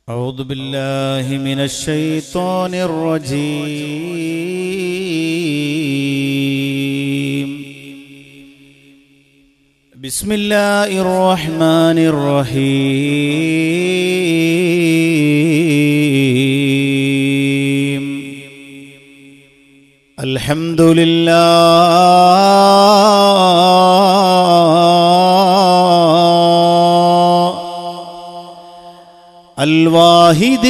أعوذ بالله من الشيطان الرجيم بسم الله الرحمن الرحيم الحمد لله الواحد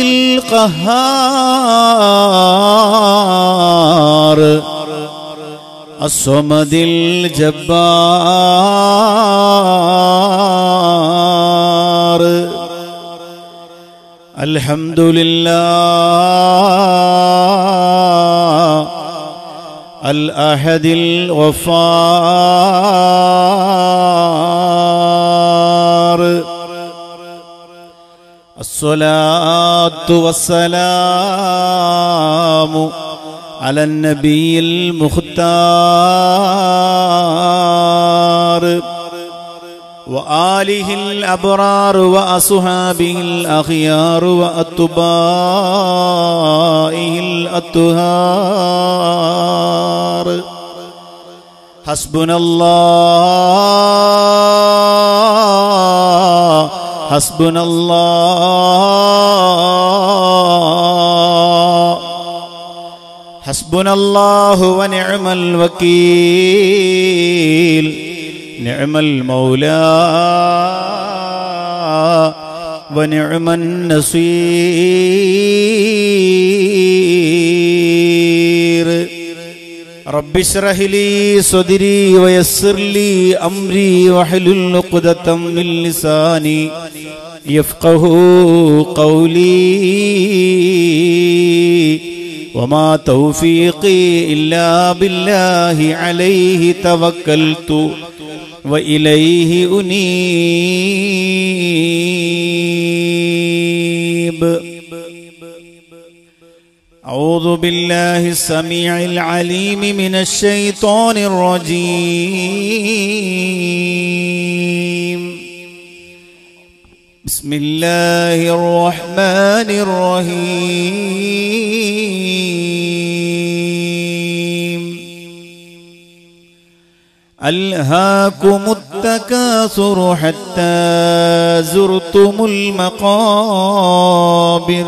القهار الصمد الجبار الحمد لله الأحد الغفار الصلاة والسلام على النبي المختار وآله الأبرار وأصحابه الأخيار وأتباعه الأطهار حسبنا الله حسبنا الله حسبنا الله ونعم الوكيل نعم المولى ونعم النصير رب اشرح لي صدري ويسر لي امري واحلل عقدة من لساني يفقه قولي وما توفيقي الا بالله عليه توكلت واليه انيب أعوذ بالله السميع العليم من الشيطان الرجيم بسم الله الرحمن الرحيم ألهاكم التكاثر حتى زرتم المقابر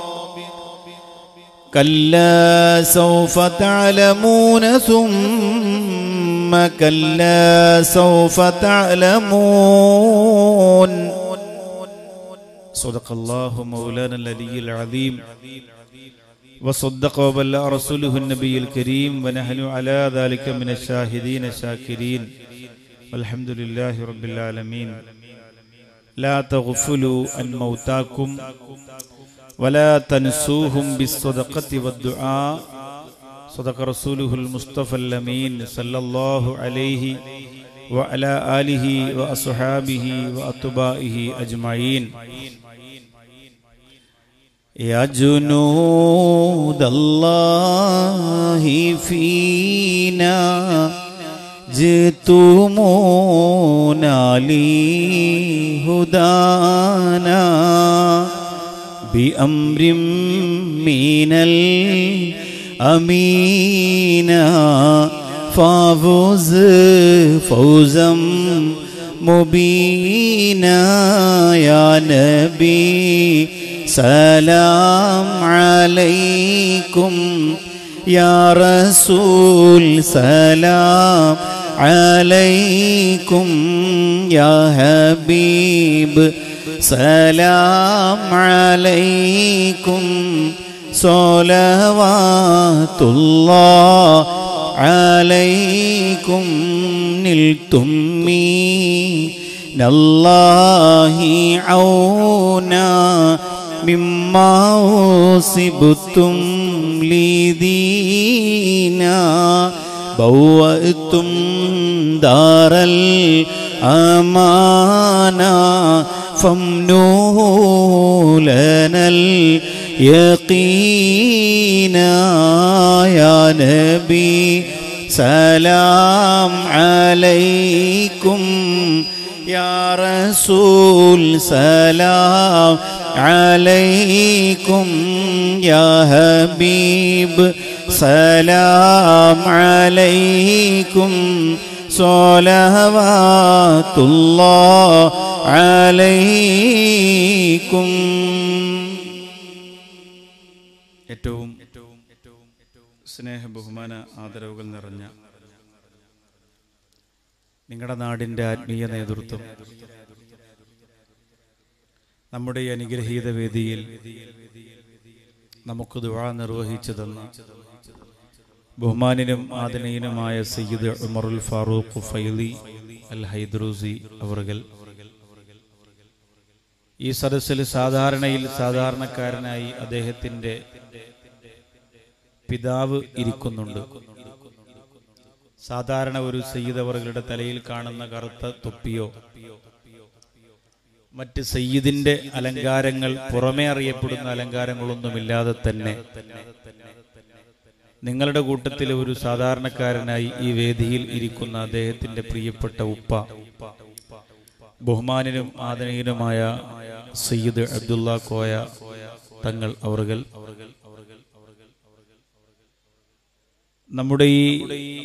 كلا سوف تعلمون ثم كلا سوف تعلمون صدق الله مولانا العلي العظيم وصدق وبلغ رسوله النبي الكريم ونحن على ذلك من الشاهدين الشاكرين والحمد لله رب العالمين لا تغفلوا عن موتاكم ولا تنسوهم بالصدقة والدعاء صدق رسوله المصطفى الأمين صلى الله عليه وعلى آله وأصحابه وأتباعه أجمعين يا جنود الله فينا جئتمونا لهدانا بأمر من الأمينا فافوز فوزا مبينا يا نبي سلام عليكم يا رسول سلام عليكم يا حبيب سلام عليكم صلوات الله عليكم نلتم من الله عونا مما أصبتم لدينا بوأتم دار الأمانة فامنوه لنا اليقين يا نبي سلام عليكم يا رسول سلام عليكم يا حبيب سلام عليكم صلوات الله عليكم ഏറ്റവും സ്നേഹ ബഹുമാന ആദരവുകൾ നിറഞ്ഞ നിങ്ങളുടെ നാടിൻ്റെ ആത്മീയ നേതൃത്വം നമ്മുടെ ഈ അനുഗ്രഹീത വേദിയിൽ നമുക്ക് ദുഴ നിർവഹിച്ചു തന്ന ബഹുമാനിനും ആദരണീയനുമായ സയ്യിദ് ഉമറുൽ ഫാറൂഖ് ഫൈലി അൽ ഹൈദ്രൂസി അവറുകൾ ഈ സദസ്സിൽ സാധാരണയിൽ സാധാരണക്കാരനായി അദ്ദേഹത്തിന്റെ പിതാവ് ഇരിക്കുന്നുണ്ട് സാധാരണ ഒരു സയ്യിദ് അവറുകളുടെ തലയിൽ കാണുന്ന കറുത്ത തൊപ്പിയോ മറ്റ് സയ്യിദിന്റെ അലങ്കാരങ്ങൾ പുറമേ അറിയപ്പെടുന്ന അലങ്കാരങ്ങളൊന്നുമില്ലാതെ തന്നെ നിങ്ങളുടെ കൂട്ടത്തിൽ ഒരു സാധാരണക്കാരനായി ഈ വേദിയിൽ ഇരിക്കുന്ന അദ്ദേഹത്തിന്റെ പ്രിയപ്പെട്ട ഉപ്പ ബഹുമാനനും ആദരണീയനുമായ സയ്യിദ് അബ്ദുള്ള കോയ തങ്ങൾ അവറുകൾ നമ്മുടെ ഈ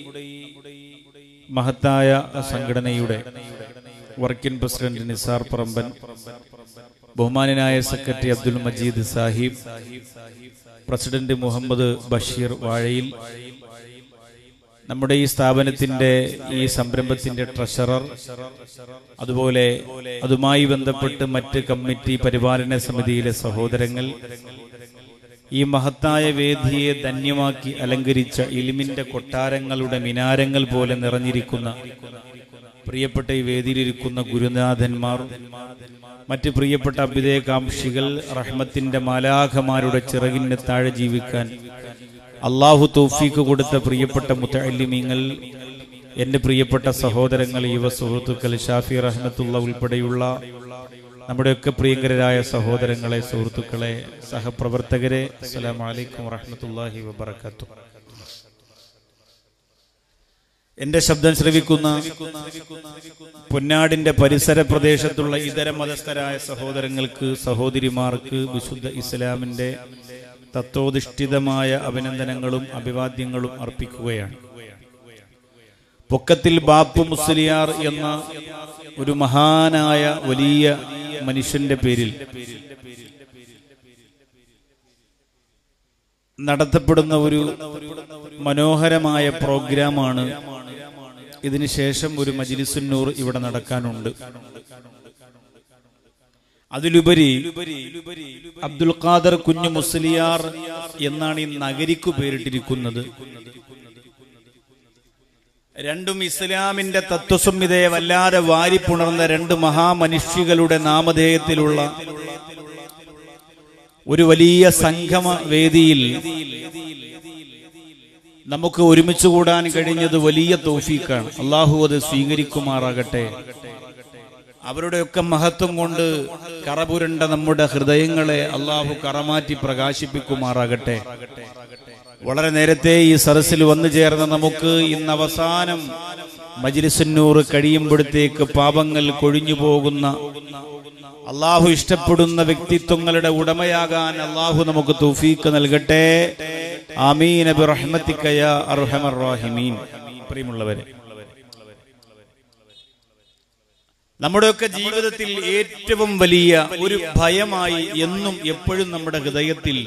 മഹത്തായ സംഘടനയുടെ വർക്കിംഗ് പ്രസിഡന്റ് നിസാർ പറമ്പൻ ബഹുമാനനായ സെക്രട്ടറി അബ്ദുൽ മജീദ് സാഹിബ് പ്രസിഡന്റ് മുഹമ്മദ് ബഷീർ വാഴയിൽ നമ്മുടെ ഈ സ്ഥാപനത്തിന്റെ ഈ സംരംഭത്തിന്റെ ട്രഷറർ അതുപോലെ അതുമായി ബന്ധപ്പെട്ട് മറ്റ് കമ്മിറ്റി പരിപാലന സമിതിയിലെ സഹോദരങ്ങൾ ഈ മഹത്തായ വേദിയെ ധന്യമാക്കി അലങ്കരിച്ച ഇലിമിന്റെ കൊട്ടാരങ്ങളുടെ മിനാരങ്ങൾ പോലെ നിറഞ്ഞിരിക്കുന്ന പ്രിയപ്പെട്ട ഈ വേദിയിലിരിക്കുന്ന ഗുരുനാഥന്മാർ മറ്റ് പ്രിയപ്പെട്ട അഭ്യുദയകാംക്ഷികൾ റഹ്മത്തിന്റെ മാലാഖമാരുടെ ചിറകിന് താഴെ ജീവിക്കാൻ അള്ളാഹു തൗഫീക്ക് കൊടുത്ത പ്രിയപ്പെട്ട മുത്തല്ലിമീങ്ങൾ എന്റെ പ്രിയപ്പെട്ട സഹോദരങ്ങൾ യുവ സുഹൃത്തുക്കൾ ഷാഫി റഹ്മത്തുള്ള ഉൾപ്പെടെയുള്ള നമ്മുടെയൊക്കെ പ്രിയങ്കരായ സഹോദരങ്ങളെ സുഹൃത്തുക്കളെ സഹപ്രവർത്തകരെ അസ്സലാമു അലൈക്കും വറഹ്മത്തുള്ളാഹി വബറകാത്തു എന്റെ ശബ്ദം ശ്രവിക്കുന്ന പൊന്നാടിന്റെ പരിസര പ്രദേശത്തുള്ള ഇതര മതസ്ഥരായ സഹോദരങ്ങൾക്ക് സഹോദരിമാർക്ക് വിശുദ്ധ ഇസ്ലാമിന്റെ തത്വോധിഷ്ഠിതമായ അഭിനന്ദനങ്ങളും അഭിവാദ്യങ്ങളും അർപ്പിക്കുകയാണ് പൊക്കത്തിൽ ബാപ്പു മുസ്ലിയാർ എന്ന ഒരു മഹാനായ വലിയ മനുഷ്യന്റെ പേരിൽ നടത്തപ്പെടുന്ന ഒരു മനോഹരമായ പ്രോഗ്രാമാണ് ഇതിനുശേഷം ഒരു മജിലിസുന്നൂർ ഇവിടെ നടക്കാനുണ്ട് അതിലുപരി അബ്ദുൽ ഖാദർ കുഞ്ഞു മുസ്ലിയാർ എന്നാണ് ഈ നഗരിക്കു പേരിട്ടിരിക്കുന്നത് രണ്ടും ഇസ്ലാമിന്റെ തത്വസംഹിതയെ വല്ലാതെ വാരിപ്പുണർന്ന രണ്ട് മഹാമനുഷ്യകളുടെ നാമധേയത്തിലുള്ള ഒരു വലിയ സംഗമ വേദിയിൽ നമുക്ക് ഒരുമിച്ച് കൂടാൻ കഴിഞ്ഞത് വലിയ തോഫീക്കാണ് അള്ളാഹു അത് സ്വീകരിക്കുമാറാകട്ടെ അവരുടെയൊക്കെ മഹത്വം കൊണ്ട് കറപുരണ്ട നമ്മുടെ ഹൃദയങ്ങളെ അള്ളാഹു കറമാറ്റി പ്രകാശിപ്പിക്കുമാറാകട്ടെ വളരെ നേരത്തെ ഈ സദസ്സിൽ വന്നു ചേർന്ന നമുക്ക് ഇന്ന് അവസാനം മജിലിസുന്നൂർ കഴിയുമ്പോഴത്തേക്ക് പാപങ്ങൾ കൊഴിഞ്ഞു പോകുന്ന അള്ളാഹു ഇഷ്ടപ്പെടുന്ന വ്യക്തിത്വങ്ങളുടെ ഉടമയാകാൻ അള്ളാഹു നമുക്ക് തൗഫീക്ക് നൽകട്ടെ ആമീൻ അബി റഹ്മത്തിക്കയ അർഹമർ റാഹിമീൻ പ്രിയമുള്ളവരെ നമ്മുടെയൊക്കെ ജീവിതത്തിൽ ഏറ്റവും വലിയ ഒരു ഭയമായി എന്നും എപ്പോഴും നമ്മുടെ ഹൃദയത്തിൽ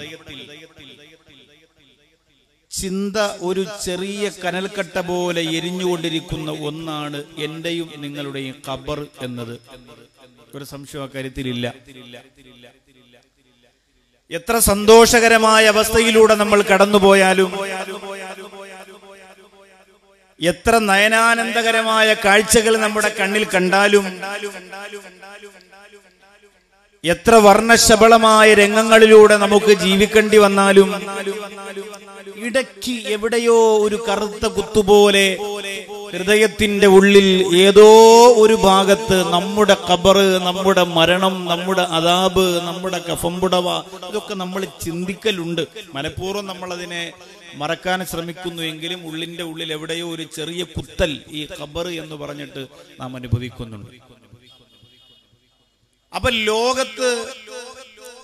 ചിന്ത ഒരു ചെറിയ കനൽക്കട്ട പോലെ എരിഞ്ഞുകൊണ്ടിരിക്കുന്ന ഒന്നാണ് എന്റെയും നിങ്ങളുടെയും ഖബർ എന്നത് ഒരു സംശയം അക്കാര്യത്തിലില്ല എത്ര സന്തോഷകരമായ അവസ്ഥയിലൂടെ നമ്മൾ കടന്നുപോയാലും എത്ര നയനാനന്ദകരമായ കാഴ്ചകൾ നമ്മുടെ കണ്ണിൽ കണ്ടാലും എത്ര വർണ്ണശബളമായ രംഗങ്ങളിലൂടെ നമുക്ക് ജീവിക്കേണ്ടി വന്നാലും ഇടയ്ക്ക് എവിടെയോ ഒരു കറുത്ത കുത്തുപോലെ ഹൃദയത്തിന്റെ ഉള്ളിൽ ഏതോ ഒരു ഭാഗത്ത് നമ്മുടെ കബറ് നമ്മുടെ മരണം നമ്മുടെ അതാബ് നമ്മുടെ കഫംപുടവ ഇതൊക്കെ നമ്മൾ ചിന്തിക്കലുണ്ട് മനഃപൂർവ്വം നമ്മൾ അതിനെ മറക്കാൻ ശ്രമിക്കുന്നു എങ്കിലും ഉള്ളിന്റെ ഉള്ളിൽ എവിടെയോ ഒരു ചെറിയ കുത്തൽ ഈ ഖബറ് എന്ന് പറഞ്ഞിട്ട് നാം അനുഭവിക്കുന്നുണ്ട് അപ്പൊ ലോകത്ത്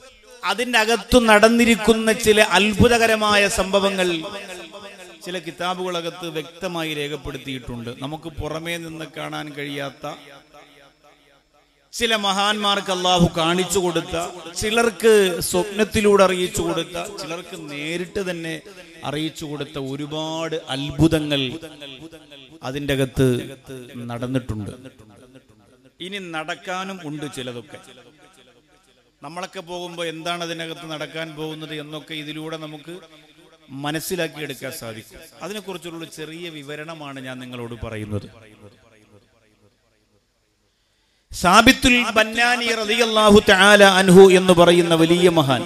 അതിന്റെ അകത്തു നടന്നിരിക്കുന്ന ചില അത്ഭുതകരമായ സംഭവങ്ങൾ ചില കിതാബുകളകത്ത് വ്യക്തമായി രേഖപ്പെടുത്തിയിട്ടുണ്ട് നമുക്ക് പുറമേ നിന്ന് കാണാൻ കഴിയാത്ത ചില മഹാന്മാർക്ക് അള്ളാഹു കാണിച്ചു കൊടുത്ത ചിലർക്ക് സ്വപ്നത്തിലൂടെ അറിയിച്ചു കൊടുത്ത ചിലർക്ക് നേരിട്ട് തന്നെ അറിയിച്ചു കൊടുത്ത ഒരുപാട് അത്ഭുതങ്ങൾ അതിൻ്റെ അകത്ത് നടന്നിട്ടുണ്ട് ഇനി നടക്കാനും ഉണ്ട് ചിലതൊക്കെ നമ്മളൊക്കെ പോകുമ്പോൾ എന്താണ് അതിനകത്ത് നടക്കാൻ പോകുന്നത് എന്നൊക്കെ ഇതിലൂടെ നമുക്ക് മനസ്സിലാക്കിയെടുക്കാൻ സാധിക്കും അതിനെക്കുറിച്ചുള്ള ചെറിയ വിവരണമാണ് ഞാൻ നിങ്ങളോട് പറയുന്നത് സാബിത്തുൽ ബന്നാനി റളിയല്ലാഹു തആല അൻഹു എന്ന് പറയുന്ന വലിയ മഹാൻ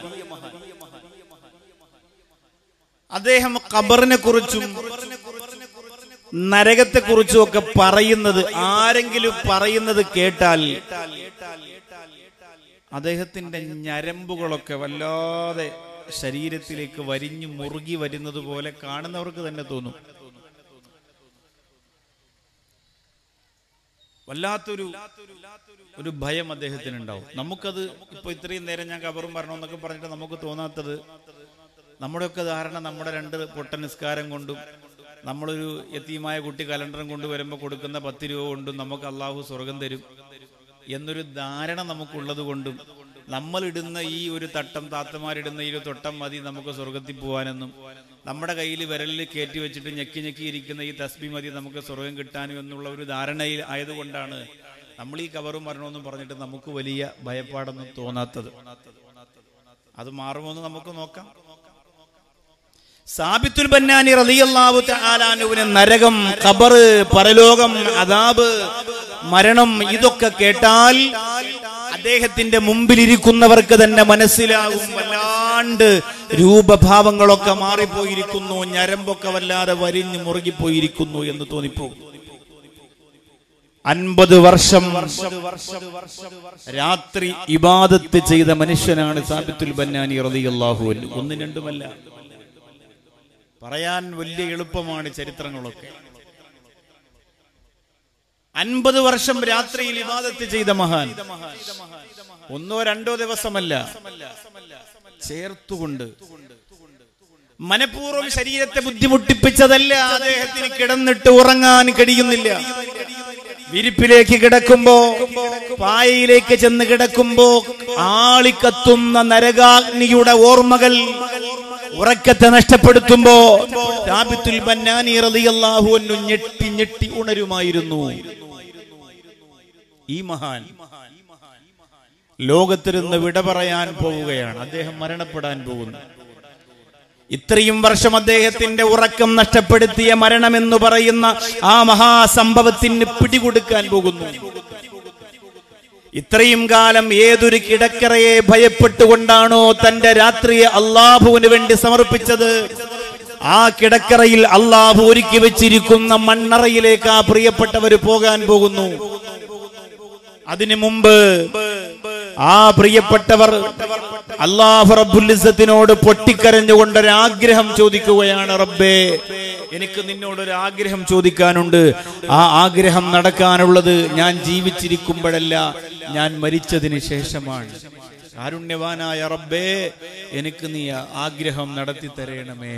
അദ്ദേഹം ഖബറിനെ കുറിച്ചും നരകത്തെ കുറിച്ചും ഒക്കെ പറയുന്നത് ആരെങ്കിലും പറയുന്നത് കേട്ടാൽ അദ്ദേഹത്തിന്റെ ഞരമ്പുകളൊക്കെ വല്ലാതെ ശരീരത്തിലേക്ക് വരിഞ്ഞു മുറുകി വരുന്നത് പോലെ കാണുന്നവർക്ക് തന്നെ തോന്നും വല്ലാത്തൊരു ഒരു ഭയം അദ്ദേഹത്തിന് ഉണ്ടാവും നമുക്കത് ഇപ്പൊ ഇത്രയും നേരം ഞാൻ കബറും പറഞ്ഞോന്നൊക്കെ പറഞ്ഞിട്ട് നമുക്ക് തോന്നാത്തത് നമ്മുടെയൊക്കെ ധാരണ നമ്മുടെ രണ്ട് പൊട്ട നിസ്കാരം കൊണ്ടും നമ്മളൊരു യത്തീമായ കുട്ടി കലണ്ടറും കൊണ്ട് വരുമ്പോൾ കൊടുക്കുന്ന പത്ത് രൂപ കൊണ്ടും നമുക്ക് അള്ളാഹു സ്വർഗം തരും എന്നൊരു ധാരണ നമുക്കുള്ളത് കൊണ്ടും നമ്മൾ ഇടുന്ന ഈ ഒരു തട്ടം താത്തമാരിടുന്ന ഈ ഒരു തൊട്ടം മതി നമുക്ക് സ്വർഗത്തിൽ പോകാനെന്നും നമ്മുടെ കയ്യിൽ വിരലിൽ കയറ്റി വെച്ചിട്ട് ഞെക്കി ഞെക്കി ഇരിക്കുന്ന ഈ തസ്ബി മതി നമുക്ക് സ്വർഗം കിട്ടാനും എന്നുള്ള ഒരു ധാരണയിൽ ആയതുകൊണ്ടാണ് നമ്മൾ ഈ കവറും മരണമെന്നും പറഞ്ഞിട്ട് നമുക്ക് വലിയ ഭയപ്പാടൊന്നും തോന്നാത്തത് അത് മാറുമോ എന്ന് നമുക്ക് നോക്കാം സാബിത്തുൽ ബന്നാനി റളിയല്ലാഹു തആലാനുവിന് നരകം ഖബർ പരലോകം അദാബ് മരണം ഇതൊക്കെ കേട്ടാൽ അദ്ദേഹത്തിന്റെ മുമ്പിലിരിക്കുന്നവർക്ക് തന്നെ മനസ്സിലാകും വല്ലാണ്ട് രൂപഭാവങ്ങളൊക്കെ മാറിപ്പോയിരിക്കുന്നു ഞരമ്പൊക്കെ വല്ലാതെ വരിഞ്ഞു മുറുകിപ്പോയിരിക്കുന്നു എന്ന് തോന്നിപ്പോകും അൻപത് വർഷം രാത്രി ഇബാദത്ത് ചെയ്ത മനുഷ്യനാണ് സാബിത്തുൽ ബന്നാനി റളിയല്ലാഹു അൻഹു ഒന്നും രണ്ടുമല്ല പറയാൻ വലിയ എളുപ്പമാണ് ചരിത്രങ്ങളൊക്കെ അൻപത് വർഷം രാത്രിയിൽ ഇബാദത്ത് ചെയ്ത മഹാൻ ഒന്നോ രണ്ടോ ദിവസമല്ല ചേർത്തുകൊണ്ട് മനഃപൂർവ്വം ശരീരത്തെ ബുദ്ധിമുട്ടിപ്പിച്ചതല്ല അദ്ദേഹത്തിന് കിടന്നിട്ട് ഉറങ്ങാൻ കഴിയുന്നില്ല വിരിപ്പിലേക്ക് കിടക്കുമ്പോ പായയിലേക്ക് ചെന്ന് കിടക്കുമ്പോ ആളിക്കത്തുന്ന നരകാഗ്നിയുടെ ഓർമ്മകൾ ഉറക്കത്തെ നഷ്ടപ്പെടുത്തുമ്പോ രാബിത്തുൽ ബന്നാനി റളിയല്ലാഹു അൻഹു ഞെട്ടി ഞെട്ടി ഉണരുമായിരുന്നു ഈ മഹാൻ ലോകത്തിരുന്ന് വിട പറയാൻ പോവുകയാണ് അദ്ദേഹം മരണപ്പെടാൻ പോകുന്നു ഇത്രയും വർഷം അദ്ദേഹത്തിന്റെ ഉറക്കം നഷ്ടപ്പെടുത്തിയ മരണമെന്ന് പറയുന്ന ആ മഹാസംഭവത്തിന് പിടികൊടുക്കാൻ പോകുന്നു ഇത്രയും കാലം ഏതൊരു കിടക്കറയെ ഭയപ്പെട്ടുകൊണ്ടാണോ തന്റെ രാത്രിയെ അള്ളാഹുവിന് വേണ്ടി സമർപ്പിച്ചത് ആ കിടക്കറയിൽ അള്ളാഹു ഒരുക്കി വെച്ചിരിക്കുന്ന മണ്ണറയിലേക്ക് ആ പ്രിയപ്പെട്ടവർ പോകാൻ പോകുന്നു അതിനു മുമ്പ് ആ പ്രിയപ്പെട്ടവർ അള്ളാഹു റബ്ബുലിസത്തിനോട് പൊട്ടിക്കരഞ്ഞുകൊണ്ട് ഒരു ആഗ്രഹം ചോദിക്കുകയാണ് റബ്ബേ എനിക്ക് നിന്നോടൊരു ആഗ്രഹം ചോദിക്കാനുണ്ട് ആ ആഗ്രഹം നടക്കാനുള്ളത് ഞാൻ ജീവിച്ചിരിക്കുമ്പോഴല്ല ഞാൻ മരിച്ചതിന് ശേഷമാണ് കാരുണ്യവാനായ റബ്ബേ എനിക്ക് നീ ആ ആഗ്രഹം നടത്തി തരേണമേ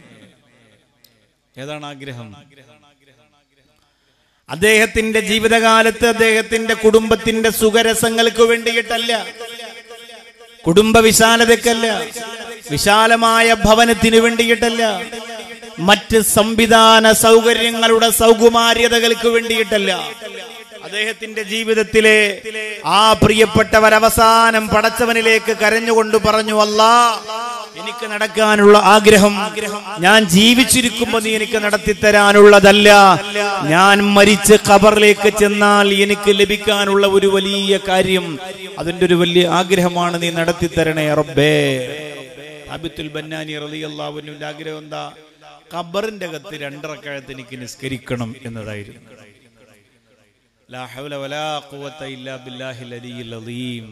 ഏതാണ് ആഗ്രഹം അദ്ദേഹത്തിന്റെ ജീവിതകാലത്ത് അദ്ദേഹത്തിന്റെ കുടുംബത്തിന്റെ സുഖരസങ്ങൾക്ക് വേണ്ടിയിട്ടല്ല കുടുംബ വിശാലതയ്ക്കല്ല വിശാലമായ ഭവനത്തിന് വേണ്ടിയിട്ടല്ല മറ്റ് സംവിധാന സൗകര്യങ്ങളുടെ സൗകുമാര്യതകൾക്ക് വേണ്ടിയിട്ടല്ല അദ്ദേഹത്തിന്റെ ജീവിതത്തിലെ ആ പ്രിയപ്പെട്ടവർ അവസാനം പടച്ചവനിലേക്ക് കരഞ്ഞുകൊണ്ട് പറഞ്ഞു അല്ലാ എനിക്ക് നടക്കാനുള്ള ആഗ്രഹം ഞാൻ ജീവിച്ചിരിക്കുമ്പോ നീ എനിക്ക് നടത്തിത്തരാനുള്ളതല്ല ഞാൻ മരിച്ച് ഖബറിലേക്ക് ചെന്നാൽ എനിക്ക് ലഭിക്കാനുള്ള ഒരു വലിയ കാര്യം അതിന്റെ ഒരു വലിയ ആഗ്രഹമാണ് നീ നടത്തിത്തരണേ റബ്ബേ അബിത്തുൽ ബന്നാനി റളിയല്ലാഹുവിന്റെ ആഗ്രഹം എന്താ ഖബറിന്റെ അകത്ത് രണ്ടറക്കാലത്ത് എനിക്ക് നിസ്കരിക്കണം എന്നതായിരുന്നു ലാ ഹൗല വലാ ഖുവത ഇല്ലാ ബില്ലാഹിൽ അലിയിൽ അലീം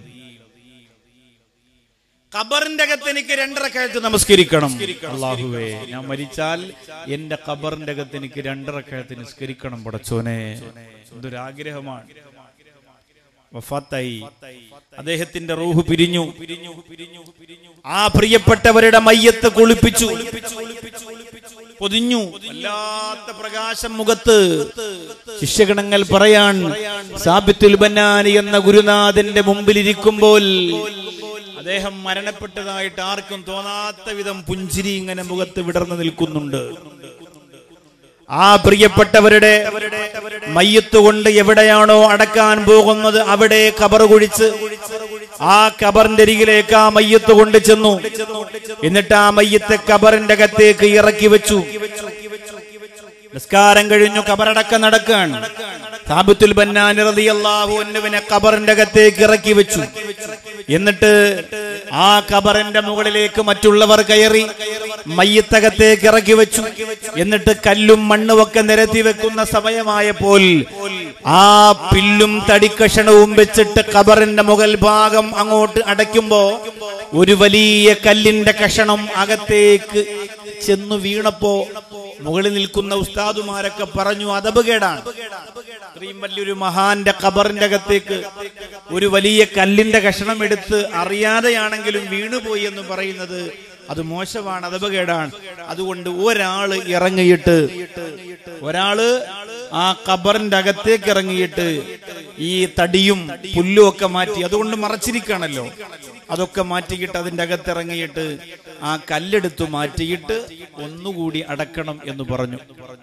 ഖബറിന്റെ അകത്ത് എനിക്ക് രണ്ടറക്കാലത്ത് നമസ്കരിക്കണം അള്ളാഹുവേ ഞാൻ മരിച്ചാൽ എന്റെ ഖബറിന്റെ അകത്ത് എനിക്ക് രണ്ടറക്കാലത്ത് നിസ്കരിക്കണം പടച്ചോനെ എന്തൊരാഗ്രഹമാണ് വഫാത്തായി അദ്ദേഹത്തിന്റെ റൂഹ് പിരിഞ്ഞു ആ പ്രിയപ്പെട്ടവരുടെ മയ്യത്ത് കുളിപ്പിച്ചു പൊതിഞ്ഞു വല്ലാത്ത പ്രകാശം മുഖത്ത് ശിഷ്യഗണങ്ങൾ പറയാൻ സാബിത്തുൽ ബന്നാനി എന്ന ഗുരുനാഥന്റെ മുമ്പിലിരിക്കുമ്പോൾ അദ്ദേഹം മരണപ്പെട്ടതായിട്ട് ആർക്കും തോന്നാത്ത വിധം പുഞ്ചിരി ഇങ്ങനെ മുഖത്ത് വിടർന്നു നിൽക്കുന്നുണ്ട് ആ പ്രിയപ്പെട്ടവരുടെ മയ്യത്ത് കൊണ്ട് എവിടെയാണോ അടക്കാൻ പോകുന്നത് അവിടെ കബർ കുഴിച്ച് ആ കബറിന്റെ അരികിലേക്ക് ആ മയ്യത്ത് കൊണ്ട് ചെന്നു എന്നിട്ട് ആ മയ്യത്തെ കബറിന്റെ അകത്തേക്ക് ഇറക്കി വെച്ചു നിസ്കാരം കഴിഞ്ഞു കബറടക്കം നടക്കുകയാണ് സാബിത്തുൽ ബന്നാനി റളിയല്ലാഹു അൻഹുവിനെ കബറിന്റെ അകത്തേക്ക് ഇറക്കി വെച്ചു എന്നിട്ട് ആ കബറിന്റെ മുകളിലേക്ക് മറ്റുള്ളവർ കയറി മയ്യത്തകത്തേക്ക് ഇറക്കി വെച്ചു എന്നിട്ട് കല്ലും മണ്ണും ഒക്കെ നിരത്തി വെക്കുന്ന സമയമായപ്പോൾ ആ പില്ലും തടിക്കഷണവും വെച്ചിട്ട് കബറിന്റെ മുകൾ ഭാഗം അങ്ങോട്ട് അടയ്ക്കുമ്പോ ഒരു വലിയ കല്ലിന്റെ കഷണം അകത്തേക്ക് ചെന്നു വീണപ്പോ മുകളിൽ നിൽക്കുന്ന ഉസ്താദുമാരൊക്കെ പറഞ്ഞു അതപകേടാണ് ഇത്രയും വലിയൊരു മഹാന്റെ ഖബറിന്റെ അകത്തേക്ക് ഒരു വലിയ കല്ലിന്റെ കഷണം എടുത്ത് അറിയാതെയാണെങ്കിലും വീണുപോയി എന്ന് പറയുന്നത് അത് മോശമാണ് അതപകേടാണ് അതുകൊണ്ട് ഒരാള് ഇറങ്ങിയിട്ട് ഒരാള് ആ ഖബറിന്റെ അകത്തേക്ക് ഇറങ്ങിയിട്ട് ഈ തടിയും പുല്ലും ഒക്കെ മാറ്റി അതുകൊണ്ട് മറച്ചിരിക്കുകയാണല്ലോ അതൊക്കെ മാറ്റിയിട്ട് അതിന്റെ അകത്തിറങ്ങിയിട്ട് ആ കല്ലെടുത്ത് മാറ്റിയിട്ട് ഒന്നുകൂടി അടക്കണം എന്ന് പറഞ്ഞു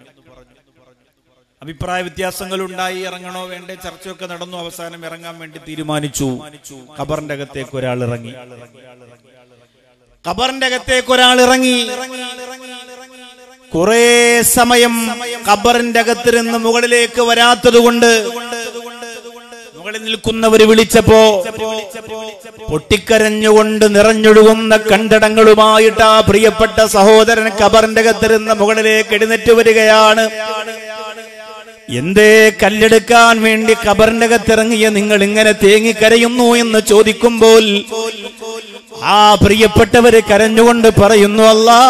അഭിപ്രായ വ്യത്യാസങ്ങൾ ഉണ്ടായി ഇറങ്ങണോ വേണ്ടേ ചർച്ചയൊക്കെ നടന്നു അവസാനം ഇറങ്ങാൻ വേണ്ടി തീരുമാനിച്ചു ഖബറിന്റെ അകത്തേക്ക് ഒരാൾ ഇറങ്ങി ഖബറിന്റെ അകത്തേക്ക് ഒരാൾ ഇറങ്ങി കുറെ സമയം ഖബറിന്റെ അകത്തിരുന്ന് മുകളിലേക്ക് വരാത്തത് കൊണ്ട് മുകളിൽ നിൽക്കുന്നവര് വിളിച്ചപ്പോ പൊട്ടിക്കരഞ്ഞുകൊണ്ട് നിറഞ്ഞൊഴുകുന്ന കണ്ടടങ്ങളുമായിട്ട് ആ പ്രിയപ്പെട്ട സഹോദരൻ ഖബറിന്റെ അകത്തിരുന്ന മുകളിലേക്ക് എഴുന്നേറ്റ് വരികയാണ് എന്തേ കല്ലെടുക്കാൻ വേണ്ടി ഖബറിന്റെ അകത്തിറങ്ങിയ നിങ്ങൾ ഇങ്ങനെ തേങ്ങിക്കരയുന്നു എന്ന് ചോദിക്കുമ്പോൾ ആ പ്രിയപ്പെട്ടവര് കരഞ്ഞുകൊണ്ട് പറയുന്നു അല്ലാ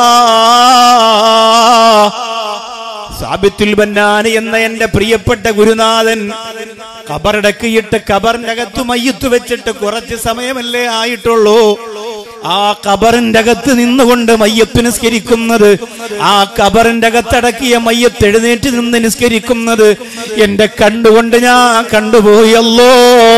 സാബിത്തുൽ ബന്നാനി എന്ന എന്റെ പ്രിയപ്പെട്ട ഗുരുനാഥൻ കബറടക്കിയിട്ട് കബറിന്റെ അകത്ത് മയ്യത്ത് വെച്ചിട്ട് കുറച്ച് സമയമല്ലേ ആയിട്ടുള്ളൂ ആ കബറിന്റെ അകത്ത് നിന്നുകൊണ്ട് മയ്യത്ത് നിസ്കരിക്കുന്നത് ആ കബറിന്റെ അകത്തടക്കിയ മയ്യത്ത് എഴുന്നേറ്റ് നിന്ന് നിസ്കരിക്കുന്നത് എന്റെ കണ്ടുകൊണ്ട് ഞാൻ കണ്ടുപോയല്ലോ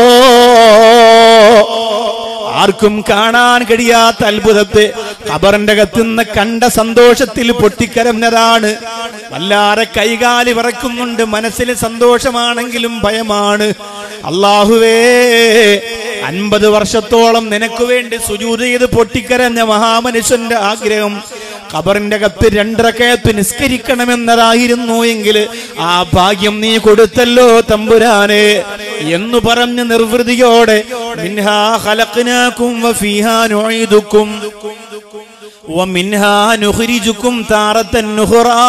ആർക്കും കാണാൻ കഴിയാത്ത അത്ഭുതത്തെ ഖബറിന്റെ അകത്തുനിന്ന് കണ്ട സന്തോഷത്തിൽ പൊട്ടിക്കരഞ്ഞതാണ് വല്ലാതെ കൈകാലി വിറക്കുന്നുണ്ട് മനസ്സിൽ സന്തോഷമാണെങ്കിലും ഭയമാണ് അള്ളാഹുവേ അൻപത് വർഷത്തോളം നിനക്ക് വേണ്ടി സുജൂത് ചെയ്ത് പൊട്ടിക്കരഞ്ഞ മഹാമനുഷ്യന്റെ ആഗ്രഹം ഖബറിന്റെ അകത്ത് രണ്ടരക്കയത്ത് നിസ്കരിക്കണമെന്നതായിരുന്നു എങ്കിൽ ആ ഭാഗ്യം നീ കൊടുത്തല്ലോ തമ്പുരാനെ എന്ന് പറഞ്ഞ് നിർവൃതിയോടെ മിൻഹാ ഖലഖ്നാകും വഫീഹാ നുഈദുക്കും വമിൻഹാ നുഖ്രിജുക്കും താറത്തൻ നുഹ്റാ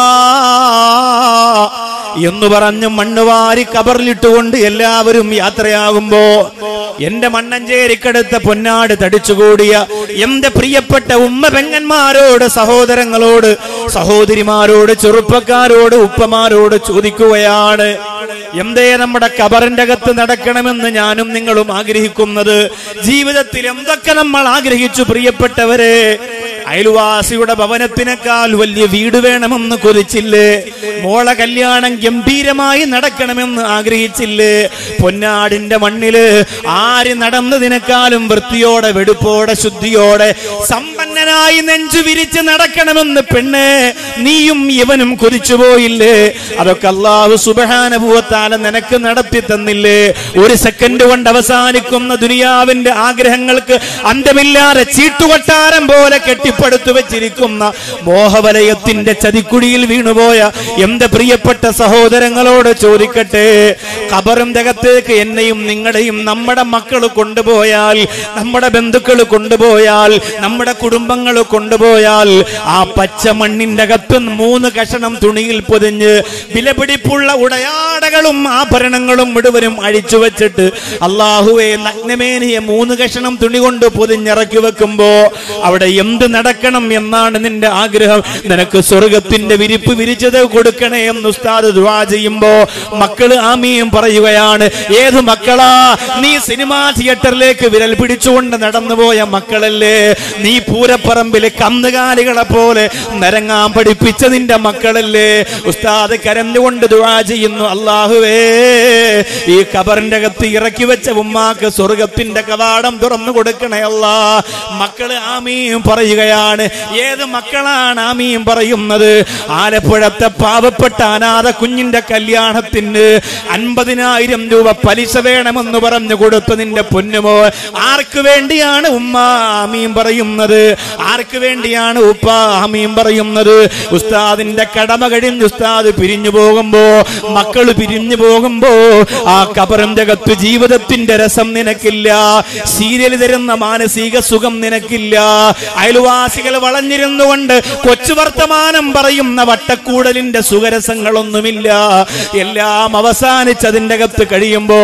എന്ന് പറഞ്ഞ് മണ്ണ് വാരി കബറിലിട്ടുകൊണ്ട് എല്ലാവരും യാത്രയാകുമ്പോ എന്റെ മണ്ണഞ്ചേരിക്കടുത്ത പൊന്നാട് തടിച്ചുകൂടിയ എന്റെ പ്രിയപ്പെട്ട ഉമ്മ പെങ്ങന്മാരോട് സഹോദരങ്ങളോട് സഹോദരിമാരോട് ചെറുപ്പക്കാരോട് ഉപ്പമാരോട് ചോദിക്കുകയാണ് എന്തേ നമ്മുടെ കബറിന്റെ അകത്ത് നടക്കണമെന്ന് ഞാനും നിങ്ങളും ആഗ്രഹിക്കുന്നത് ജീവിതത്തിൽ എന്തൊക്കെ നമ്മൾ ആഗ്രഹിച്ചു പ്രിയപ്പെട്ടവരെ അയൽവാസിയുടെ ഭവനത്തിനേക്കാൾ വലിയ വീട് വേണമെന്ന് കൊതിച്ചില്ലേ മോളെ കല്യാണം ഗംഭീരമായി നടക്കണമെന്ന് ആഗ്രഹിച്ചില്ലേ പൊന്നാടിന്റെ മണ്ണില് ആര് നടന്നതിനേക്കാളും വൃത്തിയോടെ വെടുപ്പോടെ ശുദ്ധിയോടെ സമ്പന്നനായി നെഞ്ചു വിരിച്ച് നടക്കണമെന്ന് പെണ്ണ് നീയും ഇവനും കൊതിച്ചു പോയില്ലേ അതൊക്കെ അള്ളാഹു സുബഹാനുഭവത്താല നിനക്ക് നടത്തി തന്നില്ലേ ഒരു സെക്കൻഡ് കൊണ്ട് അവസാനിക്കുന്ന ദുനിയാവിന്റെ ആഗ്രഹങ്ങൾക്ക് അന്തമില്ലാതെ ചീട്ടുകൊട്ടാരം പോലെ കെട്ടിപ്പടുത്തു വെച്ചിരിക്കുന്ന മോഹവലയത്തിന്റെ ചതിക്കുഴിയിൽ വീണുപോയ എന്റെ പ്രിയപ്പെട്ട സഹോദരങ്ങളോട് ചോദിക്കട്ടെ ഖബറും അകത്തേക്ക് എന്നെയും നിങ്ങളുടെയും നമ്മുടെ മക്കൾ കൊണ്ടുപോയാൽ നമ്മുടെ ബന്ധുക്കൾ കൊണ്ടുപോയാൽ നമ്മുടെ കുടുംബങ്ങൾ കൊണ്ടുപോയാൽ ആ പച്ച മണ്ണിന്റെ അകത്ത് മൂന്ന് കഷണം തുണിയിൽ പൊതിഞ്ഞ് വിലപിടിപ്പുള്ള ഉടയാടകളും ആഭരണങ്ങളും മുഴുവനും അഴിച്ചു വെച്ചിട്ട് അള്ളാഹുവെ നഗ്നമേനിയെ മൂന്ന് കഷണം തുണി കൊണ്ട് പൊതിഞ്ഞിറക്കി വെക്കുമ്പോ അവിടെ എന്ത് നടക്കണം എന്നാണ് നിന്റെ ആഗ്രഹം നിനക്ക് സ്വർഗത്തിന്റെ വിരിപ്പ് വിരിച്ചത് കൊടുക്കണേ എന്ന് ഉസ്താദ് ദുആ ചെയ്യുമ്പോ മക്കള് ആമിയും പറയുകയാണ് ഏത് മക്കളാ നീ സിനിമാ തിയേറ്ററിലേക്ക് വിരൽ പിടിച്ചുകൊണ്ട് നടന്നുപോയ മക്കളല്ലേ നീ പൂരപ്പറമ്പിലെ കന്നുകാലികളെ പോലെ നരങ്ങാൻ പഠിപ്പിച്ച നിന്റെ മക്കളല്ലേ ഉസ്താദ് കരഞ്ഞുകൊണ്ട് ദുആ ചെയ്യുന്നു അള്ളാഹുവേ ഈ കബറിന്റെ അകത്ത് ഇറക്കി വെച്ച ഉമ്മാക്ക് സ്വർഗത്തിന്റെ കവാടം തുറന്നു കൊടുക്കണേ അല്ലാ മക്കള് ആമീം പറയുകയാണ് ഏത് മക്കളാണ് ആമീം പറയുന്നത് ആലപ്പുഴത്തെ പാവപ്പെട്ട അനാഥ കുഞ്ഞിന്റെ കല്യാണത്തിന് അൻപതിനായിരം രൂപ പലിശ വേണമെന്ന് പറഞ്ഞു കൊടുത്തു നിന്റെ പൊന്നുമോ ആർക്ക് വേണ്ടിയാണ് ഉമ്മ ആമീം പറയുന്നത് ആർക്ക് വേണ്ടിയാണ് ഉപ്പ ആമീം പറയുന്നത് ഉസ്താദിന്റെ കടമ കഴിഞ്ഞ് ഉസ്താദ് പിരിഞ്ഞു പോകുമ്പോ മക്കള് പിരിഞ്ഞു പോകുമ്പോ ആ കബറിന്റെ അകത്ത് ജീവിതത്തിന്റെ രസം നിനക്കില്ല സീരിയൽ തരുന്ന മാനസിക സുഖം നിനക്കില്ല അയൽവാസികൾ വളഞ്ഞിരുന്നുകൊണ്ട് കൊച്ചു വർത്തമാനം പറയുന്ന വട്ടക്കൂടലിന്റെ സുഖരസങ്ങളൊന്നുമില്ല എല്ലാം അവസാനിച്ചതിന്റെ അകത്ത് കഴിയുമ്പോ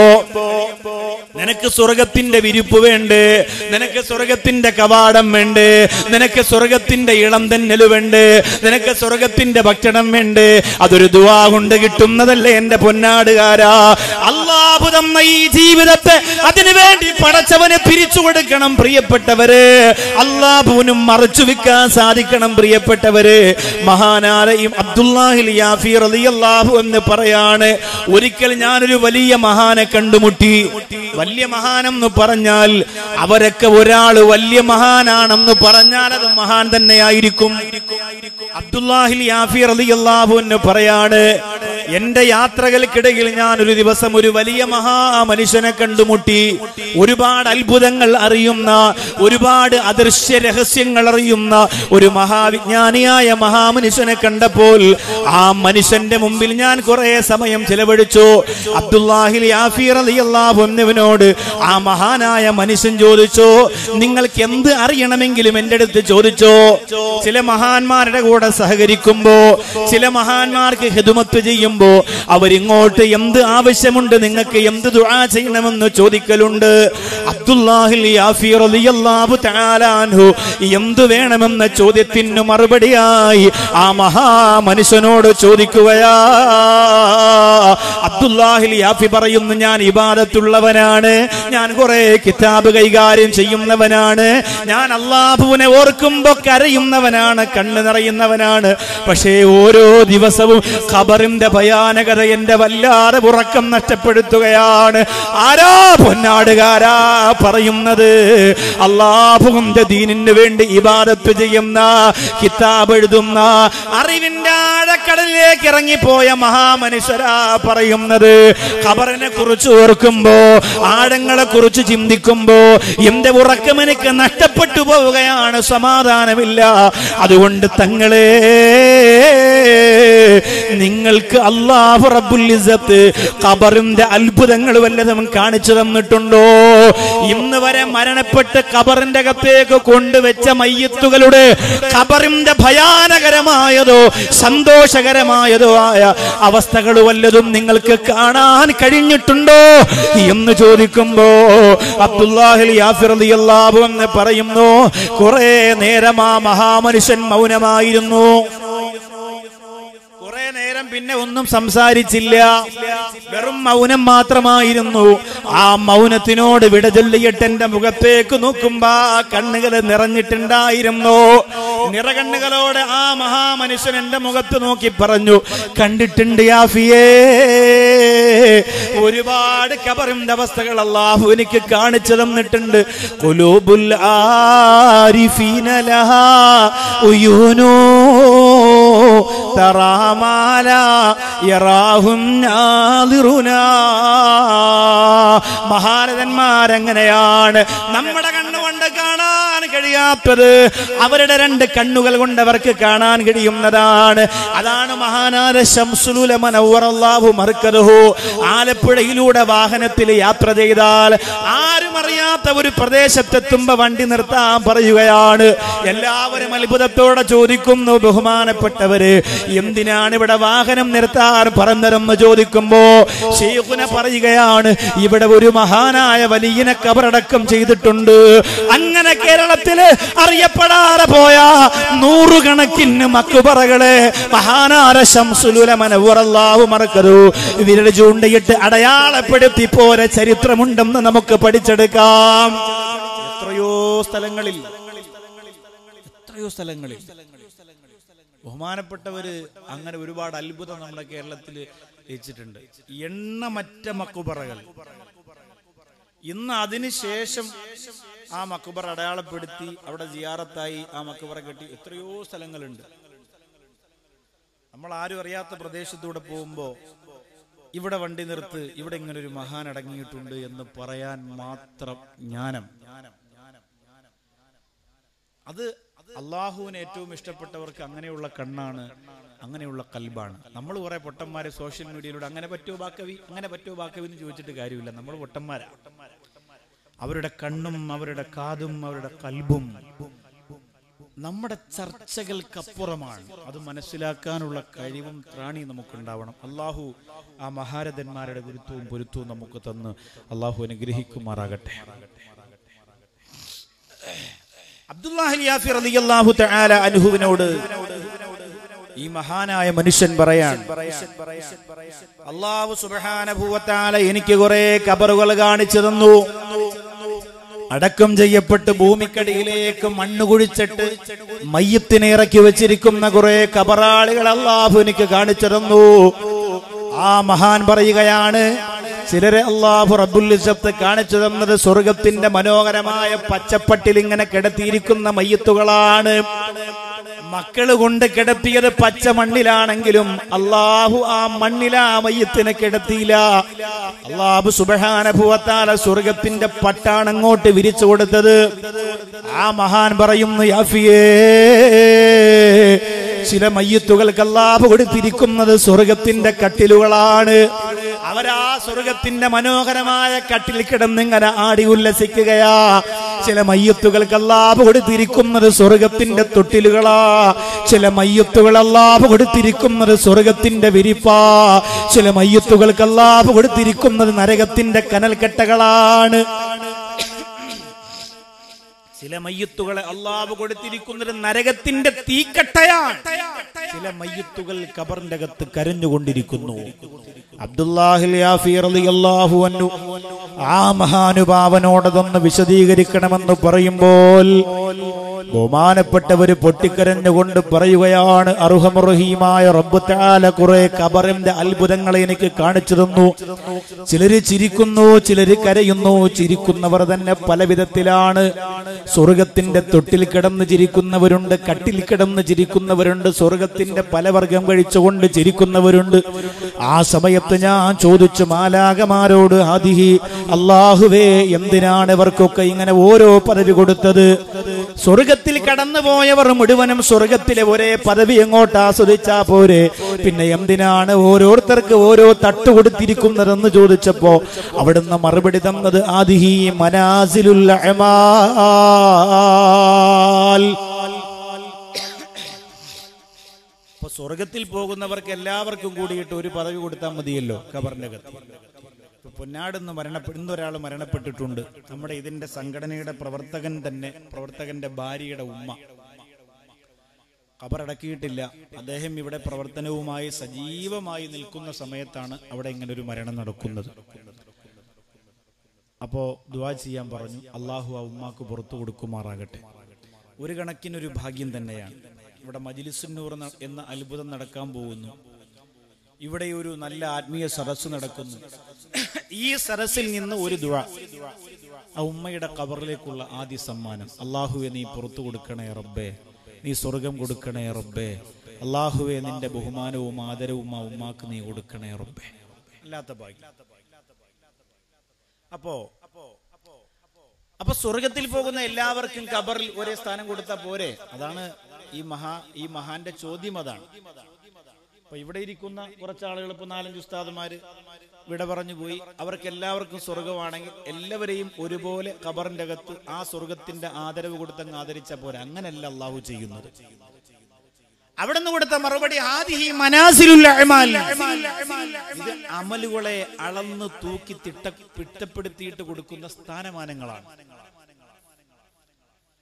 നിനക്ക് സ്വർഗത്തിന്റെ വിരിപ്പ് വേണ്ടേ നിനക്ക് സ്വർഗത്തിന്റെ കവാടം വേണ്ടേ നിനക്ക് സ്വർഗത്തിന്റെ ഇളം തന്നല് വേണ്ടേ നിനക്ക് സ്വർഗത്തിന്റെ ഭക്ഷണം വേണ്ടേ അതൊരു ദുവാ കൊണ്ട് കിട്ടുന്നതല്ലേ എന്റെ പൊന്നാടുകാരാ അള്ളാഹു തന്ന ഈ ജീവിതത്തെ അതിനു വേണ്ടി പടച്ചവനെ പിരിച്ചു കൊടുക്കണം പ്രിയപ്പെട്ടവര് അള്ളാഹുവിനും മറച്ചു വെക്കാൻ സാധിക്കണം പ്രിയപ്പെട്ടവര് മഹാനാലയും അബ്ദുല്ലാഹിൽ യാഫി റളിയല്ലാഹു എന്ന് പറയാണ് ഒരിക്കൽ ഞാനൊരു വലിയ മഹാനെ കണ്ടുമുട്ടി വലിയ മഹാനെന്ന് പറഞ്ഞാൽ അവരൊക്കെ ഒരാൾ വലിയ മഹാനാണെന്ന് പറഞ്ഞാൽ അത് മഹാൻ തന്നെയായിരിക്കും അബ്ദുല്ലാഹിൽ യാഫി റളിയല്ലാഹു എന്ന് പറയാണ് എന്റെ യാത്രകൾക്കിടയിൽ ഞാൻ ഒരു ദിവസം ഒരു വലിയ മഹാമനുഷ്യനെ കണ്ടുമുട്ടി ഒരുപാട് അത്ഭുതങ്ങൾ അറിയുന്ന ഒരുപാട് അദൃശ്യ രഹസ്യങ്ങൾ അറിയുന്ന ഒരു മഹാവിജ്ഞാനിയായ മഹാമനുഷ്യനെ കണ്ടപ്പോൾ ആ മനുഷ്യന്റെ മുമ്പിൽ ഞാൻ കുറെ സമയം ചെലവഴിച്ചു അബ്ദുല്ലാഹിൽ യാഫീർ അലിയല്ലാഹുവിനോട് ആ മഹാനായ മനുഷ്യൻ ചോദിച്ചു നിങ്ങൾക്ക് എന്ത് അറിയണമെങ്കിലും എന്റെ അടുത്ത് ചോദിച്ചോ ചില മഹാന്മാരുടെ കൂടെ സഹകരിക്കുമ്പോ ചില മഹാന്മാർക്ക് ഹിദുമത്ത് ചെയ്യുമ്പോ അവരിങ്ങോട്ട് എന്ത് ആവശ്യമുണ്ട് നിങ്ങൾക്ക് എന്ത് ദുആ ചെയ്യണമെന്ന് ചോദിക്കലുണ്ട് അബ്ദുല്ലാഹിൽ യാഫി റളിയല്ലാഹു തആല അൻഹു എന്ത് വേണമെന്ന ചോദ്യത്തിന് മറുപടിയായി ആ മഹാമനുഷ്യനോട് ചോദിക്കുകയാ അബ്ദുല്ലാഹിൽ യാഫി പറയുന്നു ഞാൻ ഇബാദത്തുള്ളവനാണ് ഞാൻ കുറെ കിതാബ് കൈകാര്യം ചെയ്യുന്നവനാണ് ഞാൻ അള്ളാഹുവിനെ ഓർക്കുമ്പോ കരയുന്നവനാണ് കണ്ണ് നിറയുന്നവനാണ് പക്ഷേ ഓരോ ദിവസവും ഖബറിന്റെ ഭയാനകത എന്റെ വല്ലാതെ ഉറക്കം നഷ്ടപ്പെടുത്തുകയാണ് ആരാ പൊന്നാടുകാരാ പറയുന്നത് അള്ളാഹുവിന്റെ ദീനിന് വേണ്ടി ഇബാദത്ത് ചെയ്യുന്ന കിതാബ് എഴുതുന്ന അറിവിന്റെ ആഴക്കടലിലേക്ക് ഇറങ്ങിപ്പോയ മഹാമനുഷ്യരാ പറയുന്നത് ഖബറിനെ കുറിച്ച് ഓർക്കുമ്പോ ആഴങ്ങളെ കുറിച്ച് ചിന്തിക്കുമ്പോ എന്റെ ഉറക്കം എനിക്ക് നഷ്ടപ്പെട്ടു പോവുകയാണ് സമാധാനമില്ല അതുകൊണ്ട് തങ്ങളെ നിങ്ങൾക്ക് അള്ളാഹു റബ്ബുൽ ഇസ്സത്ത് ഖബറിന്റെ അത്ഭുതങ്ങൾ വല്ലതും കാണിച്ചു തന്നിട്ടുണ്ടോ ഇന്ന് വരെ മരണപ്പെട്ട് ഖബറിന്റെ അകത്തേക്ക് കൊണ്ടുവച്ച മയ്യത്തുകളുടെ ഖബറിന്റെ ഭയാനകരമായതോ സന്തോഷകരമായതോ ആയ അവസ്ഥകൾ വല്ലതും നിങ്ങൾക്ക് കാണാൻ കഴിഞ്ഞിട്ടുണ്ടോ എന്ന് ചോദിക്കുമ്പോ അബ്ദുല്ലാഹിൽ യാഫിർ റളിയല്ലാഹു എന്ന് പറയുന്നു കുറെ നേരം ആ മഹാമനുഷ്യൻ മൗനമായിരുന്നു കുറെ നേരം പിന്നെ ഒന്നും സംസാരിച്ചില്ല വെറും മൗനം മാത്രമായിരുന്നു ആ മൗനത്തിനോട് വിട ചൊല്ലിയിട്ട് എന്റെ മുഖത്തേക്ക് നോക്കുമ്പോ ആ കണ്ണുകൾ നിറഞ്ഞിട്ടുണ്ടായിരുന്നു നിറകണ്ണുകളോടെ ആ മഹാമനുഷ്യൻ എന്റെ മുഖത്ത് നോക്കി പറഞ്ഞു കണ്ടിട്ടുണ്ട് യാഫിയേ ഒരുപാട് കബറിന്റെ അവസ്ഥകൾ അള്ളാഹു എനിക്ക് കാണിച്ചു തന്നിട്ടുണ്ട് കുലൂബുൽ ആരിഫീന ലഹാ ഉയൂനൂ തറാമാല യറാഹും നാദിറുനാ മഹാരഥന്മാരെങ്ങനെയാണ് നമ്മുടെ കണ്ണുകൊണ്ട് കാണാൻ കഴിയാത്തത് അവരുടെ രണ്ട് കണ്ണുകൾ കൊണ്ട് അവർക്ക് കാണാൻ കഴിയുന്നതാണ് അതാണ് മഹാനാര ശംസുലുലമനവറല്ലാഹു മറുക്കതുഹു ആലപ്പുഴയിലൂടെ വാഹനത്തിൽ യാത്ര ചെയ്താൽ ആരും അറിയാത്ത ഒരു പ്രദേശത്തെത്തുമ്പോ വണ്ടി നിർത്താൻ പറയുകയാണ് എല്ലാവരും അത്ഭുതത്തോടെ ചോദിക്കുന്നു ബഹുമാനപ്പെട്ടവര് എന്തിനാണ് ഇവിടെ വാഹനം നിർത്താൻ പറഞ്ഞതെന്ന് ചോദിക്കുമ്പോ ഷെയ്ഖുന പറയുകയാണ് ഇവിടെ ഒരു മഹാനായ വലിയനെ കബറടക്കം ചെയ്തിട്ടുണ്ട് അങ്ങനെ കേരളത്തിൽ ലോകത്തില് അറിയപ്പെടാതെ പോയ നൂറുകണക്കിന് മക്കുപറകള് മഹാനാര ശംസുലുലമനവറല്ലാഹു മറക്കരു വിരൽ ചൂണ്ടയിട്ട് അടയാളപ്പെടുത്തി പോരെ ചരിത്രമുണ്ടെന്ന് നമുക്ക് പഠിച്ചെടുക്കാം എത്രയോ സ്ഥലങ്ങളിൽ എത്രയോ സ്ഥലങ്ങളിൽ ബഹുമാനപ്പെട്ടവര് അങ്ങനെ ഒരുപാട് അത്ഭുതം നമ്മുടെ കേരളത്തിൽ രചിച്ചിട്ടുണ്ട് എണ്ണമറ്റ മക്കുപറകൾ ഇന്ന് അതിനുശേഷം ആ മക്കുബറ അടയാളപ്പെടുത്തി അവിടെ ജിയാറത്തായി ആ മക്കുബറ കെട്ടി എത്രയോ സ്ഥലങ്ങളുണ്ട് നമ്മൾ ആരും അറിയാത്ത പ്രദേശത്തൂടെ പോകുമ്പോ ഇവിടെ വണ്ടി നിർത്ത് ഇവിടെ ഇങ്ങനെ ഒരു മഹാൻ അടങ്ങിയിട്ടുണ്ട് എന്ന് പറയാൻ മാത്രം ജ്ഞാനം അത് അള്ളാഹുവിന് ഏറ്റവും ഇഷ്ടപ്പെട്ടവർക്ക് അങ്ങനെയുള്ള കണ്ണാണ് അങ്ങനെയുള്ള കൽബാണ് നമ്മൾ കുറെ പൊട്ടന്മാരെ സോഷ്യൽ മീഡിയയിലൂടെ അങ്ങനെ പറ്റുമോ ബാക്കവി അങ്ങനെ പറ്റുമോ ബാക്കവി എന്ന് ചോദിച്ചിട്ട് കാര്യമില്ല നമ്മൾ പൊട്ടന്മാരാ അവരുടെ കണ്ണും അവരുടെ കാതും അവരുടെ കൽബും നമ്മുടെ ചർച്ചകൾക്കപ്പുറമാണ് അത് മനസ്സിലാക്കാനുള്ള കഴിവും ത്രാണിയും നമുക്കുണ്ടാവണം അള്ളാഹു ആ മഹാരഥന്മാരുടെ ഗുരുത്വവും പൊരുത്തവും നമുക്ക് തന്ന് അള്ളാഹു അനുഗ്രഹിക്കുമാറാകട്ടെ അബ്ദുല്ലാഹി യാഫി റളിയല്ലാഹു തആല അൻഹുവിനോട് ഈ മഹാനായ മനുഷ്യൻ പറയാൻ അള്ളാഹു സുബ്ഹാനഹു വ തആല എനിക്ക് കുറെ കബറുകൾ കാണിച്ചു തന്നു അടക്കം ചെയ്യപ്പെട്ട് ഭൂമിക്കടിയിലേക്ക് മണ്ണ് കുഴിച്ചിട്ട് മയ്യത്തിനെ ഇറക്കി വെച്ചിരിക്കുന്ന കുറെ കബറാളികൾ അള്ളാഹു എനിക്ക് കാണിച്ചു തന്നു ആ മഹാൻ പറയുകയാണ് ചിലരെ അള്ളാഹു റബ്ബുല്ലിസത്ത് കാണിച്ചു തന്നത് സ്വർഗത്തിന്റെ മനോഹരമായ പച്ചപ്പട്ടിൽ ഇങ്ങനെ കിടത്തിയിരിക്കുന്ന മയ്യത്തുകളാണ് മക്കള് കൊണ്ട് കിടത്തിയത് പച്ച മണ്ണിലാണെങ്കിലും അള്ളാഹു ആ മണ്ണില ആ മയ്യത്തിനെ കിടത്തിയില്ല അള്ളാഹു സുബഹാനുഭവത്താല സ്വർഗത്തിന്റെ പട്ടാണ് അങ്ങോട്ട് വിരിച്ചു കൊടുത്തത് ആ മഹാൻ പറയുന്നു യാഫിയേ ചില മയ്യത്തുകൾക്ക് അല്ലാഹു കൊടുത്തിരിക്കുന്നത് സ്വർഗത്തിന്റെ കട്ടിലുകളാണ് അവരാ സ്വർഗത്തിന്റെ മനോഹരമായ കട്ടിൽ കിടന്നിങ്ങനെ ആടി ഉല്ലസിക്കുകയാ ചില മയ്യത്തുകൾക്ക് അല്ലാഹു കൊടുത്തിരിക്കുന്നത് സ്വർഗത്തിന്റെ തൊട്ടിലുകളാ ചില മയ്യത്തുകൾ അല്ലാഹു കൊടുത്തിരിക്കുന്നത് സ്വർഗത്തിന്റെ വിരിപ്പാ ചില മയ്യത്തുകൾക്ക് അല്ലാഹു കൊടുത്തിരിക്കുന്നത് നരകത്തിന്റെ കനൽക്കെട്ടകളാണ് ചില മയ്യത്തുകളെ അള്ളാഹു കൊടുത്തിരിക്കുന്നത് നരകത്തിന്റെ തീക്കട്ടയാണ് ചില മയ്യത്തുകൾ കബറിന്റെ അകത്ത് കരഞ്ഞുകൊണ്ടിരിക്കുന്നു അബ്ദുല്ലാഹിൽ യാഫി റളിയല്ലാഹു അൻഹു ആ മഹാനുഭാവനോടതൊന്ന് വിശദീകരിക്കണമെന്ന് പറയുമ്പോൾ ബഹുമാനപ്പെട്ടവര് പൊട്ടിക്കരഞ്ഞുകൊണ്ട് പറയുകയാണ് അർഹമുറഹീമായ റബ്ബ് താല കുറെ കബറിന്റെ അത്ഭുതങ്ങളെ എനിക്ക് കാണിച്ചു തന്നു ചിലര് ചിരിക്കുന്നു ചിലര് കരയുന്നു ചിരിക്കുന്നവർ തന്നെ പല വിധത്തിലാണ് സ്വർഗത്തിന്റെ തൊട്ടിൽ കിടന്ന് ചിരിക്കുന്നവരുണ്ട് കട്ടിൽ കിടന്ന് ചിരിക്കുന്നവരുണ്ട് സ്വർഗത്തിന്റെ പല വർഗം കഴിച്ചുകൊണ്ട് ചിരിക്കുന്നവരുണ്ട് ആ സമയത്ത് ഞാൻ ചോദിച്ചു മാലാകമാരോട് ആദിഹി അള്ളാഹുവേ എന്തിനാണ് ഇവർക്കൊക്കെ ഇങ്ങനെ ഓരോ പദവി കൊടുത്തത് സ്വർഗത്തിൽ കടന്നുപോയവർ മുഴുവനും സ്വർഗത്തിലെ ഒരേ പദവി എങ്ങോട്ട് ആസ്വദിച്ചാ പോരെ പിന്നെ എന്തിനാണ് ഓരോരുത്തർക്ക് ഓരോ തട്ട് കൊടുത്തിരിക്കുന്നതെന്ന് ചോദിച്ചപ്പോ അവിടുന്ന് മറുപടി തന്നത് ആദിഹി മനാസിലുൽ അമാൽ അപ്പൊ സ്വർഗത്തിൽ പോകുന്നവർക്ക് എല്ലാവർക്കും കൂടിയിട്ട് ഒരു പദവി കൊടുത്താൽ മതിയല്ലോ ഖബറിന്റെ അകത്ത് ഇപ്പൊ പൊന്നാടെന്ന് മരണപ്പെ ഇന്നൊരാൾ മരണപ്പെട്ടിട്ടുണ്ട് നമ്മുടെ ഇതിന്റെ സംഘടനയുടെ പ്രവർത്തകൻ തന്നെ പ്രവർത്തകന്റെ ഭാര്യയുടെ ഉമ്മ ഖബറടക്കിയിട്ടില്ല അദ്ദേഹം ഇവിടെ പ്രവർത്തനവുമായി സജീവമായി നിൽക്കുന്ന സമയത്താണ് അവിടെ ഇങ്ങനെ ഒരു മരണം നടക്കുന്നത് അപ്പോ ദുവാ ചെയ്യാൻ പറഞ്ഞു അള്ളാഹു ആ ഉമ്മാക്ക് പുറത്തു കൊടുക്കുമാറാകട്ടെ ഒരു കണക്കിനൊരു ഭാഗ്യം തന്നെയാണ് ഇവിടെ മജിലിസുന്നൂർ എന്ന- എന്ന അത്ഭുതം നടക്കാൻ പോകുന്നു ഇവിടെ ഒരു നല്ല ആത്മീയ സദസ്സ് നടക്കുന്നു ഈ സദസ്സിൽ നിന്ന് ഒരു ദുവ ആ ഉമ്മയുടെ കബറിലേക്കുള്ള ആദ്യ സമ്മാനം അള്ളാഹുവെ നീ പുറത്തു കൊടുക്കണേ റബ്ബേ നീ സ്വർഗം കൊടുക്കണേ റബ്ബേ അള്ളാഹുവെ നിന്റെ ബഹുമാനവും ആദരവും ആ ഉമ്മാക്ക് നീ കൊടുക്കണേ റബ്ബേ അല്ലാത്ത ഭാഗ്യം അപ്പോ അപ്പൊ സ്വർഗത്തിൽ പോകുന്ന എല്ലാവർക്കും ഖബറിൽ ഒരേ സ്ഥാനം കൊടുത്താൽ പോരെ അതാണ് ഈ മഹാ ഈ മഹാന്റെ ചോദ്യം അതാണ് അപ്പൊ ഇവിടെ ഇരിക്കുന്ന കുറച്ച് ആളുകൾ ഇപ്പൊ നാലഞ്ച് ഉസ്താദുമാര് വിട പറഞ്ഞു പോയി അവർക്ക് എല്ലാവർക്കും സ്വർഗമാണെങ്കിൽ എല്ലാവരെയും ഒരുപോലെ ഖബറിന്റെ അകത്ത് ആ സ്വർഗത്തിന്റെ ആദരവ് കൊടുത്തങ്ങ് ആദരിച്ച പോരെ അങ്ങനെയല്ല അള്ളാഹു ചെയ്യുന്നത് അവിടെ നിന്ന് കൊടുത്ത മറുപടി ആദിഹി മനാസിലുൽ അഅ്മാൽ. ഇത് അമലുകളെ അളന്ന് തൂക്കി തിട്ട തിട്ടപ്പെടുത്തിയിട്ട് കൊടുക്കുന്ന സ്ഥാനമാനങ്ങളാണ്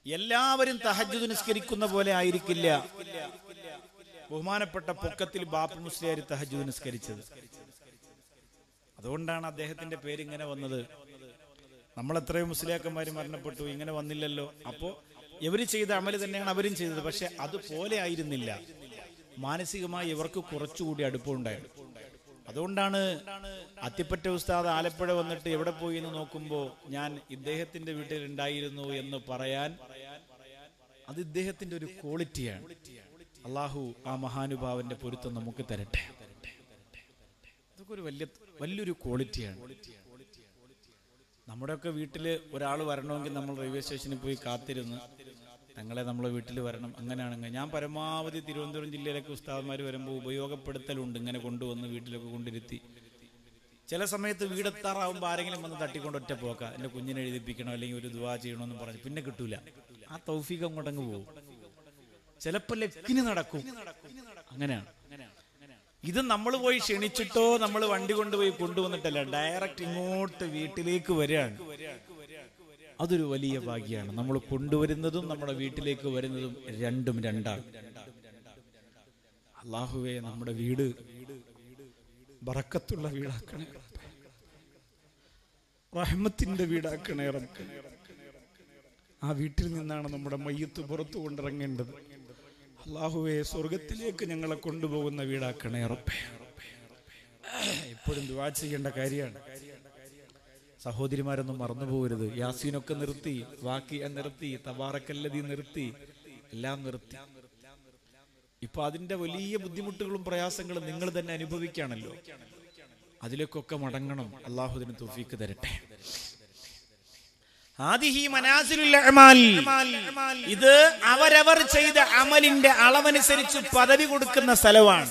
എല്ലാവരും തഹജ്ജുദ് നിസ്കരിക്കുന്ന പോലെ ആയിരിക്കില്ല ബഹുമാനപ്പെട്ട പൊക്കത്തിൽ ബാപ്പു മുസ്ലിയാർ തഹജ്ജുദ് നിസ്കരിച്ചത് അതുകൊണ്ടാണ് അദ്ദേഹത്തിന്റെ പേര് ഇങ്ങനെ വന്നത് നമ്മൾ എത്രയോ മുസ്ലിയാക്കന്മാര് മരണപ്പെട്ടു ഇങ്ങനെ വന്നില്ലല്ലോ അപ്പോ ഇവര് ചെയ്ത അമല് തന്നെയാണ് അവരും ചെയ്തത് പക്ഷെ അതുപോലെ ആയിരുന്നില്ല മാനസികമായി ഇവർക്ക് കുറച്ചുകൂടി അടുപ്പമുണ്ടായിരുന്നു അതുകൊണ്ടാണ് അത്തിപ്പറ്റ ഉസ്താദ് ആലപ്പുഴ വന്നിട്ട് എവിടെ പോയി എന്ന് നോക്കുമ്പോൾ ഞാൻ ഇദ്ദേഹത്തിന്റെ വീട്ടിൽ ഉണ്ടായിരുന്നു എന്ന് പറയാൻ അത് ഇദ്ദേഹത്തിന്റെ ഒരു ക്വാളിറ്റിയാണ് അള്ളാഹു ആ മഹാനുഭാവന്റെ പൊരുത്തം നമുക്ക് തരട്ടെ അതൊക്കെ ഒരു വലിയ വലിയൊരു ക്വാളിറ്റിയാണ് നമ്മുടെയൊക്കെ വീട്ടിൽ ഒരാൾ വരണമെങ്കിൽ നമ്മൾ റെയിൽവേ സ്റ്റേഷനിൽ പോയി കാത്തിരുന്ന് ഞങ്ങളെ നമ്മളെ വീട്ടിൽ വരണം അങ്ങനെയാണെങ്കിൽ ഞാൻ പരമാവധി തിരുവനന്തപുരം ജില്ലയിലൊക്കെ ഉസ്താദന്മാർ വരുമ്പോൾ ഉപയോഗപ്പെടുത്തലുണ്ട് ഇങ്ങനെ കൊണ്ടുവന്ന് വീട്ടിലൊക്കെ കൊണ്ടിരുത്തി ചില സമയത്ത് വീടെത്താറാവുമ്പോൾ ആരെങ്കിലും വന്ന് തട്ടിക്കൊണ്ട് ഒറ്റ പോക്ക എൻ്റെ കുഞ്ഞിനെ എഴുതിപ്പിക്കണം അല്ലെങ്കിൽ ഒരു ദുവാ ചെയ്യണമെന്ന് പറഞ്ഞ് പിന്നെ കിട്ടൂല ആ തൗഫീഖ് അങ്ങോട്ടങ്ങ് പോകും ചിലപ്പോൾ ലക്കിന് നടക്കും അങ്ങനെയാണ് ഇത് നമ്മൾ പോയി ക്ഷണിച്ചിട്ടോ നമ്മൾ വണ്ടി കൊണ്ടുപോയി കൊണ്ടുവന്നിട്ടല്ല ഡയറക്റ്റ് ഇങ്ങോട്ട് വീട്ടിലേക്ക് വരികയാണ് അതൊരു വലിയ ഭാഗ്യമാണ് നമ്മൾ കൊണ്ടുവരുന്നതും നമ്മുടെ വീട്ടിലേക്ക് വരുന്നതും രണ്ടും രണ്ടാണ് അള്ളാഹുവെ നമ്മുടെ വീട് ബറക്കത്തുള്ള വീടാക്കണേ റബ്ബേ. റഹ്മത്തിന്റെ വീടാക്കണേ റബ്ബേ. ആ വീട്ടിൽ നിന്നാണ് നമ്മുടെ മയ്യത്ത് പുറത്തു കൊണ്ടിറങ്ങേണ്ടത് അള്ളാഹുവെ സ്വർഗത്തിലേക്ക് ഞങ്ങളെ കൊണ്ടുപോകുന്ന വീടാക്കണേ റബ്ബേ എപ്പോഴും ദുവാ ചെയ്യേണ്ട കാര്യമാണ് സഹോദരിമാരൊന്നും മറന്നു പോകരുത് യാസീനൊക്കെ നിർത്തി വാക്കിയ നിർത്തി തബാറക്കല്ലതി നിർത്തി എല്ലാം നിർത്തി ഇപ്പൊ അതിന്റെ വലിയ ബുദ്ധിമുട്ടുകളും പ്രയാസങ്ങളും നിങ്ങൾ തന്നെ അനുഭവിക്കുകയാണല്ലോ അതിലേക്കൊക്കെ മടങ്ങണം അള്ളാഹുദിന് തൗഫീക്ക് തരട്ടെ ഹാദിഹി മനാസിലുൽ അഅമാൽ. ഇത് അവരവർ ചെയ്ത അമലിന്റെ അളവനുസരിച്ച് പദവി കൊടുക്കുന്ന സ്ഥലമാണ്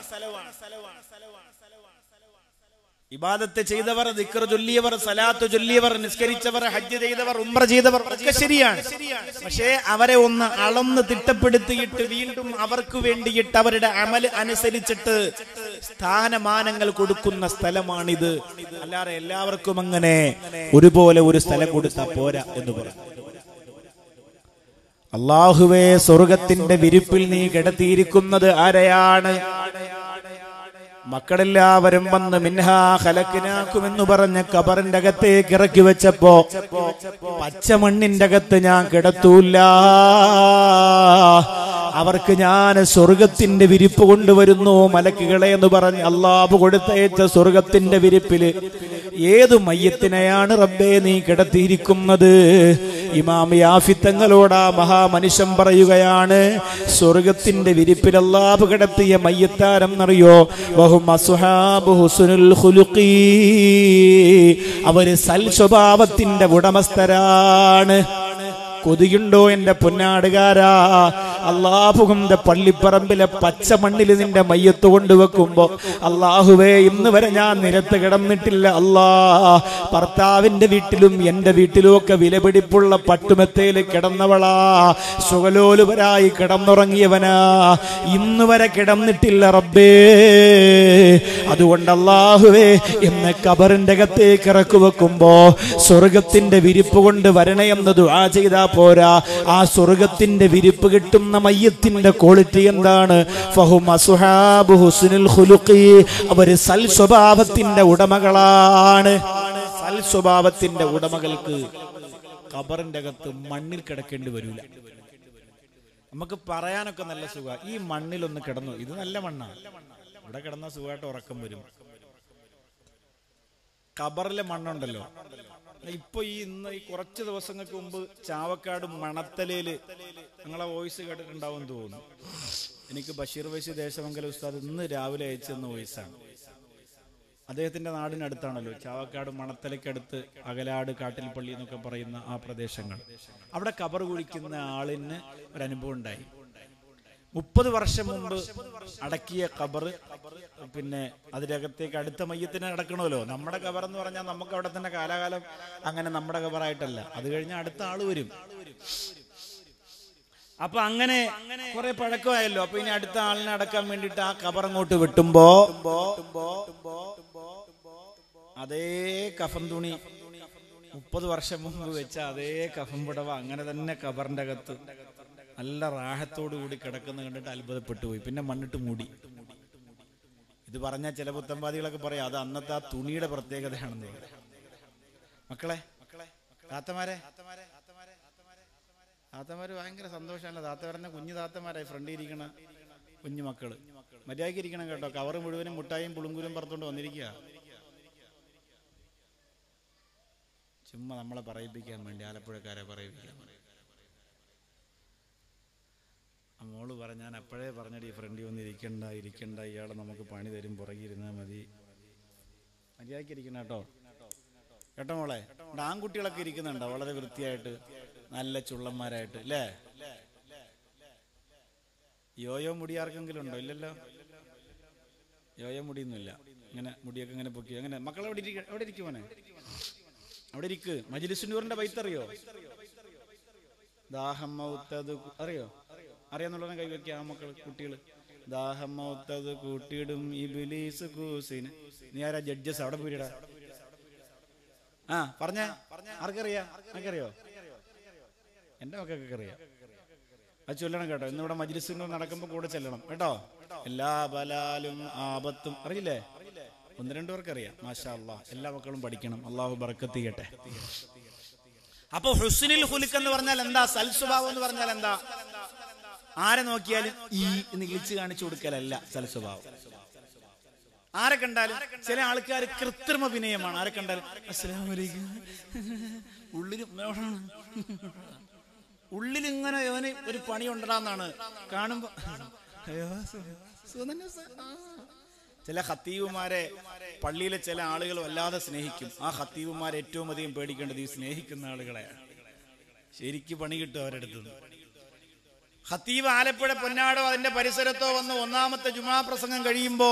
ഇബാദത്ത് ചെയ്തവർ ദിക്ർ ചൊല്ലിയവർ സലാത്ത് ചൊല്ലിയവർ നിസ്കരിച്ചവർ ഹജ്ജ് ചെയ്തവർ ഉംറ ചെയ്തവർ ഒക്കെ ശരിയാണ് പക്ഷേ അവരെ ഒന്ന് അളന്ന് തിട്ടപ്പെടുത്തിയിട്ട് വീണ്ടും അവർക്ക് വേണ്ടിയിട്ട് അവരുടെ അമല് അനുസരിച്ചിട്ട് സ്ഥാനമാനങ്ങൾ കൊടുക്കുന്ന സ്ഥലമാണിത് അല്ലാതെ എല്ലാവർക്കും അങ്ങനെ ഒരുപോലെ ഒരു സ്ഥലം കൊടുത്താൽ പോരാ എന്ന് പറഞ്ഞു അള്ളാഹുവേ സ്വർഗത്തിന്റെ വിരിപ്പിൽ നീ കിടത്തിയിരിക്കുന്നത് ആരെയാണ് മക്കളെല്ലാവരും വന്ന് മിൻഹാ ഹലക്കിനാക്കുമെന്ന് പറഞ്ഞ് കബറിന്റെ അകത്തേക്ക് ഇറക്കി വെച്ചപ്പോ പച്ചമണ്ണിന്റെ അകത്ത് ഞാൻ കിടത്തൂല്ല അവർക്ക് ഞാൻ സ്വർഗത്തിന്റെ വിരിപ്പ് കൊണ്ടുവരുന്നു മലക്കുകളെ എന്ന് പറഞ്ഞ് അള്ളാബ് കൊടുത്തയച്ച സ്വർഗത്തിന്റെ വിരിപ്പില് ഏത് മയ്യത്തിനെയാണ് റബ്ബേ നീ കിടത്തിയിരിക്കുന്നത് ഇമാം യാഫിത്തങ്ങളോട് ആ മഹാമനുഷ്യൻ പറയുകയാണ് സ്വർഗത്തിന്റെ വിരിപ്പിൽ അള്ളാബ് കിടത്തിയ മയ്യത്താരം എന്നറിയോ വഹും അസ്ഹാബു ഹുസ്നുൽ ഖുലുഖി അവര് സൽ സ്വഭാവത്തിന്റെ ഉടമസ്ഥരാണ് കൊതിയുണ്ടോ എന്റെ പൊന്നാടുകാരാ അള്ളാഹുന്റെ പള്ളിപ്പറമ്പിലെ പച്ച മണ്ണിൽ നിന്റെ മയ്യത്ത് കൊണ്ടുവെക്കുമ്പോ അള്ളാഹുവേ ഇന്ന് വരെ ഞാൻ നിരത്ത് കിടന്നിട്ടില്ല അല്ലാ ഭർത്താവിന്റെ വീട്ടിലും എന്റെ വീട്ടിലും ഒക്കെ വിലപിടിപ്പുള്ള പട്ടുമെത്തയിൽ കിടന്നവളാ സുഖലോലുപരായി കിടന്നുറങ്ങിയവനാ ഇന്ന് വരെ കിടന്നിട്ടില്ല റബ്ബേ അതുകൊണ്ട് അള്ളാഹുവേ എന്ന് കബറിന്റെ അകത്തേക്ക് ഇറക്കു വെക്കുമ്പോ സ്വർഗത്തിന്റെ വിരിപ്പ് കൊണ്ട് വരണേ എന്ന് ദുആ ചെയ്താ പോരാ ആ സ്വർഗത്തിന്റെ വിരിപ്പ് കിട്ടുന്ന മയ്യത്തിന്റെ ക്വാളിറ്റി എന്താണ് ഫഹും അസുഹാബു ഹുസ്നുൽ ഖുലുഖി അവര് സൽ സ്വഭാവത്തിന്റെ ഉടമകളാണ് സൽ സ്വഭാവത്തിന്റെ ഉടമകൾക്ക് കബറിന്റെ അകത്ത് മണ്ണിൽ കിടക്കേണ്ടി വരൂല നമുക്ക് പറയാനൊക്കെ നല്ല സുഖ ഈ മണ്ണിലൊന്ന് കിടന്നു ഇത് നല്ല മണ്ണാണ് ഇവിടെ കിടന്ന സുഖമായിട്ട് ഉറക്കം വരും കബറിലെ മണ്ണുണ്ടല്ലോ ഇപ്പൊ ഈ ഇന്ന് ഈ കുറച്ച് ദിവസങ്ങൾക്ക് മുമ്പ് ചാവക്കാട് മണത്തലയില് നിങ്ങളെ വോയിസ് കേട്ടിട്ടുണ്ടാവും എന്ന് തോന്നുന്നു എനിക്ക് ബഷീർ വൈസി ദേശമംഗല ഉസ്താദ് ഇന്ന് രാവിലെ അയച്ചെന്ന വോയിസാണ് അദ്ദേഹത്തിന്റെ നാടിനടുത്താണല്ലോ ചാവക്കാട് മണത്തലയ്ക്കടുത്ത് അകലാട് കാട്ടിൽപ്പള്ളി എന്നൊക്കെ പറയുന്ന ആ പ്രദേശങ്ങൾ അവിടെ കബർ കുഴിക്കുന്ന ആളിന് ഒരു അനുഭവം ഉണ്ടായി മുപ്പത് വർഷം മുമ്പ് അടക്കിയ കബർ പിന്നെ അതിനകത്തേക്ക് അടുത്ത മയ്യത്തിന് അടക്കണമല്ലോ നമ്മുടെ കബർ എന്ന് പറഞ്ഞാൽ നമുക്ക് അവിടെ തന്നെ കാലാകാലം അങ്ങനെ നമ്മുടെ കബറായിട്ടല്ല അത് കഴിഞ്ഞാൽ അടുത്ത ആള് വരും അപ്പൊ അങ്ങനെ കുറെ പഴക്കമായല്ലോ അപ്പൊ ഇനി അടുത്ത ആളിനെ അടക്കാൻ വേണ്ടിട്ട് ആ കബർ അങ്ങോട്ട് വെട്ടുമ്പോ അതേ കഫൻ തുണി മുപ്പത് വർഷം മുമ്പ് വെച്ച അതേ കഫം പുടവ അങ്ങനെ തന്നെ കബറിന്റെ അകത്ത് നല്ല റാഹത്തോടു കൂടി കിടക്കുന്ന കണ്ടിട്ട് അത്ഭുതപ്പെട്ടു പോയി പിന്നെ മണ്ണിട്ട് മൂടി ഇത് പറഞ്ഞ ചില പുത്തമ്പാദികളൊക്കെ പറയാം അത് അന്നത്തെ ആ തുണിയുടെ പ്രത്യേകതയാണെന്ന് പറയും. മക്കളെ താത്തമാരെ താത്തമാര് ഭയങ്കര സന്തോഷമല്ല താത്ത പറഞ്ഞ കുഞ്ഞു താത്തമാരായി ഫ്രണ്ടിൽ ഇരിക്കണ കുഞ്ഞു മക്കള് മര്യാദയ്ക്ക് ഇരിക്കണം കേട്ടോ കവറ് മുഴുവനും മുട്ടായും പുളുങ്കുരും പറത്തോണ്ട് വന്നിരിക്കുക ചുമ്മാ നമ്മളെ പറയിപ്പിക്കാൻ വേണ്ടി ആലപ്പുഴക്കാരെ പറയിപ്പിക്കാൻ വേണ്ടി. ആ മോള് പറഞ്ഞ ഞാൻ അപ്പോഴേ പറഞ്ഞടി ഈ ഫ്രണ്ടിൽ വന്ന് ഇരിക്കണ്ട ഇരിക്കണ്ട ഇയാളെ നമുക്ക് പണി തരും പുറകെ ഇരുന്നാൽ മതി മര്യാദയ്ക്ക് ഇരിക്കണം കേട്ടോ കേട്ടോ മോളെ ഇവിടെ ആൺകുട്ടികളൊക്കെ ഇരിക്കുന്നുണ്ടോ വളരെ വൃത്തിയായിട്ട് നല്ല ചുള്ളന്മാരായിട്ട് അല്ലേ യോയോ മുടി ആർക്കെങ്കിലും ഉണ്ടോ ഇല്ലല്ലോ യോയോ മുടിയൊന്നുമില്ല ഇങ്ങനെ മുടിയൊക്കെ ഇങ്ങനെ പൊക്കി അങ്ങനെ മക്കളെ അവിടെ ഇരിക്ക അവിടെ ഇരിക്കും മോനെ അവിടെ ഇരിക്ക് മജിലിസുന്നൂറിന്റെ ബൈത്തറിയോ ദാഹം മൗത്തത് കു- അറിയോ അറിയാന്നുള്ളവനെ കൈവയ്ക്കുക ആ മക്കൾ കുട്ടികൾ ദാഹം മൗത്തത് കൂട്ടിയിടും ഇബിലീസ് കൂസിന് നീ ആരാ ജഡ്ജസ് അവിടെ പോയിടാ ആ പറഞ്ഞ ആർക്കറിയാ ആർക്കറിയോ എന്റെ മക്കൾക്കൊക്കെ അറിയാം അത് ചൊല്ലണം കേട്ടോ ഇന്നിവിടെ മജ്ലിസുകൾ നടക്കുമ്പോൾ കൂടെ ചെല്ലണം കേട്ടോ എല്ലാ ബലാലും ആപത്തും അറിയില്ലേ ഒന്ന് രണ്ടു പേർക്ക് അറിയാം മാഷാ അല്ലാ എല്ലാ മക്കളും പഠിക്കണം അള്ളാഹു ബർക്കത്ത് ചെയ്യട്ടെ അപ്പൊ ഹുസ്നിൽ ഹുലിക്ക് എന്ന് പറഞ്ഞാൽ എന്താ സൽസ്വഭാവം എന്ന് പറഞ്ഞാൽ എന്താ ആരെ നോക്കിയാലും ഈ എന്ന് ഇളിച്ച് കാണിച്ചു കൊടുക്കലല്ല സൽസ്വഭാവം ആരെ കണ്ടാലും ചില ആൾക്കാർ കൃത്രിമ വിനയമാണ് ആരെ കണ്ടാലും അസ്സലാമു അലൈക്കും ഉള്ളിൽ ഉള്ളിൽ ഇങ്ങനെ ഇവന് ഒരു പണി ഉണ്ടടാന്നാണ് കാണുമ്പോ അയ്യോ, സു- സുഖം തന്നെ സ- ആ. ചില ഹത്തീവുമാരെ പള്ളിയിലെ ചില ആളുകൾ വല്ലാതെ സ്നേഹിക്കും ആ ഹത്തീവുമാരെ ഏറ്റവും അധികം പേടിക്കേണ്ടത് ഈ സ്നേഹിക്കുന്ന ആളുകളെ ശരിക്ക് പണി കിട്ടും അവരെടുത്ത് ഹത്തീവ് ആലപ്പുഴ പൊന്നാടോ അതിന്റെ പരിസരത്തോ വന്ന് ഒന്നാമത്തെ ജുമാ പ്രസംഗം കഴിയുമ്പോ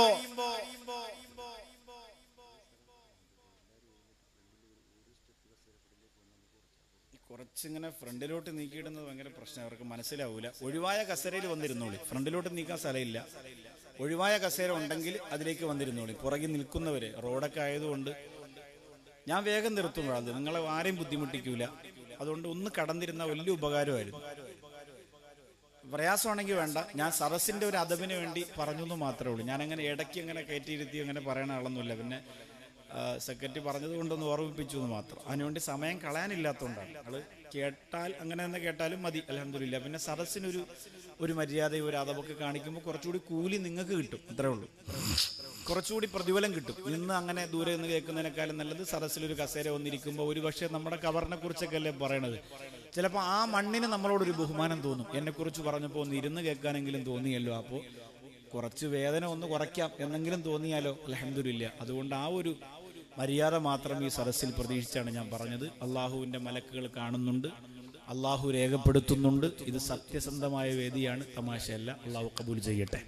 കുറച്ചിങ്ങനെ ഫ്രണ്ടിലോട്ട് നീക്കിയിടുന്നത് ഭയങ്കര പ്രശ്നം അവർക്ക് മനസ്സിലാവൂല ഒഴിവായ കസേരയിൽ വന്നിരുന്നോളി ഫ്രണ്ടിലോട്ട് നീക്കാൻ സ്ഥലമില്ല ഒഴിവായ കസേര ഉണ്ടെങ്കിൽ അതിലേക്ക് വന്നിരുന്നോളി പുറകിൽ നിൽക്കുന്നവര് റോഡൊക്കെ ആയതുകൊണ്ട് ഞാൻ വേഗം നിർത്തുമ്പോഴത് നിങ്ങളെ ആരെയും ബുദ്ധിമുട്ടിക്കൂല അതുകൊണ്ട് ഒന്ന് കടന്നിരുന്ന വലിയ ഉപകാരമായിരുന്നു പ്രയാസമാണെങ്കിൽ വേണ്ട ഞാൻ സദസ്സിന്റെ ഒരു അതവിന് വേണ്ടി പറഞ്ഞു എന്ന് മാത്രമേ ഉള്ളൂ ഞാൻ അങ്ങനെ ഇടയ്ക്ക് അങ്ങനെ കയറ്റിയിരുത്തി അങ്ങനെ പറയണ ആളൊന്നുമില്ല പിന്നെ സെക്രട്ടറി പറഞ്ഞത് കൊണ്ടൊന്ന് ഓർമ്മിപ്പിച്ചു എന്ന് മാത്രം അതിനുവേണ്ടി സമയം കളയാനില്ലാത്തതുകൊണ്ടാണ് ആള് കേട്ടാൽ അങ്ങനെ തന്നെ കേട്ടാലും മതി അലഹമില്ല പിന്നെ സദസ്സിനൊരു ഒരു മര്യാദയും ഒരു അതവൊക്കെ കാണിക്കുമ്പോൾ കുറച്ചുകൂടി കൂലി നിങ്ങൾക്ക് കിട്ടും അത്രേ ഉള്ളൂ കുറച്ചുകൂടി പ്രതിഫലം കിട്ടും ഇന്ന് അങ്ങനെ ദൂരെ നിന്ന് കേൾക്കുന്നതിനേക്കാളും നല്ലത് സദസ്സിലൊരു കസേര വന്നിരിക്കുമ്പോൾ ഒരു പക്ഷേ നമ്മുടെ കവറിനെ കുറിച്ചൊക്കെ അല്ലേ പറയണത് ചിലപ്പോൾ ആ മണ്ണിന് നമ്മളോടൊരു ബഹുമാനം തോന്നും എന്നെക്കുറിച്ച് പറഞ്ഞപ്പോൾ ഒന്ന് ഇരുന്ന് കേൾക്കാനെങ്കിലും തോന്നിയല്ലോ അപ്പോൾ കുറച്ച് വേദന ഒന്ന് കുറയ്ക്കാം എന്നെങ്കിലും തോന്നിയാലോ അലഹമില്ല അതുകൊണ്ട് ആ ഒരു മര്യാദ മാത്രം ഈ സദസ്സിൽ പ്രതീക്ഷിച്ചാണ് ഞാൻ പറഞ്ഞത് അള്ളാഹുവിൻ്റെ മലക്കുകൾ കാണുന്നുണ്ട് അള്ളാഹു രേഖപ്പെടുത്തുന്നുണ്ട് ഇത് സത്യസന്ധമായ വേദിയാണ് തമാശയല്ല അള്ളാഹു കബൂൽ ചെയ്യട്ടെ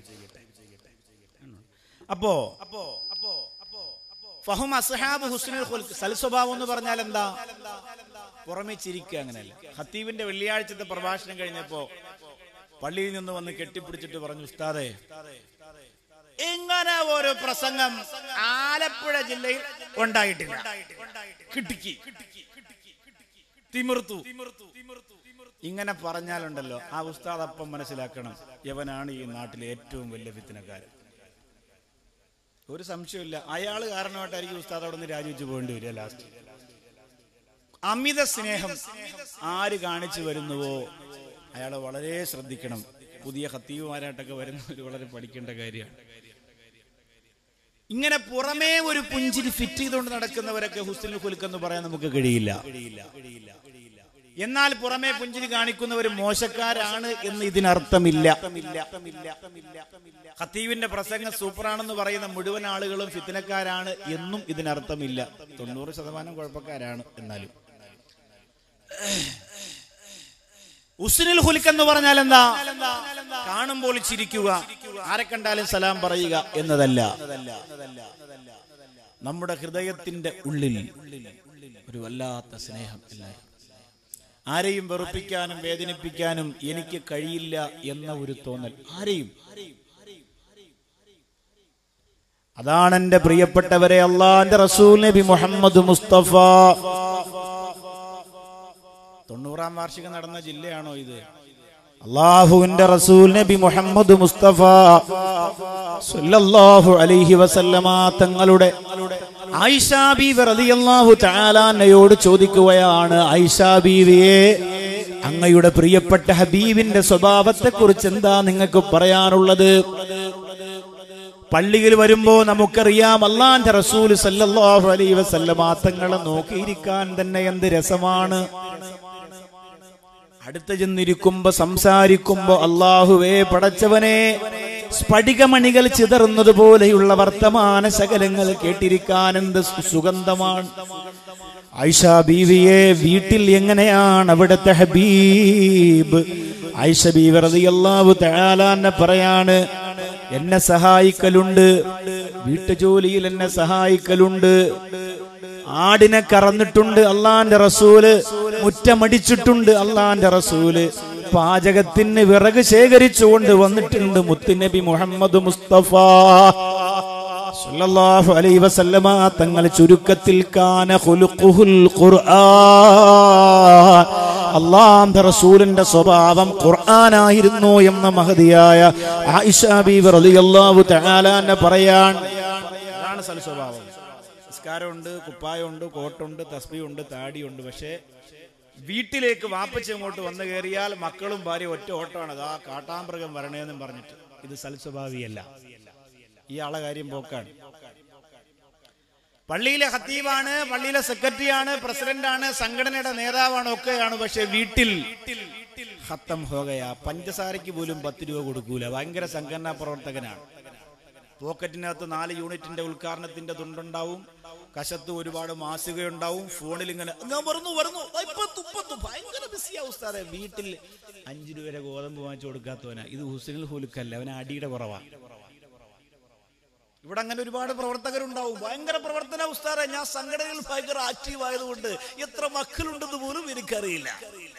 അപ്പോ അപ്പോ അപ്പോ ഫഹും അസ്ഹാബ് ഹുസ്നുൽ ഖുൽഖ് സൽസ്വഭാവം എന്ന് പറഞ്ഞാൽ എന്താ പുറമെ ചിരിക്കുക അങ്ങനെയല്ല ഹത്തീബിന്റെ വെള്ളിയാഴ്ചത്തെ പ്രഭാഷണം കഴിഞ്ഞപ്പോ പള്ളിയിൽ നിന്ന് വന്ന് കെട്ടിപ്പിടിച്ചിട്ട് പറഞ്ഞു ഉസ്താദേ ഇങ്ങനെ ഒരു പ്രസംഗം ആലപ്പുഴ ജില്ലയിൽ ഉണ്ടായിട്ടില്ല കിട്ടിക്കി തിമിർത്തു ഇങ്ങനെ പറഞ്ഞാലുണ്ടല്ലോ ആ ഉസ്താദ് അപ്പം മനസ്സിലാക്കണം യവനാണ് ഈ നാട്ടിലെ ഏറ്റവും വലിയ ഫിത്തിനക്കാരൻ ഒരു സംശയമില്ല അയാൾ കാരണമായിട്ടായിരിക്കും ഉസ്താദ് അവിടെ നിന്ന് രാജിവെച്ച് പോകേണ്ടി വരിക ലാസ്റ്റ് അമിത സ്നേഹം ആര് കാണിച്ചു വരുന്നുവോ അയാൾ വളരെ ശ്രദ്ധിക്കണം പുതിയ ഹത്തീവുമാരായിട്ടൊക്കെ വരുന്നവർ വളരെ പഠിക്കേണ്ട കാര്യമാണ് ഇങ്ങനെ പുറമേ ഒരു പുഞ്ചിരി ഫിറ്റ് ചെയ്തുകൊണ്ട് നടക്കുന്നവരൊക്കെ ഹുസ്നുൽ ഖുൽക്ക് എന്ന് പറയാൻ നമുക്ക് കഴിയില്ല എന്നാൽ പുറമേ പുഞ്ചിരി കാണിക്കുന്നവർ മോശക്കാരാണ് എന്ന് ഇതിനർത്ഥമില്ല ഖത്തീബിന്റെ പ്രസംഗം സൂപ്പറാണെന്ന് പറയുന്ന മുഴുവൻ ആളുകളും ഫിത്തിനക്കാരാണ് എന്നും ഇതിനർത്ഥമില്ല തൊണ്ണൂറ് ശതമാനം കുഴപ്പക്കാരാണ് എന്നാലും ഉസ്നുൽ ഹുലിക്ക് എന്ന് പറഞ്ഞാൽ എന്താ കാണുമ്പോൾ ചിരിക്കുക ആരെ കണ്ടാലും സലാം പറയുക എന്നതല്ല നമ്മുടെ ഹൃദയത്തിന്റെ ഉള്ളിൽ ഒരു വല്ലാത്ത സ്നേഹം എല്ലാവരും ആരെയും വെറുപ്പിക്കാനും വേദനിപ്പിക്കാനും എനിക്ക് കഴിയില്ല എന്ന ഒരു തോന്നൽ ആരെയും അതാണ് എന്റെ പ്രിയപ്പെട്ടവരെ അള്ളാന്റെ റസൂൽ നബി മുഹമ്മദ് മുസ്തഫ തൊണ്ണൂറാം വാർഷികം നടന്ന ജില്ലയാണോ ഇത് അള്ളാഹുവിന്റെ റസൂൽ നബി മുഹമ്മദ് മുസ്തഫ സല്ലല്ലാഹു അലൈഹി വസല്ലമ തങ്ങളുടെ ആയിഷ ബീവി റളിയല്ലാഹു തആലാനയോട് ചോദിക്കുകയാണ് ആയിഷ ബീവിയെ അങ്ങയുടെ പ്രിയപ്പെട്ട ഹബീബിന്റെ സ്വഭാവത്തെ കുറിച്ച് എന്താ നിങ്ങൾക്ക് പറയാനുള്ളത് പള്ളിയിൽ വരുമ്പോ നമുക്കറിയാം അള്ളാന്റെ റസൂൽ സല്ലല്ലാഹു അലൈഹി വസല്ലമ തങ്ങളെ നോക്കിയിരിക്കാൻ തന്നെ എന്ത് രസമാണ് അടുത്ത് ചെന്നിരിക്കുമ്പോ സംസാരിക്കുമ്പോ അള്ളാഹുവേ പടച്ചവനെ സ്ഫടികമണികൾ ചിതറുന്നത് പോലെയുള്ള വർത്തമാന ശകലങ്ങൾ കേട്ടിരിക്കാൻ എന്ത് സു- സുഗന്ധമാണ് ഐഷ ബീവിയെ വീട്ടിൽ എങ്ങനെയാണ് അവിടുത്തെ ഹബീബ് ഐഷ ബീവി റളിയല്ലാഹു തആലാന്നെ പറയാണ് എന്നെ സഹായിക്കലുണ്ട് വീട്ടുജോലിയിൽ എന്നെ സഹായിക്കലുണ്ട് ആടിനെ കറന്നിട്ടുണ്ട് അള്ളാന്റെ റസൂല് മുറ്റമടിച്ചിട്ടുണ്ട് അള്ളാന്റെ റസൂല് പാചകത്തിന് വിറക് ശേഖരിച്ചുകൊണ്ട് വന്നിട്ടുണ്ട് മുത്തുനബി മുഹമ്മദ് മുസ്തഫ സല്ലല്ലാഹു അലൈഹി വസല്ലമ തങ്ങൾ ചുരുക്കത്തിൽ കാന ഖുലുഖുൽ ഖുർആൻ അള്ളാന്റെ റസൂലിന്റെ സ്വഭാവം ഖുർആനായിരുന്നു എന്ന മഹതിയായ ആയിഷ ബീവി റളിയല്ലാഹു തആലാനെ പറയാൻ അതാണ് സൽ സ്വഭാവം നിസ്കാരമുണ്ട് കുപ്പായമുണ്ട് കോട്ടുണ്ട് തസ്ബിയുണ്ട് താടിയുണ്ട് പക്ഷേ വീട്ടിലേക്ക് വാപ്പച്ച അങ്ങോട്ട് വന്നു കയറിയാൽ മക്കളും ഭാര്യ ഒറ്റ ഓട്ടമാണ് അതാ കാട്ടാമൃഗം വരണേന്നും പറഞ്ഞിട്ട് ഇത് സൽസ്വഭാവിയല്ല ഇയാളെ കാര്യം പോക്കാണ് പള്ളിയിലെ ഹത്തീബാണ് പള്ളിയിലെ സെക്രട്ടറിയാണ് പ്രസിഡന്റാണ് സംഘടനയുടെ നേതാവാണ് ഒക്കെയാണ് പക്ഷെ വീട്ടിൽ ഹത്തം ഹോകയാ പഞ്ചസാരയ്ക്ക് പോലും പത്ത് രൂപ കൊടുക്കൂല ഭയങ്കര സംഘടനാ പ്രവർത്തകനാണ് പോക്കറ്റിനകത്ത് നാല് യൂണിറ്റിന്റെ ഉദ്ഘാടനത്തിന്റെ തുണ്ടുണ്ടാവും കശത്ത് ഒരുപാട് മാസികയുണ്ടാവും ഫോണിൽ ഇങ്ങനെ ഞാൻ വരുന്നു വരുന്നു ദാ ഇപ്പത്തു, ഇപ്പത്തു. ഭയങ്കര ബിസിയാ ഉസ്താദെ വീട്ടിൽ അഞ്ചു രൂപ വരെ ഗോതമ്പ് വാങ്ങിച്ചു കൊടുക്കാത്തവനാ ഇത് ഹുസൈനുൽ ഹുലുക്കല്ല അവന് അടിയുടെ കുറവാ ഇവിടെ അങ്ങനെ ഒരുപാട് പ്രവർത്തകരുണ്ടാവും ഭയങ്കര പ്രവർത്തന ഉസ്താറെ ഞാൻ സംഘടനയിൽ ഭയങ്കര ആക്റ്റീവ് ആയതുകൊണ്ട് എത്ര മക്കളുണ്ടെന്ന് പോലും എനിക്കറിയില്ല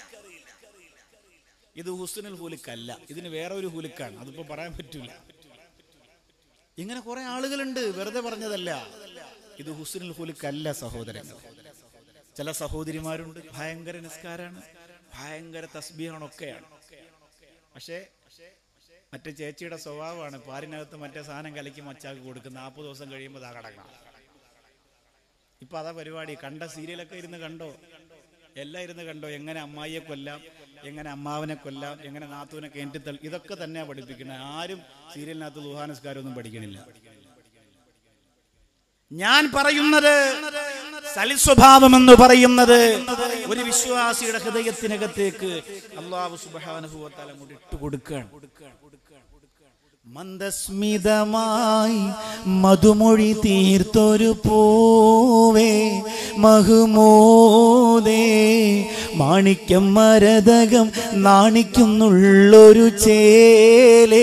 ഇത് ഹുസ്നുൽ ഹുലുക്കല്ല ഇതിന് വേറെ ഒരു ഹുലുക്കാണ് അതിപ്പോ പറയാൻ പറ്റൂല ഇങ്ങനെ കുറെ ആളുകളുണ്ട് വെറുതെ പറഞ്ഞതല്ല ഇത് ഹുസ്നുൽ ഹുലുക്കല്ല സഹോദരങ്ങൾ ചില സഹോദരിമാരുണ്ട് ഭയങ്കര നിസ്കാരാണ് ഭയങ്കര തസ്ബീഹാണൊക്കെയാണ് പക്ഷേ മറ്റേ ചേച്ചിയുടെ സ്വഭാവമാണ് പാലിനകത്ത് മറ്റേ സാധനം കലക്കി മച്ചാക്ക് കൊടുക്കുന്ന നാൽപ്പത് ദിവസം കഴിയുമ്പോൾ അതാ കടക്കണം ഇപ്പൊ അതാ പരിപാടി കണ്ട സീരിയലൊക്കെ ഇരുന്ന് കണ്ടോ എല്ലാം ഇരുന്ന് കണ്ടോ എങ്ങനെ അമ്മായിയെ കൊല്ലാം എങ്ങനെ അമ്മാവനെ കൊല്ലാം എങ്ങനെ നാത്തുവിനെ കേട്ടിത്തൽ ഇതൊക്കെ തന്നെയാ പഠിപ്പിക്കുന്നത് ആരും സീരിയലിനകത്ത് ദുഹാനസ്കാരം ഒന്നും പഠിക്കണില്ല ഞാൻ പറയുന്നത് സലിസ്വഭാവം എന്ന് പറയുന്നത് ഒരു വിശ്വാസിയുടെ ഹൃദയത്തിനകത്തേക്ക് അള്ളാഹു സുബാനുഭവത്താൽ അങ്ങോട്ട് ഇട്ടുകൊടുക്കുകയാണ് മന്ദസ്മിതമായി മധുമൊഴി തീർത്തൊരു പൂവേ മഹുമോദേ മാണിക്യം മരതകം നാണിക്കുന്നുള്ളൊരു ചേലേ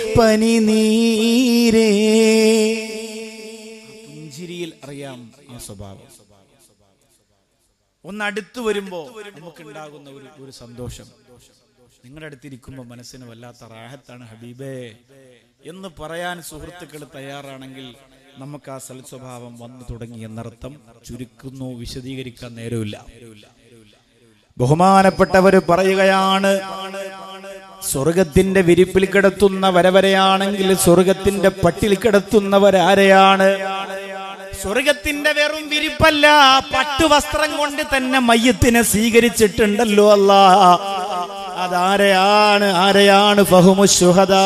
പനിനീരേ പുഞ്ചിരിയിൽ അറിയാം ആ സ്വഭാവം ഒന്ന് അടുത്ത് വരുമ്പോ നമുക്കുണ്ടാകുന്ന ഒരു ഒരു സന്തോഷം നിങ്ങളുടെ അടുത്തിരിക്കുമ്പോൾ മനസ്സിന് വല്ലാത്ത റാഹത്താണ് ഹബീബേ എന്ന് പറയാൻ സുഹൃത്തുക്കൾ തയ്യാറാണെങ്കിൽ നമുക്ക് ആ സൽസ്വഭാവം വന്നു തുടങ്ങി എന്നർത്ഥം ചുരുക്കുന്നു വിശദീകരിക്കാൻ നേരമില്ല ബഹുമാനപ്പെട്ടവര് പറയുകയാണ് സ്വർഗത്തിന്റെ വിരിപ്പിൽ കിടത്തുന്ന വരവരെയാണെങ്കിൽ സ്വർഗത്തിന്റെ പട്ടിൽ കിടത്തുന്നവരാരെയാണ് സ്വർഗത്തിന്റെ വെറും വിരിപ്പല്ല പട്ടുവസ്ത്രം കൊണ്ട് തന്നെ മയ്യത്തിനെ സ്വീകരിച്ചിട്ടുണ്ടല്ലോ അല്ല അതാരെയാണ് ആരെയാണ് ഫഹുമുഷുഹദാ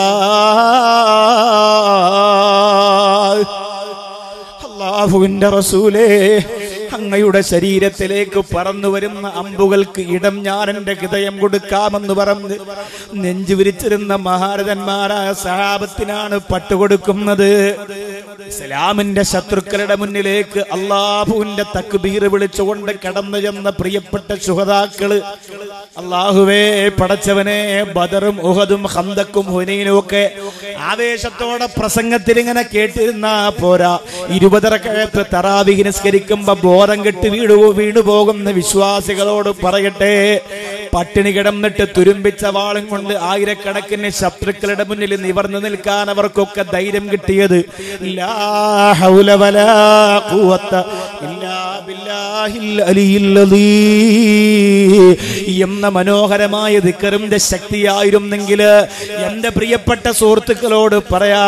അള്ളാഹുവിന്റെ റസൂലേ അങ്ങയുടെ ശരീരത്തിലേക്ക് പറന്നു വരുന്ന അമ്പുകൾക്ക് ഇടം ഞാൻ എന്റെ ഹൃദയം കൊടുക്കാമെന്ന് പറഞ്ഞ് നെഞ്ചു വിരിച്ചിരുന്ന മഹാരഥന്മാരായ സഹാബത്തിനാണ് പട്ടുകൊടുക്കുന്നത് ഇസ്ലാമിന്റെ ശത്രുക്കളുടെ മുന്നിലേക്ക് അള്ളാഹുവിന്റെ തക്ബീർ വിളിച്ചുകൊണ്ട് കടന്നു ചെന്ന പ്രിയപ്പെട്ട ശുഹതാക്കള് അള്ളാഹുവേ പടച്ചവനെ ബദറും ഉഹദും ഹന്തക്കും ഹുനൈനും ഒക്കെ ആവേശത്തോടെ പ്രസംഗത്തിൽ ഇങ്ങനെ കേട്ടിരുന്ന പോരാ ഇരുപതര കഴത്ത് തറാവിഹി നിസ്കരിക്കുമ്പോ ബോധം കെട്ട് വീണു വീണു പോകുന്ന വിശ്വാസികളോട് പറയട്ടെ പട്ടിണി കിടന്നിട്ട് തുരുമ്പിച്ച വാളും കൊണ്ട് ആയിരക്കണക്കിന് ശത്രുക്കളുടെ മുന്നിൽ നിവർന്നു നിൽക്കാൻ അവർക്കൊക്കെ ധൈര്യം കിട്ടിയത് ലാ ഹൗല വലാ ഖുവത്ത ഇല്ലാ ബില്ലാഹിൽ അലിയിൽ അലീം എന്ന മനോഹരമായ ദിക്കറിന്റെ ശക്തിയായിരുന്നെങ്കിൽ എന്റെ പ്രിയപ്പെട്ട സുഹൃത്തുക്കളോട് പറയാ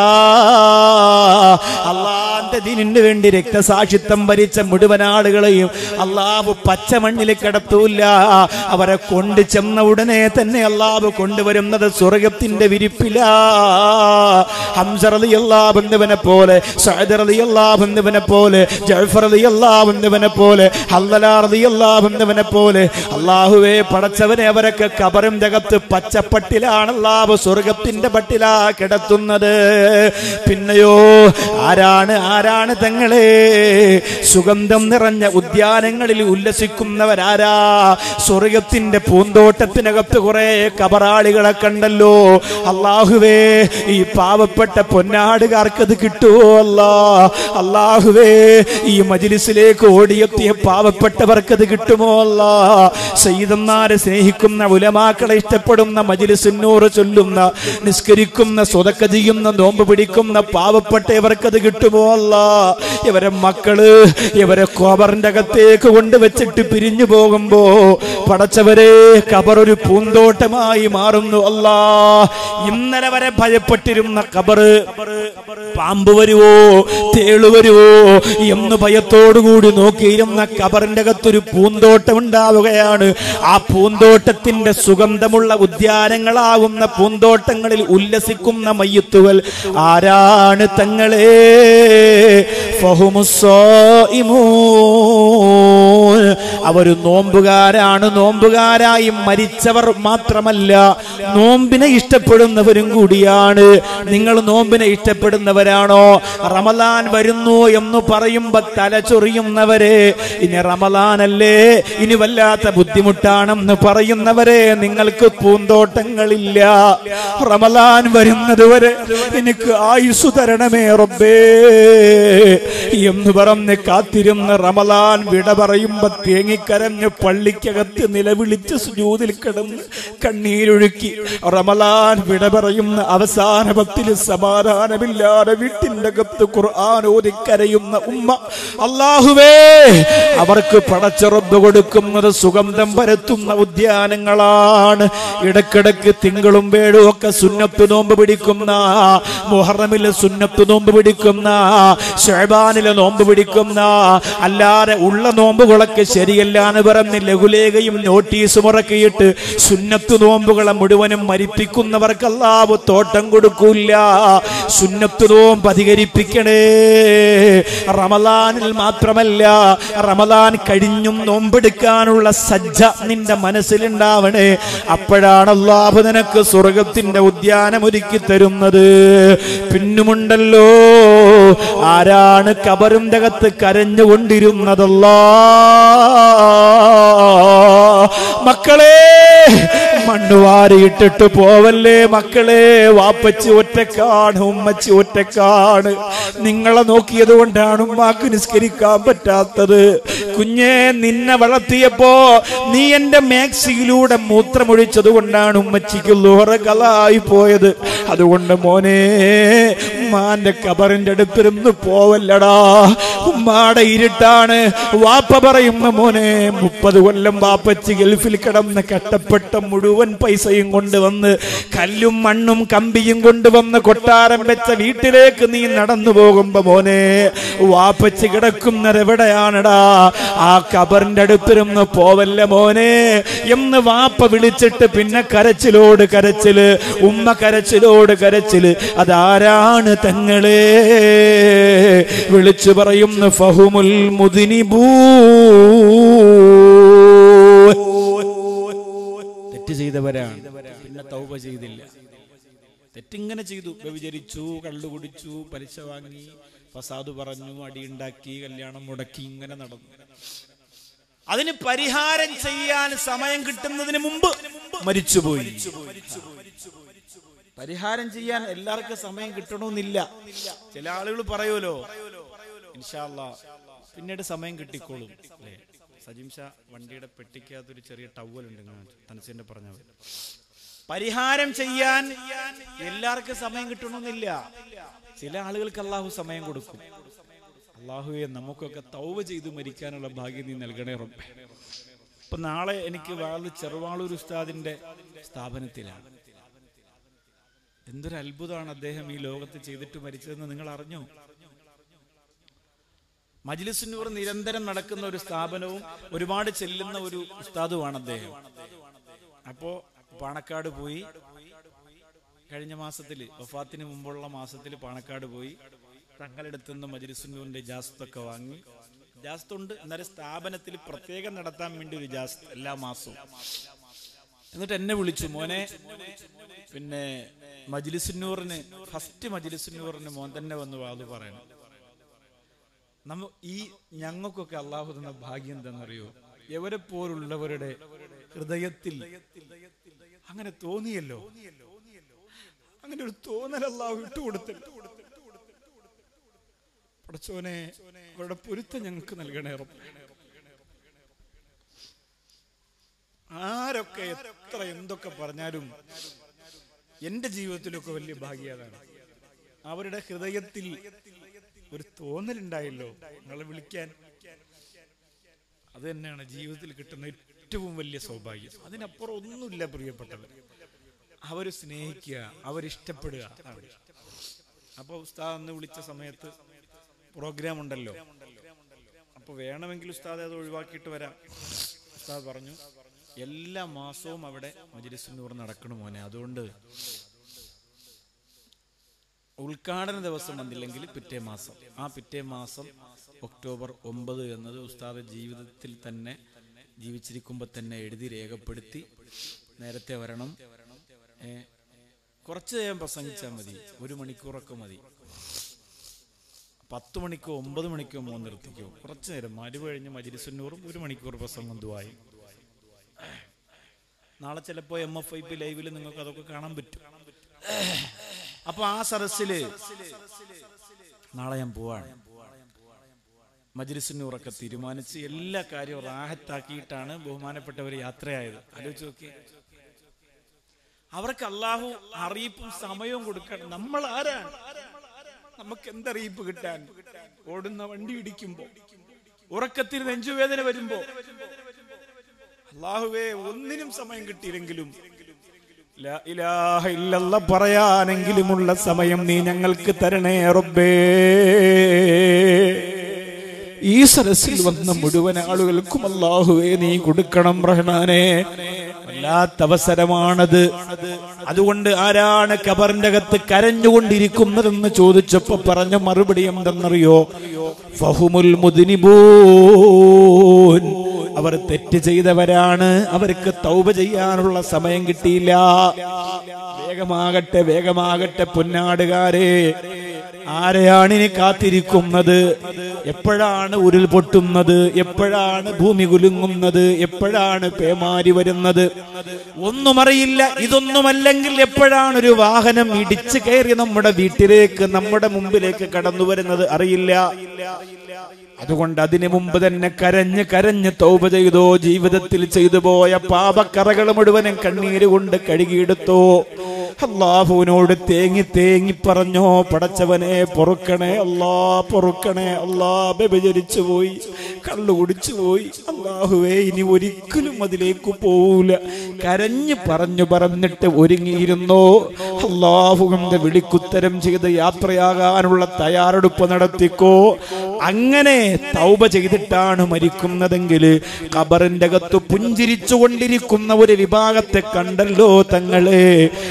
അള്ളാന്റെ ദീനിന് വേണ്ടി രക്തസാക്ഷിത്വം ഭരിച്ച മുഴുവൻ ആളുകളെയും അള്ളാഹു പച്ചമണ്ണിൽ കിടത്തൂല്ല അവരെ കൊണ്ട് ചെന്ന ഉടനെ തന്നെ അള്ളാഹു കൊണ്ടുവരുന്നത് സ്വർഗത്തിന്റെ വിരിപ്പില ഹംസറലി അള്ളാഹുവിനെ പോലെ സഹദറലി അള്ളാഹുവിനെ പോലെ ജഫറലി അള്ളാഹുവിനെ പോലെ ഹല്ലലാറലി അള്ളാഹുവിനെ പോലെ അള്ളാഹുവെ പടച്ചവനെ അവരൊക്കെ കബറിന്റെ അകത്ത് പച്ചപ്പട്ടിലാണ് അള്ളാഹു സ്വർഗത്തിന്റെ പട്ടിലാ കിടത്തുന്നത് പിന്നെയോ ആരാണ് ആരാണ് തങ്ങളെ സുഗന്ധം നിറഞ്ഞ ഉദ്യാനങ്ങളിൽ ഉല്ലസിക്കുന്നവരാരാ സ്വർഗത്തിന്റെ പൂന്തോട്ടത്തിനകത്ത് കുറെ കബറാളികളെ കണ്ടല്ലോ അള്ളാഹുവേ ഈ പാവപ്പെട്ട പൊന്നാടുകാർക്ക് അത് കിട്ടുമോ അല്ല അള്ളാഹുവേ ഈ മജിലിസിലേക്ക് ഓടിയെത്തിയ പാവപ്പെട്ടവർക്ക് അത് കിട്ടുമോ അല്ല സയ്യിദന്മാരെ സ്നേഹിക്കുന്ന ഉലമാക്കളെ ഇഷ്ടപ്പെടുന്ന മജിലിസിനോറ് ചൊല്ലുന്ന നിസ്കരിക്കുന്ന സ്വതക്ക ചെയ്യുന്ന നോമ്പ് പിടിക്കുന്ന പാവപ്പെട്ട ഇവർക്കത് കിട്ടുമോ അല്ല ഇവരെ മക്കള് ഇവരെ കബറിന്റെ അകത്തേക്ക് കൊണ്ടുവച്ചിട്ട് പിരിഞ്ഞു പോകുമ്പോ പടച്ചവരെ കബർ ഒരു പൂന്തോട്ടമായി മാറുന്നു അല്ല ഇന്നലെ വരെ ഭയപ്പെട്ടിരുന്ന കബറ് പാമ്പ് വരുവോ തേളു വരുവോ എന്ന് ഭയത്തോടുകൂടി നോക്കിയിരുന്ന കബറിന്റെ അകത്തൊരു പൂന്തോട്ടം ഉണ്ടാവുകയാണ് ആ പൂന്തോട്ടത്തിന്റെ സുഗന്ധമുള്ള ഉദ്യാനങ്ങളാകുന്ന പൂന്തോട്ടങ്ങളിൽ ഉല്ലസിക്കുന്ന മയ്യത്തുകൾ ആരാണ് തങ്ങളെ അവർ നോമ്പുകാരാണ് നോമ്പുകാരായി മരിച്ചവർ മാത്രമല്ല നോമ്പിനെ ഇഷ്ടപ്പെടുന്നവരും കൂടിയാണ് നിങ്ങൾ നോമ്പിനെ ഇഷ്ടപ്പെടുന്നവരാണോ റമലാൻ വരുന്നു എന്ന് പറയുമ്പോ തലചൊറിയുന്നവരെ ഇനി റമലാനല്ലേ ഇനി വല്ലാത്ത ബുദ്ധിമുട്ടാണെന്ന് പറയുന്നവരെ നിങ്ങൾക്ക് പൂന്തോട്ടങ്ങളില്ല റമലാൻ വരുന്നത് വരെ എനിക്ക് ആയുസ് തരണമേ റബ്ബേ എന്ന് പറഞ്ഞ് കാത്തിരുന്ന റമലാൻ വിട പറയുമ്പോ തേങ്ങിക്കരഞ്ഞ് പള്ളിക്കകത്ത് നിലവിളിച്ച് സുജൂതിൽ കിടന്ന് കണ്ണീരൊഴുക്കി റമലാൻ വിട പറയുന്ന അവസാന ഭക്തിൽ സമാധാനമില്ലാതെ വീട്ടിന്റെ അകത്ത് ഖുർആൻ ഓതിക്കരയുന്ന ഉമ്മ അള്ളാഹുവേ അവർക്ക് പടച്ചുറപ്പ് കൊടുക്കുന്നത് സുഗന്ധം പരത്തുന്ന ഉദ്യാനങ്ങളാണ് ഇടക്കിടക്ക് തിങ്കളും വേഴും ഒക്കെ സുന്നത്ത് നോമ്പ് പിടിക്കുന്ന മുഹറമിലെ സുന്നത്ത് നോമ്പ് പിടിക്കുന്ന ഷെഹബാനിലെ നോമ്പ് പിടിക്കുന്ന അല്ലാതെ ഉള്ള നോമ്പുകളൊക്കെ ശരിയല്ല എന്ന് പറഞ്ഞ് ലഘുലേഖയും നോട്ടീസും ഇറക്കിയിട്ട് സുന്നത്ത് നോമ്പുകളെ മുഴുവനും മരിപ്പിക്കുന്നവർക്ക് അല്ലാവ് തോട്ടം കൊടുക്കൂല സുന്നത്ത് നോമ്പ് അധികരിപ്പിക്കണേ റമലാനിൽ മാത്രമല്ല റമലാൻ കഴിഞ്ഞും നോമ്പെടുക്കാനുള്ള സജ്ജ നിന്റെ മനസ്സിലുണ്ടാവണേ അപ്പോഴാണ് അള്ളാഹു നിനക്ക് സ്വർഗത്തിന്റെ ഉദ്യാനം ഒരുക്കി തരുന്നത് പിന്നുമുണ്ടല്ലോ ആരാണ് കബറിന്റെ അകത്ത് കരഞ്ഞുകൊണ്ടിരുന്നതല്ലാ മക്കളെ മണ്ണ് വാരിയിട്ടിട്ട് പോവല്ലേ മക്കളെ വാപ്പച്ചി ഒറ്റക്കാണ് ഉമ്മച്ചി ഒറ്റക്കാണ് നിങ്ങളെ നോക്കിയത് കൊണ്ടാണ് ഉമ്മാക്ക് നിസ്കരിക്കാൻ പറ്റാത്തത് കുഞ്ഞെ നിന്നെ വളർത്തിയപ്പോ നീ എന്റെ മാക്സിയിലൂടെ മൂത്രമൊഴിച്ചത് കൊണ്ടാണ് ഉമ്മച്ചിക്ക് ലോറകളായി പോയത് അതുകൊണ്ട് മോനെ ഉമ്മാന്റെ കബറിന്റെ അടുത്തിരുന്ന് പോവല്ലടാ ഉമ്മാടെ ഇരുട്ടാണ് വാപ്പ പറയുന്ന മോനെ മുപ്പത് കൊല്ലം വാപ്പച്ചി ഗൾഫിൽ കിടന്ന് കഷ്ടപ്പെട്ട മുഴുവൻ പൈസയും കൊണ്ടുവന്ന് കല്ലും മണ്ണും കമ്പിയും കൊണ്ടുവന്ന് കൊട്ടാരം വെച്ച വീട്ടിലേക്ക് നീ നടന്നു പോകുമ്പോ മോനെ വാപ്പച്ചി കിടക്കുന്നത് എവിടെയാണടാ ആ കബറിന്റെ അടുത്തിരുന്ന് പോവല്ല മോനെ എന്ന് വാപ്പ വിളിച്ചിട്ട് പിന്നെ കരച്ചിലോട് കരച്ചില് ഉമ്മ കരച്ചിലോട് കരച്ചില് അതാരാണ് തങ്ങളെ വിളിച്ചു പറയുന്ന ഫഹുമുൽ മുദിനിബൂ തെറ്റ് ചെയ്തവരാണ് പിന്നെ തൗബ ചെയ്തില്ല തെറ്റിങ്ങനെ ചെയ്തു വ്യഭിചരിച്ചു കള്ളു കുടിച്ചു പലിശ വാങ്ങി ഫസാദ് പറഞ്ഞു അടിയുണ്ടാക്കി കല്യാണം മുടക്കി ഇങ്ങനെ നടന്നു അതിന് പരിഹാരം ചെയ്യാൻ സമയം കിട്ടുന്നതിന് മുമ്പ് മരിച്ചുപോയി പരിഹാരം ചെയ്യാൻ എല്ലാവർക്കും സമയം കിട്ടണമെന്നില്ല ചില ആളുകൾ പറയുമല്ലോ ഇൻഷാല്ല പിന്നീട് സമയം കിട്ടിക്കോളും അല്ലേ സജിം ഷാ വണ്ടിയുടെ പെട്ടിക്കകത്തൊരു ചെറിയ ടവലുണ്ട് തനസിന്റെ പറഞ്ഞ പോലെ. പരിഹാരം ചെയ്യാൻ എല്ലാവർക്കും സമയം കിട്ടണമെന്നില്ല ചില ആളുകൾക്ക് അള്ളാഹു സമയം കൊടുക്കും അള്ളാഹുവെ നമുക്കൊക്കെ തൗവ ചെയ്ത് മരിക്കാനുള്ള ഭാഗ്യം നീ നൽകണേ റബ്ബേ അപ്പൊ നാളെ എനിക്ക് വാള് ചെറുവാളൂർ ഉസ്താദിന്റെ സ്ഥാപനത്തിലാണ് എന്തൊരു അത്ഭുതമാണ് അദ്ദേഹം ഈ ലോകത്ത് ചെയ്തിട്ട് മരിച്ചതെന്ന് നിങ്ങൾ അറിഞ്ഞോ മജ്ലിസുന്നൂർ നിരന്തരം നടക്കുന്ന ഒരു സ്ഥാപനവും ഒരുപാട് ചെല്ലുന്ന ഒരു ഉസ്താദുമാണ് അദ്ദേഹം അപ്പോ പാണക്കാട് പോയി കഴിഞ്ഞ മാസത്തില് വഫാത്തിന് മുമ്പുള്ള മാസത്തിൽ പാണക്കാട് പോയി തങ്ങളെടുത്തുനിന്ന് മജ്ലിസുന്നൂറിന്റെ ജാസ്തൊക്കെ വാങ്ങി ജാസ്തുണ്ട് എന്നാലും സ്ഥാപനത്തിൽ പ്രത്യേകം നടത്താൻ വേണ്ടി ഒരു ജാസ്ത് എല്ലാ മാസവും എന്നിട്ട് എന്നെ വിളിച്ചു മോനെ പിന്നെ മജ്ലിസുന്നൂറിന് ഫസ്റ്റ് മജ്ലിസുന്നൂറിന് മോൻ തന്നെ വന്ന് വാത് പറയണം നമ്മ ഈ ഞങ്ങൾക്കൊക്കെ അള്ളാഹു തന്ന ഭാഗ്യം എന്തെന്നറിയോ എവരെ പോലുള്ളവരുടെ ഹൃദയത്തിൽ അങ്ങനെ തോന്നിയല്ലോ അങ്ങനെ ഒരു തോന്നൽ അള്ളാഹു ഇട്ടുകൊടുത്തല്ലോ പടച്ചോനെ അവരുടെ പൊരുത്തം ഞങ്ങൾക്ക് നൽകണേ റബ്ബേ. ആരൊക്കെ എത്ര എന്തൊക്കെ പറഞ്ഞാലും എന്റെ ജീവിതത്തിലൊക്കെ വലിയ ഭാഗ്യതാണ് അവരുടെ ഹൃദയത്തിൽ ഒരു തോന്നലുണ്ടായല്ലോ നിങ്ങളെ വിളിക്കാൻ അത് തന്നെയാണ് ജീവിതത്തിൽ കിട്ടുന്ന ഏറ്റവും വലിയ സൗഭാഗ്യം അതിനപ്പുറം ഒന്നുമില്ല പ്രിയപ്പെട്ടത് അവർ സ്നേഹിക്കുക അവരിഷ്ടപ്പെടുക അതാണ്. അപ്പൊ ഉസ്താദ് അന്ന് വിളിച്ച സമയത്ത് പ്രോഗ്രാം ഉണ്ടല്ലോ അപ്പൊ വേണമെങ്കിൽ ഉസ്താദ് അത് ഒഴിവാക്കിയിട്ട് വരാം ഉസ്താദ് പറഞ്ഞു എല്ലാ മാസവും അവിടെ മജിലിസുന്നൂർ നടക്കണം മോനെ അതുകൊണ്ട് ഉദ്ഘാടന ദിവസം വന്നില്ലെങ്കിൽ പിറ്റേ മാസം ആ പിറ്റേ മാസം ഒക്ടോബർ ഒമ്പത് എന്നത് ഉസ്താദ് ജീവിതത്തിൽ തന്നെ ജീവിച്ചിരിക്കുമ്പോൾ തന്നെ എഴുതി രേഖപ്പെടുത്തി നേരത്തെ വരണം ഏ, കുറച്ച് നേരം പ്രസംഗിച്ചാൽ മതി ഒരു മണിക്കൂറൊക്കെ മതി പത്ത് മണിക്കോ ഒമ്പത് മണിക്കോ മോൻ നിർത്തിക്കോ കുറച്ച് നേരം മരുവ് കഴിഞ്ഞ് മജിരിസുന്നൂറും ഒരു മണിക്കൂർ പ്രസംഗം ദുവായി നാളെ ചിലപ്പോ എം എഫ് ഐ പി ലൈവിൽ നിങ്ങൾക്ക് അതൊക്കെ കാണാൻ പറ്റും അപ്പൊ ആ സദസ്സില് നാളെ ഞാൻ പോവാണ് മജ്ലിസിനൂറൊക്കെ തീരുമാനിച്ച് എല്ലാ കാര്യവും റാഹത്താക്കിയിട്ടാണ് ബഹുമാനപ്പെട്ടവർ യാത്രയായത് ആലോചിച്ച് നോക്കി അവർക്ക് അള്ളാഹു അറിയിപ്പും സമയവും കൊടുക്കണം നമ്മൾ ആരാണ് നമുക്ക് എന്തറിയിപ്പ് കിട്ടാൻ ഓടുന്ന വണ്ടി ഇടിക്കുമ്പോ ഉറക്കത്തിൽ നെഞ്ചുവേദന വരുമ്പോ അള്ളാഹുവേ ഒന്നിനും സമയം കിട്ടിയില്ലെങ്കിലും ലാ ഇലാഹ ഇല്ലല്ലാ പറയാനെങ്കിലുമുള്ള സമയം നീ ഞങ്ങൾക്ക് തരണേ റബ്ബേ ഈ സരസിൽ വന്ന മുഴുവൻ ആളുകൾക്കും അള്ളാഹുവേ നീ കൊടുക്കണം റഹ്മാനെ വല്ലാത്ത അവസരമാണത് അതുകൊണ്ട് ആരാണ് കബറിന്റെ അകത്ത് കരഞ്ഞുകൊണ്ടിരിക്കുന്നതെന്ന് ചോദിച്ചപ്പോ പറഞ്ഞ മറുപടി എന്തെന്നറിയോ ഫഹുമുൽ മുദിനിബൂൻ അവർ തെറ്റ് ചെയ്തവരാണ് അവർക്ക് തൗബ ചെയ്യാനുള്ള സമയം കിട്ടിയില്ല വേഗമാകട്ടെ വേഗമാകട്ടെ പൊന്നാടുകാരെ ആരെയാണ് ഇനി കാത്തിരിക്കുന്നത് എപ്പോഴാണ് ഉരുൾ പൊട്ടുന്നത് എപ്പോഴാണ് ഭൂമി കുലുങ്ങുന്നത് എപ്പോഴാണ് പേമാരി വരുന്നത് ഒന്നും അറിയില്ല ഇതൊന്നുമല്ലെങ്കിൽ എപ്പോഴാണ് ഒരു വാഹനം ഇടിച്ചു കയറി നമ്മുടെ വീട്ടിലേക്ക് നമ്മുടെ മുമ്പിലേക്ക് കടന്നു വരുന്നത് അറിയില്ല അതുകൊണ്ട് അതിനു മുമ്പ് തന്നെ കരഞ്ഞ് കരഞ്ഞ് തൗബ ചെയ്തോ ജീവിതത്തിൽ ചെയ്തു പോയ പാപക്കറകൾ മുഴുവനും കണ്ണീര് കൊണ്ട് കഴുകിയെടുത്തോ അള്ളാഹുവിനോട് തേങ്ങി തേങ്ങി പറഞ്ഞോ പടച്ചവനെ പൊറുക്കണേ അല്ലാ പൊറുക്കണേ അല്ലാ വ്യഭിചരിച്ചു പോയി കള്ളു കുടിച്ചു പോയി അള്ളാഹുവേ ഇനി ഒരിക്കലും അതിലേക്ക് പോവൂല കരഞ്ഞു പറഞ്ഞു പറഞ്ഞിട്ട് ഒരുങ്ങിയിരുന്നോ അള്ളാഹുവിന്റെ വിളിക്കുത്തരം ചെയ്ത് യാത്രയാകാനുള്ള തയ്യാറെടുപ്പ് നടത്തിക്കോ അങ്ങനെ തൗബ ചെയ്തിട്ടാണ് മരിക്കുന്നതെങ്കിൽ ഖബറിന്റെ അകത്ത് പുഞ്ചിരിച്ചു കൊണ്ടിരിക്കുന്ന ഒരു വിഭാഗത്തെ കണ്ടല്ലോ തങ്ങളെ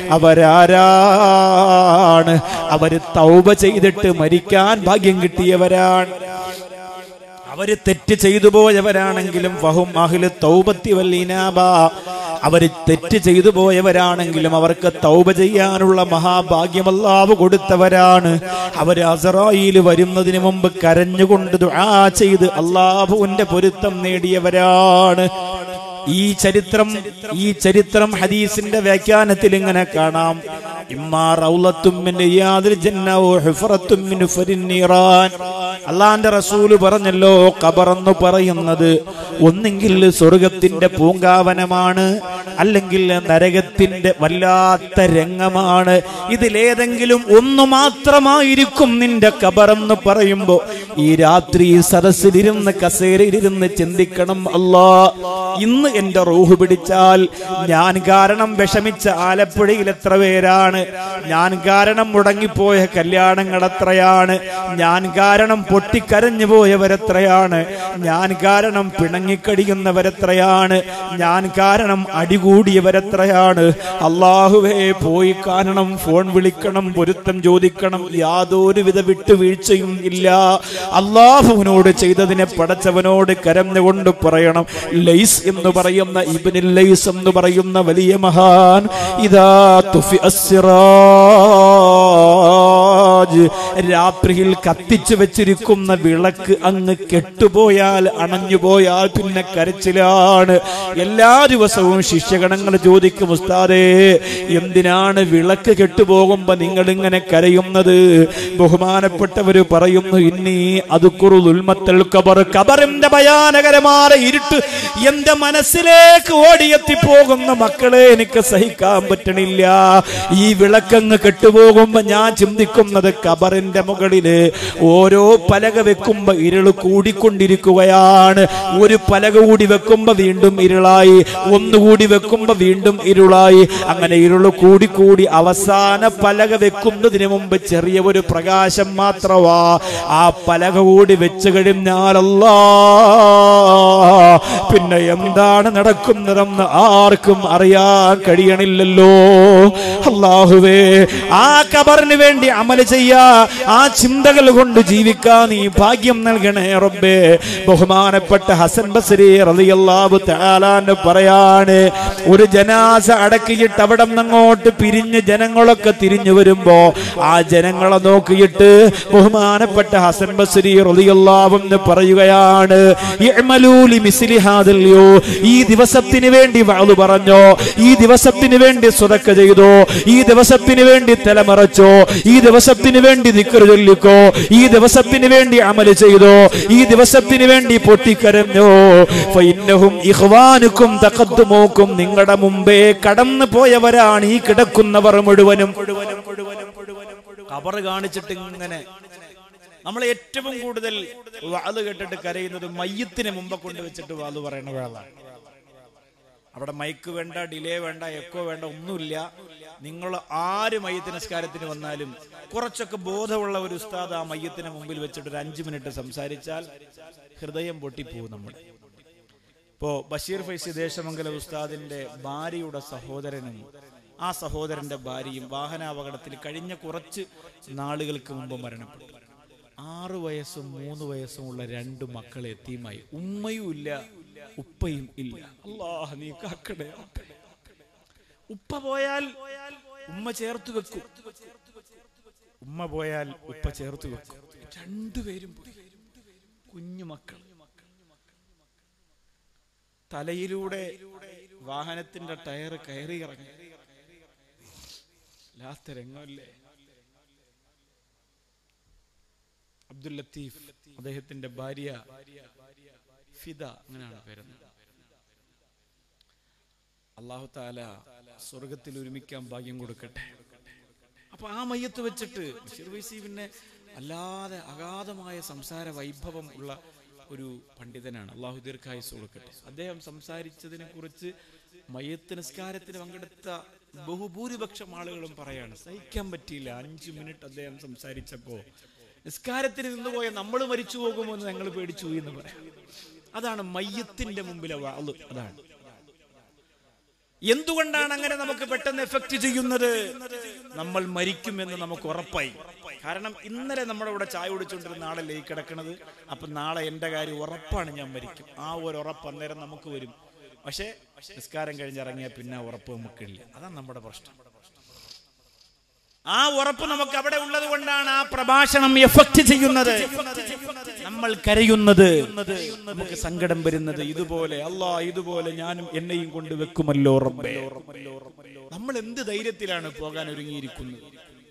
അവരാരാണ് അവര് തൗബ ചെയ്തിട്ട് മരിക്കാൻ ഭാഗ്യം കിട്ടിയവരാണ് അവര് തെറ്റ് ചെയ്തു പോയവരാണെങ്കിലും ഫഹും അഹ്ലു തൗബത്തി വല്ലീനാബ അവര് തെറ്റ് ചെയ്തു പോയവരാണെങ്കിലും അവർക്ക് തൗബ ചെയ്യാനുള്ള മഹാഭാഗ്യമല്ലാവ് കൊടുത്തവരാണ് അവര് അസറായിൽ വരുന്നതിന് മുമ്പ് കരഞ്ഞുകൊണ്ട് ദുആ ചെയ്ത് അള്ളാഹുവിന്റെ പൊരുത്തം നേടിയവരാണ് ഈ ചരിത്രം ഈ ചരിത്രം ഹദീസിന്റെ വ്യാഖ്യാനത്തിൽ ഇങ്ങനെ കാണാം ഇമ്മാ റൗളത്തും മിൻ റിയാദിൽ ജന്ന വ ഹുഫറത്തും മിൻ ഫരിൻ നീറാൻ അള്ളാന്റെ റസൂല് പറഞ്ഞല്ലോ ഖബർ എന്ന് പറയുന്നത് ഒന്നെങ്കിൽ സ്വർഗത്തിന്റെ പൂങ്കാവനമാണ് അല്ലെങ്കിൽ നരകത്തിന്റെ വല്ലാത്ത രംഗമാണ് ഇതിലേതെങ്കിലും ഒന്ന് മാത്രമായിരിക്കും നിന്റെ ഖബർ എന്ന് പറയുമ്പോ ഈ രാത്രി ഈ സദസ്സിലിരുന്ന് കസേരയിലിരുന്ന് ചിന്തിക്കണം അല്ലാ ഇന്ന് എന്റെ റൂഹ് പിടിച്ചാൽ ഞാൻ കാരണം വിഷമിച്ച ആലപ്പുഴയിൽ എത്ര പേരാണ് ഞാൻ കാരണം മുടങ്ങിപ്പോയ കല്യാണങ്ങൾ എത്രയാണ് ഞാൻ കാരണം പൊട്ടിക്കരഞ്ഞു പോയവരെത്രയാണ് ഞാൻ കാരണം പിണങ്ങിക്കടിയുന്നവരെത്രയാണ് ഞാൻ കാരണം അടികൂടിയവരെത്രയാണ് അള്ളാഹുവേ പോയി കാണണം ഫോൺ വിളിക്കണം പൊരുത്തം ചോദിക്കണം യാതൊരുവിധ വിട്ടുവീഴ്ചയും ഇല്ല അള്ളാഹുവിനോട് ചെയ്തതിനെ പടച്ചവനോട് കരഞ്ഞുകൊണ്ട് പറയണം ലൈസ് എന്ന് പറയുന്ന ഇബിനിൽ ലൈസ് എന്ന് പറയുന്ന വലിയ മഹാൻ ഇതാ തുഫി അസ്സിറാജ് രാത്രിയിൽ കത്തിച്ചു വെച്ചിരിക്കുന്ന വിളക്ക് അങ്ങ് കെട്ടുപോയാൽ അണഞ്ഞുപോയാൽ പിന്നെ കരച്ചിലാണ് എല്ലാ ദിവസവും ശിഷ്യഗണങ്ങൾ ചോദിക്കും ഉസ്താദേ എന്തിനാണ് വിളക്ക് കെട്ടുപോകുമ്പോ നിങ്ങൾ ഇങ്ങനെ കരയുന്നത് ബഹുമാനപ്പെട്ടവര് പറയുന്നു ഇന്നീ അത് കുറുൽമത്തൽ കബർ കബറിന്റെ ഭയാനകരമായ ഇരുട്ട് എന്റെ മനസ്സിലേക്ക് ഓടിയെത്തി പോകുന്ന മക്കളെ എനിക്ക് സഹിക്കാൻ പറ്റണില്ല ഈ വിളക്കങ്ങ് കെട്ടുപോകുമ്പോ ഞാൻ ചിന്തിക്കുന്നത് കബറിന്റെ മുകളില് ഓരോ പലക വെക്കുമ്പോ ഇരുള് കൂടിക്കൊണ്ടിരിക്കുകയാണ് ഒരു പലക കൂടി വെക്കുമ്പോ വീണ്ടും ഇരുളായി ഒന്നുകൂടി വെക്കുമ്പോ വീണ്ടും ഇരുളായി അങ്ങനെ ഇരുള് കൂടിക്കൂടി അവസാന പലക വെക്കുന്നതിന് മുമ്പ് ചെറിയ ഒരു പ്രകാശം മാത്രമാ ആ പലക കൂടി വെച്ച് കഴിഞ്ഞാലല്ലാ പിന്നെ എന്താണ് നടക്കുന്നതെന്ന് ആർക്കും അറിയാൻ കഴിയണില്ലല്ലോ അള്ളാഹുവേ ആ കബറിന് വേണ്ടി അമല് ചെയ്യാ ആ ചിന്തകൾ കൊണ്ട് ജീവിക്കാൻ നീ ഭാഗ്യം നൽകണേ റബ്ബേ ബഹുമാനപ്പെട്ട ഹസൻ ബസരി റളിയല്ലാഹു തആലാന്ന് പറയാണ് ഒരു ജനാസ അടക്കിയിട്ട് അവിടെ നിന്നങ്ങോട്ട് പിരിഞ്ഞ് ജനങ്ങളൊക്കെ തിരിഞ്ഞു വരുമ്പോ ആ ജനങ്ങളെ നോക്കിയിട്ട് ബഹുമാനപ്പെട്ട ഹസൻ ബസരി റളിയല്ലാഹു എന്ന് പറയുകയാണ് ഇഅ്മലൂ ലിമിസ്ലി ഹാദൽ യോ ഈ ദിവസത്തിന് വേണ്ടി വാളു പറഞ്ഞോ ഈ ദിവസത്തിന് വേണ്ടി സ്വതക്ക ചെയ്തോ ഈ ദിവസത്തിന് വേണ്ടി തലമറച്ചോ ഈ ദിവസത്തിന് വേണ്ടി നിക്കറ് ചൊല്ലിക്കോ ഈ ദിവസത്തിന് വേണ്ടി അമല് ചെയ്തോ ഈ ദിവസത്തിന് വേണ്ടി പൊട്ടിക്കരഞ്ഞോ ഫൈന്നഹും ഇഖ്വാനുക്കും തഖദ്ദുമൂക്കും നിങ്ങളുടെ മുമ്പേ കടന്നു പോയവരാണ് ഈ കിടക്കുന്നവർ മുഴുവനും കബറ് കാണിച്ചിട്ട് ഇങ്ങനെ നമ്മൾ ഏറ്റവും കൂടുതൽ വാത് കേട്ടിട്ട് കരയുന്നത് മയ്യത്തിന് മുമ്പ് കൊണ്ടുവച്ചിട്ട് വാത് പറയുന്ന വേളാണ് അവിടെ മൈക്ക് വേണ്ട ഡിലേ വേണ്ട എക്കോ വേണ്ട ഒന്നുമില്ല നിങ്ങൾ ആര് മയ്യത്ത് നിസ്കാരത്തിന് വന്നാലും കുറച്ചൊക്കെ ബോധമുള്ള ഒരു ഉസ്താദ് ആ മയ്യത്തിന് മുമ്പിൽ വെച്ചിട്ട് ഒരു അഞ്ചു മിനിറ്റ് സംസാരിച്ചാൽ ഹൃദയം പൊട്ടിപ്പോവും നമ്മൾ ഇപ്പോ ബഷീർ ഫൈസി ദേശമംഗല ഉസ്താദിന്റെ ഭാര്യയുടെ സഹോദരനും ആ സഹോദരന്റെ ഭാര്യയും വാഹനാപകടത്തിൽ കഴിഞ്ഞ കുറച്ച് നാളുകൾക്ക് മുമ്പ് മരണപ്പെട്ടു ആറു വയസ്സും മൂന്ന് വയസ്സും ഉള്ള രണ്ട് മക്കളെ എത്തിയുമായി ഉമ്മയും ഇല്ല ഉപ്പയും ഇല്ല അല്ലാഹ് നീ കാക്കണേ ഉപ്പ പോയാൽ ഉമ്മ ചേർത്ത് വെക്കും ഉമ്മ പോയാൽ ഉപ്പ ചേർത്ത് വെക്കും രണ്ടുപേരും പോയി കുഞ്ഞു മക്കൾ തലയിലൂടെ വാഹനത്തിന്റെ ടയർ കയറി ഇറങ്ങി ലാത്ത രംഗമല്ലേ അബ്ദുൽ ലത്തീഫ് അദ്ദേഹത്തിന്റെ ഭാര്യ ഫിദ അങ്ങനെയാണ് പേരുന്നത് അള്ളാഹു താല സ്വർഗത്തിൽ ഒരുമിക്കാൻ ഭാഗ്യം കൊടുക്കട്ടെ അപ്പൊ ആ മയ്യത്ത് വെച്ചിട്ട് ബഷീർ വൈസി പിന്നെ അല്ലാതെ അഗാധമായ സംസാര വൈഭവം ഉള്ള ഒരു പണ്ഡിതനാണ് അള്ളാഹു ദീർഘായുസ് കൊടുക്കട്ടെ അദ്ദേഹം സംസാരിച്ചതിനെ കുറിച്ച് മയ്യത്ത് നിസ്കാരത്തിന് പങ്കെടുത്ത ബഹുഭൂരിപക്ഷം ആളുകളും പറയാണ് സഹിക്കാൻ പറ്റിയില്ല അഞ്ചു മിനിറ്റ് അദ്ദേഹം സംസാരിച്ചപ്പോ നിസ്കാരത്തിന് നിന്നുപോയ നമ്മൾ മരിച്ചു പോകുമോ എന്ന് ഞങ്ങൾ പേടിച്ചു പോയി എന്ന് പറയാം അതാണ് മയ്യത്തിന്റെ മുമ്പിലെ വാള് അതാണ് എന്തുകൊണ്ടാണ് അങ്ങനെ നമുക്ക് പെട്ടെന്ന് എഫക്ട് ചെയ്യുന്നത് നമ്മൾ മരിക്കുമെന്ന് നമുക്ക് ഉറപ്പായി കാരണം ഇന്നലെ നമ്മുടെ ഇവിടെ ചായ കുടിച്ചുകൊണ്ടിരുന്ന ആളല്ലേ ഈ കിടക്കണത് അപ്പൊ നാളെ എന്റെ കാര്യം ഉറപ്പാണ് ഞാൻ മരിക്കും ആ ഒരു ഉറപ്പ് അന്നേരം നമുക്ക് വരും പക്ഷേ നിസ്കാരം കഴിഞ്ഞിറങ്ങിയ പിന്നെ ആ ഉറപ്പ് നമുക്കില്ല അതാണ് നമ്മുടെ പ്രശ്നം ആ ഉറപ്പ് നമുക്ക് അവിടെ ഉള്ളത് കൊണ്ടാണ് ആ പ്രഭാഷണം എഫക്ട് ചെയ്യുന്നത് നമ്മൾ കരയുന്നത് നമുക്ക് സങ്കടം വരുന്നത് ഇതുപോലെ അല്ലാ ഇതുപോലെ ഞാനും എന്നെയും കൊണ്ട് വെക്കുമല്ലോ റബ്ബേ നമ്മൾ എന്ത് ധൈര്യത്തിലാണ് പോകാൻ ഒരുങ്ങിയിരിക്കുന്നത്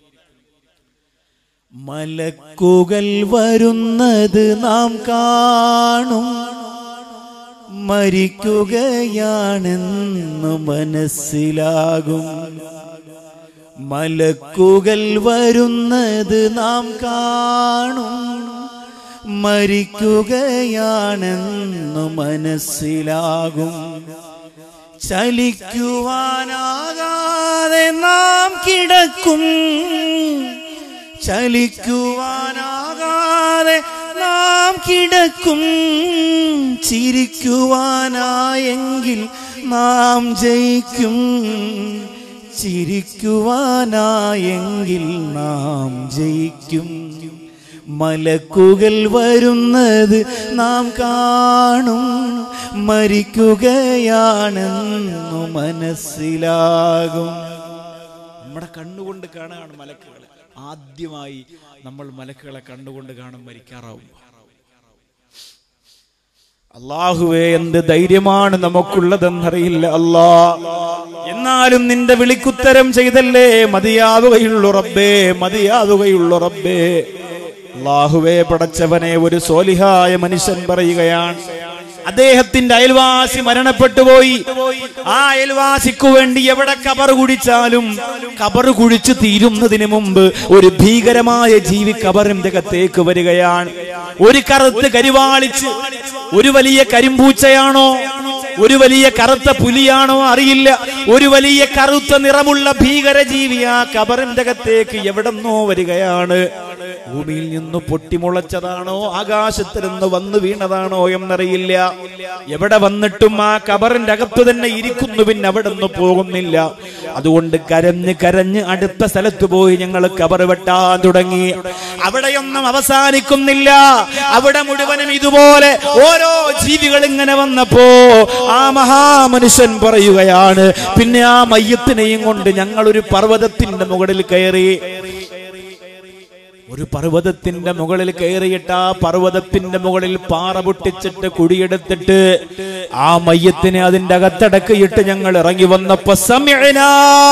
മലക്കുകൾ വരുന്നത് നാം കാണും മരിക്കുകയാണെന്ന് മനസ്സിലാകും മലക്കുകൾ വരുന്നത് നാം കാണും മരിക്കുകയാണെന്നു മനസ്സിലാകും ചലിക്കുവാനാകാതെ നാം കിടക്കും ചലിക്കുവാനാകാതെ നാം കിടക്കും ചിരിക്കുവാനായെങ്കിൽ നാം ജയിക്കും ചിരിക്കുവാനായെങ്കിൽ നാം ജയിക്കും മലക്കുകൾ വരുന്നത് നാം കാണും മരിക്കുകയാണെന്നു മനസ്സിലാകും നമ്മുടെ കണ്ണുകൊണ്ട് കാണുകയാണ് മലക്കുകളെ ആദ്യമായി നമ്മൾ മലക്കുകളെ കണ്ണുകൊണ്ട് കാണും മരിക്കാറാവും അള്ളാഹുവേ എന്ത് ധൈര്യമാണ് നമുക്കുള്ളതെന്നറിയില്ല അല്ലാ എന്നാലും നിന്റെ വിളിക്കുത്തരം ചെയ്തല്ലേ മതിയാവുകയുള്ളു റബ്ബേ മതിയാവുകയുള്ളു റബ്ബേ അള്ളാഹുവേ പടച്ചവനെ ഒരു സോലിഹായ മനുഷ്യൻ പറയുകയാണ് അദ്ദേഹത്തിന്റെ അയൽവാസി മരണപ്പെട്ടു പോയി ആ അയൽവാസിക്കു വേണ്ടി എവിടെ കബർ കുടിച്ചാലും കബർ കുഴിച്ചു തീരുന്നതിന് മുമ്പ് ഒരു ഭീകരമായ ജീവി കബറിന്റെ അകത്തേക്ക് വരികയാണ് ഒരു കറുത്ത് കരിവാളിച്ച് ഒരു വലിയ കരിമ്പൂച്ചയാണോ ഒരു വലിയ കറുത്ത പുലിയാണോ അറിയില്ല ഒരു വലിയ കറുത്ത നിറമുള്ള ഭീകര ജീവി ആ കബറിന്റെ അകത്തേക്ക് എവിടെന്നോ വരികയാണ് ഭൂമിയിൽ നിന്ന് പൊട്ടിമുളച്ചതാണോ ആകാശത്തിൽ നിന്ന് വന്നു വീണതാണോ എന്നറിയില്ല എവിടെ വന്നിട്ടും ആ കബറിന്റെ അകത്ത് തന്നെ ഇരിക്കുന്നു പിന്നെ അവിടെ നിന്ന് പോകുന്നില്ല അതുകൊണ്ട് കരഞ്ഞ് കരഞ്ഞ് അടുത്ത സ്ഥലത്ത് പോയി ഞങ്ങൾ കബർ വെട്ടാൻ തുടങ്ങി അവിടെയൊന്നും അവസാനിക്കുന്നില്ല അവിടെ മുഴുവനും ഇതുപോലെ ഓരോ ജീവികൾ ഇങ്ങനെ വന്നപ്പോ ആ മഹാമനുഷ്യൻ പറയുകയാണ് പിന്നെ ആ മയ്യത്തിനെയും കൊണ്ട് ഞങ്ങൾ ഒരു പർവ്വതത്തിന്റെ മുകളിൽ കയറി ഒരു പർവ്വതത്തിന്റെ മുകളിൽ കയറിയിട്ട് ആ പർവ്വതത്തിന്റെ മുകളിൽ പാറ പൊട്ടിച്ചിട്ട് കുടിയെടുത്തിട്ട് ആ മയ്യത്തിനെ അതിന്റെ അകത്തടക്കിയിട്ട് ഞങ്ങൾ ഇറങ്ങി വന്നപ്പോ സമയനാ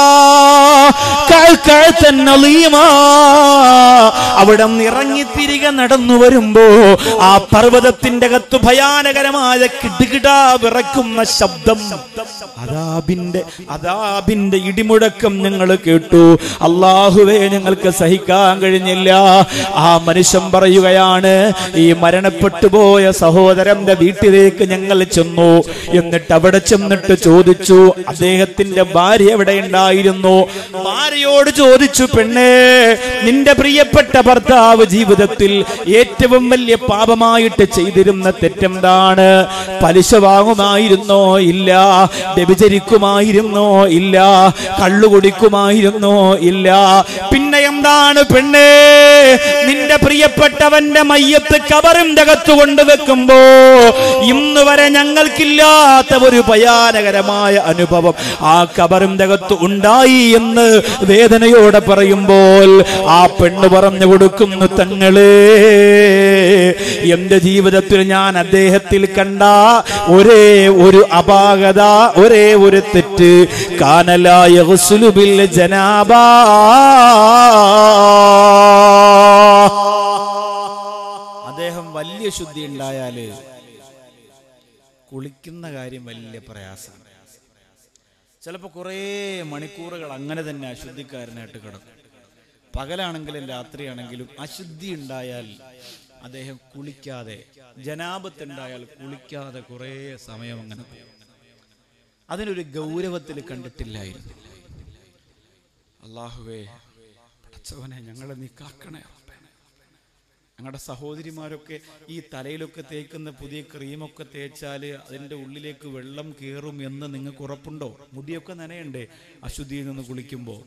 അവിടെ നിന്ന് ഇറങ്ങി തിരികെ നടന്നു വരുമ്പോ ആ പർവ്വതത്തിന്റെ അകത്ത് ഭയാനകരമായ കിടുകിടാ വിറക്കുന്ന ശബ്ദം അതാബിന്റെ അതാബിന്റെ ഇടിമുഴക്കം ഞങ്ങൾ കേട്ടു അള്ളാഹുവേ ഞങ്ങൾക്ക് സഹിക്കാൻ കഴിഞ്ഞില്ല ആ മനുഷ്യൻ പറയുകയാണ് ഈ മരണപ്പെട്ടു പോയ സഹോദരന്റെ വീട്ടിലേക്ക് ഞങ്ങൾ ചെന്നു എന്നിട്ട് അവിടെ ചെന്നിട്ട് ചോദിച്ചു അദ്ദേഹത്തിന്റെ ഭാര്യ എവിടെ ഉണ്ടായിരുന്നു ഭാര്യയോട് ചോദിച്ചു പെണ്ണേ നിന്റെ പ്രിയപ്പെട്ട ഭർത്താവ് ജീവിതത്തിൽ ഏറ്റവും വലിയ പാപമായിട്ട് ചെയ്തിരുന്ന തെറ്റെന്താണ് പലിശ വാങ്ങുമായിരുന്നോ ഇല്ല വ്യഭിചരിക്കുമായിരുന്നോ ഇല്ല കള്ളു കുടിക്കുമായിരുന്നോ ഇല്ല പിന്നെ എന്താണ് പെണ്ണേ നിന്റെ പ്രിയപ്പെട്ടവന്റെ മയ്യത്ത് കബറിന്റെ അകത്ത് കൊണ്ടുവെക്കുമ്പോ ഇന്ന് വരെ ഞങ്ങൾക്കില്ലാത്ത ഒരു ഭയാനകരമായ അനുഭവം ആ കബറിന്റെ അകത്ത് ഉണ്ടായി എന്ന് വേദനയോടെ പറയുമ്പോൾ ആ പെണ്ണ് പറഞ്ഞു കൊടുക്കുന്നു തങ്ങളെ എന്റെ ജീവിതത്തിൽ ഞാൻ അദ്ദേഹത്തിൽ കണ്ട ഒരേ ഒരു അപാകത ഒരേ ഒരു തെറ്റ് കാനലായ ഹുസ്ലുബിൽ ജനാബാ അദ്ദേഹം വലിയ ശുദ്ധി ഉണ്ടായാല് കുളിക്കുന്ന കാര്യം വലിയ പ്രയാസം ചിലപ്പോൾ കുറേ മണിക്കൂറുകൾ അങ്ങനെ തന്നെ അശുദ്ധിക്കാരനായിട്ട് കിടക്കും പകലാണെങ്കിലും രാത്രിയാണെങ്കിലും അശുദ്ധി ഉണ്ടായാൽ അദ്ദേഹം കുളിക്കാതെ ജനാപത്തുണ്ടായാൽ കുളിക്കാതെ കുറേ സമയം അങ്ങനെ പോകും അതിനൊരു ഗൗരവത്തിൽ കണ്ടിട്ടില്ലായിരുന്നു അള്ളാഹുവേ പടച്ചവനെ ഞങ്ങളെ നീ കാക്കണേ റബ്ബേ. ഞങ്ങളുടെ സഹോദരിമാരൊക്കെ ഈ തലയിലൊക്കെ തേക്കുന്ന പുതിയ ക്രീമൊക്കെ തേച്ചാൽ അതിൻ്റെ ഉള്ളിലേക്ക് വെള്ളം കയറും എന്ന് നിങ്ങൾക്ക് ഉറപ്പുണ്ടോ മുടിയൊക്കെ നനയണ്ടേ അശുദ്ധിയിൽ നിന്ന് കുളിക്കുമ്പോൾ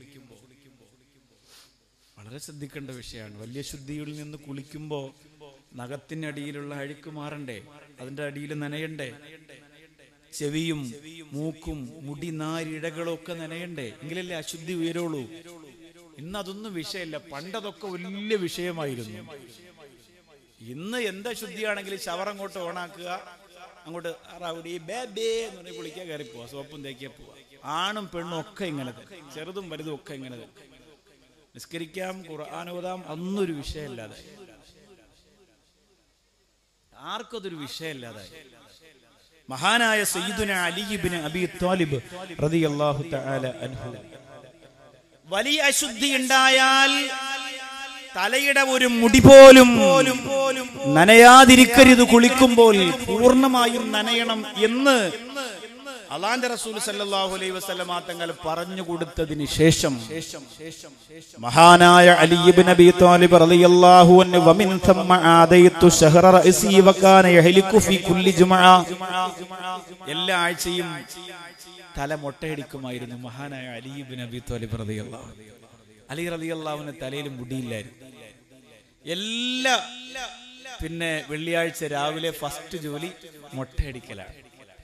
വളരെ ശ്രദ്ധിക്കേണ്ട വിഷയമാണ് വലിയ ശുദ്ധിയിൽ നിന്ന് കുളിക്കുമ്പോൾ നഖത്തിനടിയിലുള്ള അഴുക്ക് മാറണ്ടേ അതിൻ്റെ അടിയിൽ നനയണ്ടേ ചെവിയും മൂക്കും മുടി നാരിഴകളൊക്കെ നനയണ്ടേ എങ്കിലല്ലേ അശുദ്ധി ഉയരുള്ളൂ ഇന്ന് അതൊന്നും വിഷയമല്ല പണ്ടതൊക്കെ വലിയ വിഷയമായിരുന്നു ഇന്ന് എന്താ ശുദ്ധിയാണെങ്കിലും ഷവർ അങ്ങോട്ട് ഓണാക്കുക അങ്ങോട്ട് റൗഡി ബേബേ എന്ന് പറഞ്ഞ് കുളിക്കാൻ കയറി പോവാ സോപ്പും തേക്കിയ പോവാ ആണും പെണ്ണും ഒക്കെ ഇങ്ങനെ തന്നെ ചെറുതും വലുതും ഒക്കെ ഇങ്ങനെ തന്നെ നിസ്കരിക്കാം ഖുർആാനോദാം അന്നൊരു വിഷയമല്ലാതെ ആർക്കും അതൊരു വിഷയമല്ലാതായി മഹാനായ സയ്യിദുന അലിബിന് അബി താലിബ് റളിയല്ലാഹു തആല അൻഹു വലിയ അശുദ്ധി ഉണ്ടായാൽ തലയുടെ ഒരു മുടി പോലും നനയാതിരിക്കരുത് കുളിക്കുമ്പോൾ പൂർണ്ണമായും നനയണം എന്ന് അള്ളാന്റെ റസൂൽ സല്ലല്ലാഹു അലൈഹി വസല്ലമ തങ്ങൾ പറഞ്ഞു കൊടുത്തതിന് ശേഷം മഹാനായ അലി ഇബ്നു അബി ത്വാലിബ് റളിയല്ലാഹു അൻഹു വമിൻ തമ്മ ആദയത്തു ശഹറ റഅസി വകാന യഹ്ലികു ഫീ കുല്ലി ജുമഅ എല്ലാ ആഴ്ചയും തല മൊട്ടയടിക്കുമായിരുന്നു മഹാനായ അലി ഇബ്നു അബി ത്വാലിബ് റളിയല്ലാഹു അൻഹു. അലി റളിയല്ലാഹുവിന് തലയിൽ മുടിയില്ലായിരുന്നു എല്ലാ പിന്നെ വെള്ളിയാഴ്ച രാവിലെ ഫസ്റ്റ് ജോലി മൊട്ടയടിക്കലാണ്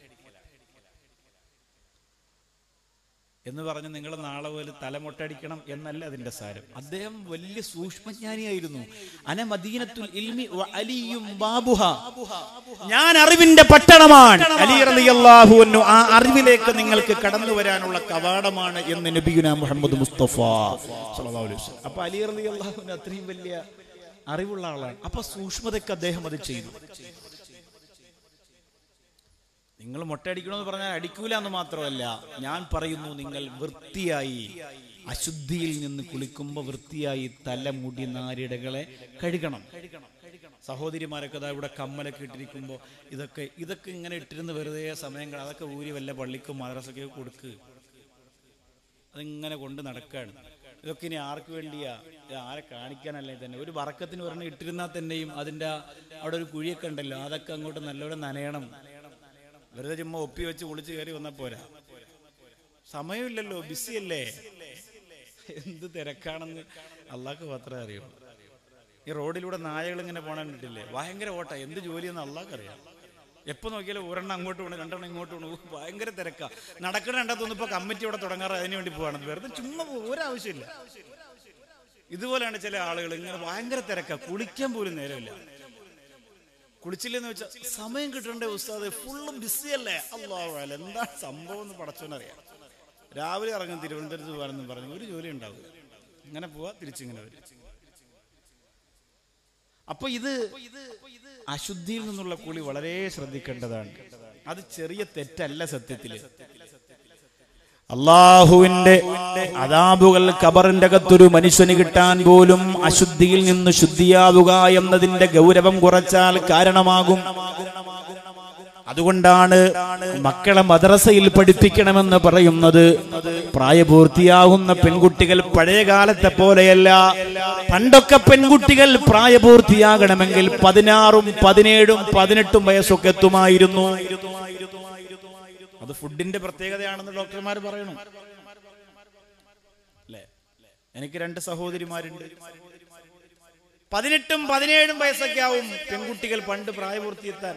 എന്ന് പറഞ്ഞ് നിങ്ങൾ നാളെ പോലെ തലമൊട്ടടിക്കണം എന്നല്ല അതിന്റെ സാരം അദ്ദേഹം വലിയ സൂക്ഷ്മജ്ഞാനിയായിരുന്നു അന മദീനത്തുൽ ഇൽമി വ അലിയും ബാബുഹ ഞാൻ അറിവിന്റെ പട്ടണമാണ് അലി റളിയല്ലാഹു അൻഹു ആ അറിവിലേക്ക് നിങ്ങൾക്ക് കടന്നു വരാനുള്ള കവാടമാണ് എന്ന് നബിയുന മുഹമ്മദ് മുസ്തഫ സല്ലല്ലാഹു അലൈഹി വസല്ലം അപ്പൊ അലി റളിയല്ലാഹു അൻഹു അത്രയും വലിയ അറിവുള്ള ആളാണ് അപ്പൊ സൂക്ഷ്മതയ്ക്ക് അദ്ദേഹം അത് ചെയ്തു നിങ്ങൾ മൊട്ടയടിക്കണമെന്ന് പറഞ്ഞാൽ അടിക്കൂല എന്ന് മാത്രമല്ല ഞാൻ പറയുന്നു നിങ്ങൾ വൃത്തിയായി അശുദ്ധിയിൽ നിന്ന് കുളിക്കുമ്പോൾ വൃത്തിയായി തലമുടി നാരിടകളെ കഴുകണം സഹോദരിമാരൊക്കെ അതാ ഇവിടെ കമ്മലൊക്കെ ഇട്ടിരിക്കുമ്പോൾ ഇതൊക്കെ ഇതൊക്കെ ഇങ്ങനെ ഇട്ടിരുന്ന് വെറുതെ സമയങ്ങൾ അതൊക്കെ ഊരി വല്ല പള്ളിക്കും മദ്രസൊക്കെ കൊടുക്ക് അതിങ്ങനെ കൊണ്ട് നടക്കുകയാണ് ഇതൊക്കെ ഇനി ആർക്ക് വേണ്ടിയാ ഇത് ആരെ കാണിക്കാനല്ലേ തന്നെ ഒരു വറക്കത്തിന് പറഞ്ഞ് ഇട്ടിരുന്നാൽ തന്നെയും അതിൻ്റെ ആ- അവിടെ ഒരു കുഴിയൊക്കെ ഉണ്ടല്ലോ അതൊക്കെ അങ്ങോട്ട് നല്ലപോലെ നനയണം വെറുതെ ചുമ്മാ ഒപ്പി വെച്ച് കുളിച്ച് കയറി വന്നാ പോരാ സമയമില്ലല്ലോ ബിസിയല്ലേ എന്ത് തിരക്കാണെന്ന് അള്ളാഹ്ക്ക് മാത്രമേ അറിയൂ ഈ റോഡിലൂടെ നായകൾ ഇങ്ങനെ പോണാൻ കിട്ടില്ലേ ഭയങ്കര ഓട്ട എന്ത് ജോലിയെന്ന് അള്ളാഹ്ക്ക് അറിയാം എപ്പോ നോക്കിയാലും ഒരെണ്ണം അങ്ങോട്ട് പോകണം രണ്ടെണ്ണം ഇങ്ങോട്ട് പോകണം ഭയങ്കര തിരക്കാ നടക്കണ രണ്ടത്തൊന്നും ഇപ്പൊ കമ്മിറ്റി ഇവിടെ തുടങ്ങാറ് അതിന് വേണ്ടി പോവാണ് വെറുതെ ചുമ്മാ പോ- ഒരാവശ്യമില്ല ഇതുപോലെയാണ് ചില ആളുകൾ ഇങ്ങനെ ഭയങ്കര തിരക്കാ കുളിക്കാൻ പോലും നേരമില്ല കുളിച്ചില്ലെന്ന് വെച്ചാൽ സമയം കിട്ടണ്ടേ ഉസ്താദ് ഫുള്ളും ബിസിയല്ലേ അള്ളാഹു അല്ല എന്താണ് സംഭവം എന്ന് പടച്ചോനറിയാം രാവിലെ ഇറങ്ങും തിരുവനന്തപുരത്ത് പോകാനെന്ന് പറഞ്ഞു ഒരു ജോലി ഉണ്ടാവും ഇങ്ങനെ പോവാ തിരിച്ചിങ്ങനെ വരും അപ്പൊ ഇത് അശുദ്ധിയിൽ നിന്നുള്ള കുളി വളരെ ശ്രദ്ധിക്കേണ്ടതാണ് അത് ചെറിയ തെറ്റല്ല സത്യത്തില് അള്ളാഹുവിന്റെ അതാബുകൾ കബറിന്റെ അകത്തൊരു മനുഷ്യന് കിട്ടാൻ പോലും അശുദ്ധിയിൽ നിന്ന് ശുദ്ധിയാവുക എന്നതിന്റെ ഗൗരവം കുറച്ചാൽ കാരണമാകും അതുകൊണ്ടാണ് മക്കളെ മദ്രസയിൽ പഠിപ്പിക്കണമെന്ന് പറയുന്നത് പ്രായപൂർത്തിയാകുന്ന പെൺകുട്ടികൾ പഴയ കാലത്തെ പോലെയല്ല പണ്ടൊക്കെ പെൺകുട്ടികൾ പ്രായപൂർത്തിയാകണമെങ്കിൽ പതിനാറും പതിനേഴും പതിനെട്ടും വയസ്സൊക്കെ എത്തുമായിരുന്നു അത് ഫുഡിന്റെ പ്രത്യേകതയാണെന്ന് ഡോക്ടർമാർ പറയണം അല്ലേ എനിക്ക് രണ്ട് സഹോദരിമാരുണ്ട് പതിനെട്ടും പതിനേഴും വയസ്സൊക്കെ ആവും പെൺകുട്ടികൾ പണ്ട് പ്രായപൂർത്തിയെത്താൻ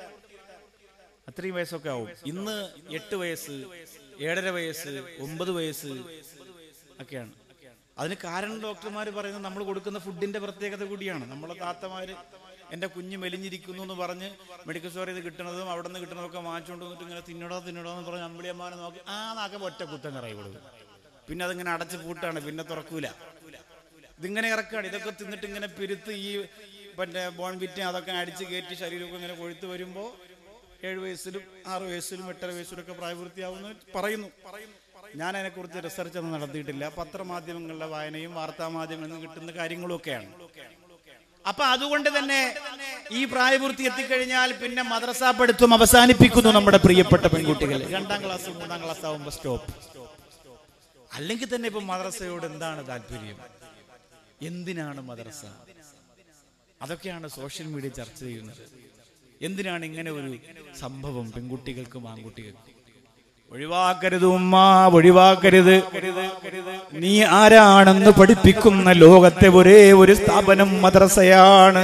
അത്രയും വയസ്സൊക്കെ ആവും ഇന്ന് എട്ട് വയസ്സ് ഏഴര വയസ്സ് ഒമ്പത് വയസ്സ് ഒക്കെയാണ് അതിന് കാരണം ഡോക്ടർമാർ പറയുന്നത് നമ്മൾ കൊടുക്കുന്ന ഫുഡിന്റെ പ്രത്യേകത കൂടിയാണ് നമ്മളെ താത്തമാര് എന്റെ കുഞ്ഞ് മെലിഞ്ഞിരിക്കുന്നു എന്ന് പറഞ്ഞ് മെഡിക്കൽ സ്റ്റോറിൽ നിന്ന് കിട്ടുന്നതും അവിടെ നിന്ന് കിട്ടുന്നതൊക്കെ വാങ്ങിച്ചുകൊണ്ട് വന്നിട്ട് ഇങ്ങനെ തിന്നടോ തിന്നടോ എന്ന് പറഞ്ഞ് അമ്പിളിയമ്മാനെ നോക്കി ആ നാക്കം ഒറ്റ കുത്തം കറയി കൊടുക്കും പിന്നെ അതിങ്ങനെ അടച്ച് പൂട്ടാണ് പിന്നെ തുറക്കൂല ഇതിങ്ങനെ ഇറക്കാണ് ഇതൊക്കെ തിന്നിട്ട് ഇങ്ങനെ പെരുത്ത് ഈ പിന്നെ ബോൺവിറ്റ് അതൊക്കെ അടിച്ച് കയറ്റി ശരീരമൊക്കെ ഇങ്ങനെ കൊഴുത്ത് വരുമ്പോൾ ഏഴ് വയസ്സിലും ആറ് വയസ്സിലും എട്ടര വയസ്സിലും ഒക്കെ പ്രായപൂർത്തിയാവുന്ന പറയുന്നു ഞാൻ അതിനെക്കുറിച്ച് റിസർച്ച് ഒന്നും നടത്തിയിട്ടില്ല പത്രമാധ്യമങ്ങളുടെ വായനയും വാർത്താ മാധ്യമങ്ങളിൽ നിന്ന് കിട്ടുന്ന കാര്യങ്ങളും ഒക്കെയാണ് അപ്പൊ അതുകൊണ്ട് തന്നെ ഈ പ്രായപൂർത്തി എത്തിക്കഴിഞ്ഞാൽ പിന്നെ മദ്രസ പഠിത്തം അവസാനിപ്പിക്കുന്നു നമ്മുടെ പ്രിയപ്പെട്ട പെൺകുട്ടികൾ രണ്ടാം ക്ലാസ് മൂന്നാം ക്ലാസ് ആവുമ്പോൾ സ്റ്റോപ്പ് അല്ലെങ്കിൽ തന്നെ ഇപ്പൊ മദ്രസയോട് എന്താണ് താല്പര്യം എന്തിനാണ് മദ്രസ അതൊക്കെയാണ് സോഷ്യൽ മീഡിയ ചർച്ച ചെയ്യുന്നത് എന്തിനാണ് ഇങ്ങനെ ഒരു സംഭവം പെൺകുട്ടികൾക്കും ആൺകുട്ടികൾക്കും ഒഴിവാക്കരുത് ഉമ്മ ഒഴിവാക്കരുത് നീ ആരാണെന്ന് പഠിപ്പിക്കുന്ന ലോകത്തെ ഒരേ ഒരു സ്ഥാപനം മദ്രസയാണ്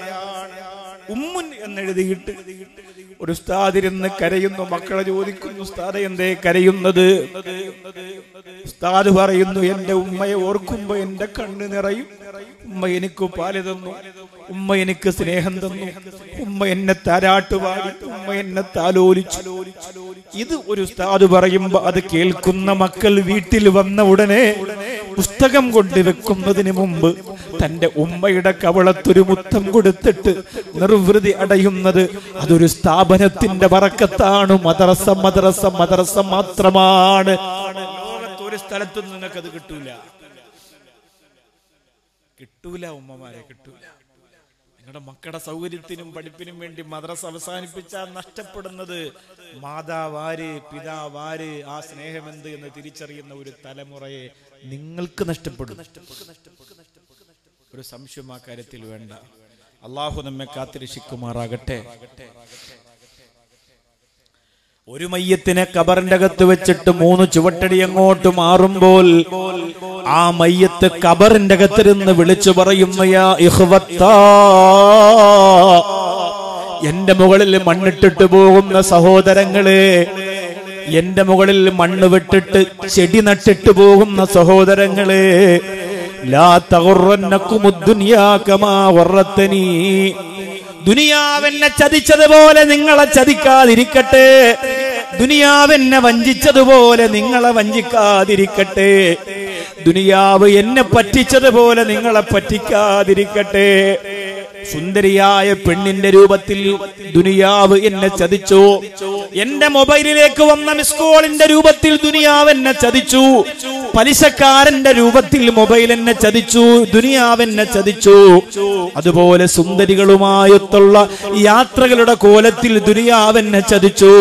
ഉമ്മുൻ എന്നെഴുതിയിട്ട് ഒരു ഉസ്താദിരുന്ന് കരയുന്നു മക്കളെ ചോദിക്കുന്നു ഉസ്താദ് എന്തേ കരയുന്നത് ഉസ്താദ് പറയുന്നു എന്റെ ഉമ്മയെ ഓർക്കുമ്പോ എന്റെ കണ്ണ് നിറയും ഉമ്മ എനിക്ക് പാല് തന്നു ഉമ്മ എനിക്ക് സ്നേഹം തന്നു ഉമ്മ എന്നെ താരാട്ടുപാടി ഉമ്മ എന്നെ താലോലിച്ചു ഇത് ഒരു ഉസ്താദ് പറയുമ്പോ അത് കേൾക്കുന്ന മക്കൾ വീട്ടിൽ വന്ന ഉടനെ പുസ്തകം കൊണ്ട് വെക്കുന്നതിന് മുമ്പ് തന്റെ ഉമ്മയുടെ കവളത്തൊരു മുത്തം കൊടുത്തിട്ട് നിർവൃതി അടയുന്നത് അതൊരു സ്ഥാപനത്തിന്റെ വറക്കത്താണ് മദ്രസ മദ്രസ മദ്രസ മാത്രമാണ് ലോകത്ത് ഒരു സ്ഥലത്തും നിങ്ങൾക്ക് അത് കിട്ടൂല കിട്ടൂല ഉമ്മമാരെ കിട്ടൂല നിങ്ങളുടെ മക്കളുടെ സൗകര്യത്തിനും പഠിപ്പിനും വേണ്ടി മദ്രസ അവസാനിപ്പിച്ചാൽ നഷ്ടപ്പെടുന്നത് മാതാവാര് പിതാവാര് ആ സ്നേഹമെന്ത് എന്ന് തിരിച്ചറിയുന്ന ഒരു തലമുറയെ നിങ്ങൾക്ക് നഷ്ടപ്പെടും ഒരു സംശയം ആ കാര്യത്തിൽ വേണ്ട അള്ളാഹു നമ്മെ കാത്തിരക്ഷിക്കുമാറാകട്ടെ ഒരു മയ്യത്തിനെ കബറിന്റെ അകത്ത് വെച്ചിട്ട് മൂന്ന് ചുവട്ടടി അങ്ങോട്ട് മാറുമ്പോൾ ആ മയ്യത്ത് കബറിന്റെ അകത്തിരുന്ന് വിളിച്ചു പറയുന്നു യാ ഇഖ്വത്താ എന്റെ മുകളിൽ മണ്ണിട്ടിട്ട് പോകുന്ന സഹോദരങ്ങളെ എന്റെ മുകളിൽ മണ്ണ് വിട്ടിട്ട് ചെടി നട്ടിട്ട് പോകുന്ന സഹോദരങ്ങളെ ലാ തകുറന്നക്കുമുദ്ദുനിയാ കമാ വറത്തനീ ദുനിയാവെന്നെ ചതിച്ചതുപോലെ നിങ്ങളെ ചതിക്കാതിരിക്കട്ടെ ദുനിയാവെന്നെ വഞ്ചിച്ചതുപോലെ നിങ്ങളെ വഞ്ചിക്കാതിരിക്കട്ടെ ദുനിയാവ് എന്നെ പറ്റിച്ചതുപോലെ നിങ്ങളെ പറ്റിക്കാതിരിക്കട്ടെ സുന്ദരിയായ പെണ്ണിന്റെ രൂപത്തിൽ ദുനിയാവ് എന്നെ ചതിച്ചു എന്റെ മൊബൈലിലേക്ക് വന്ന മിസ് കോളിന്റെ രൂപത്തിൽ ദുനിയാവ് എന്നെ ചതിച്ചു പലിശക്കാരന്റെ രൂപത്തിൽ മൊബൈൽ എന്നെ ചതിച്ചു ദുനിയാവ് എന്നെ ചതിച്ചു അതുപോലെ സുന്ദരികളുമായൊത്തുള്ള യാത്രകളുടെ കോലത്തിൽ ദുനിയാവ് എന്നെ ചതിച്ചു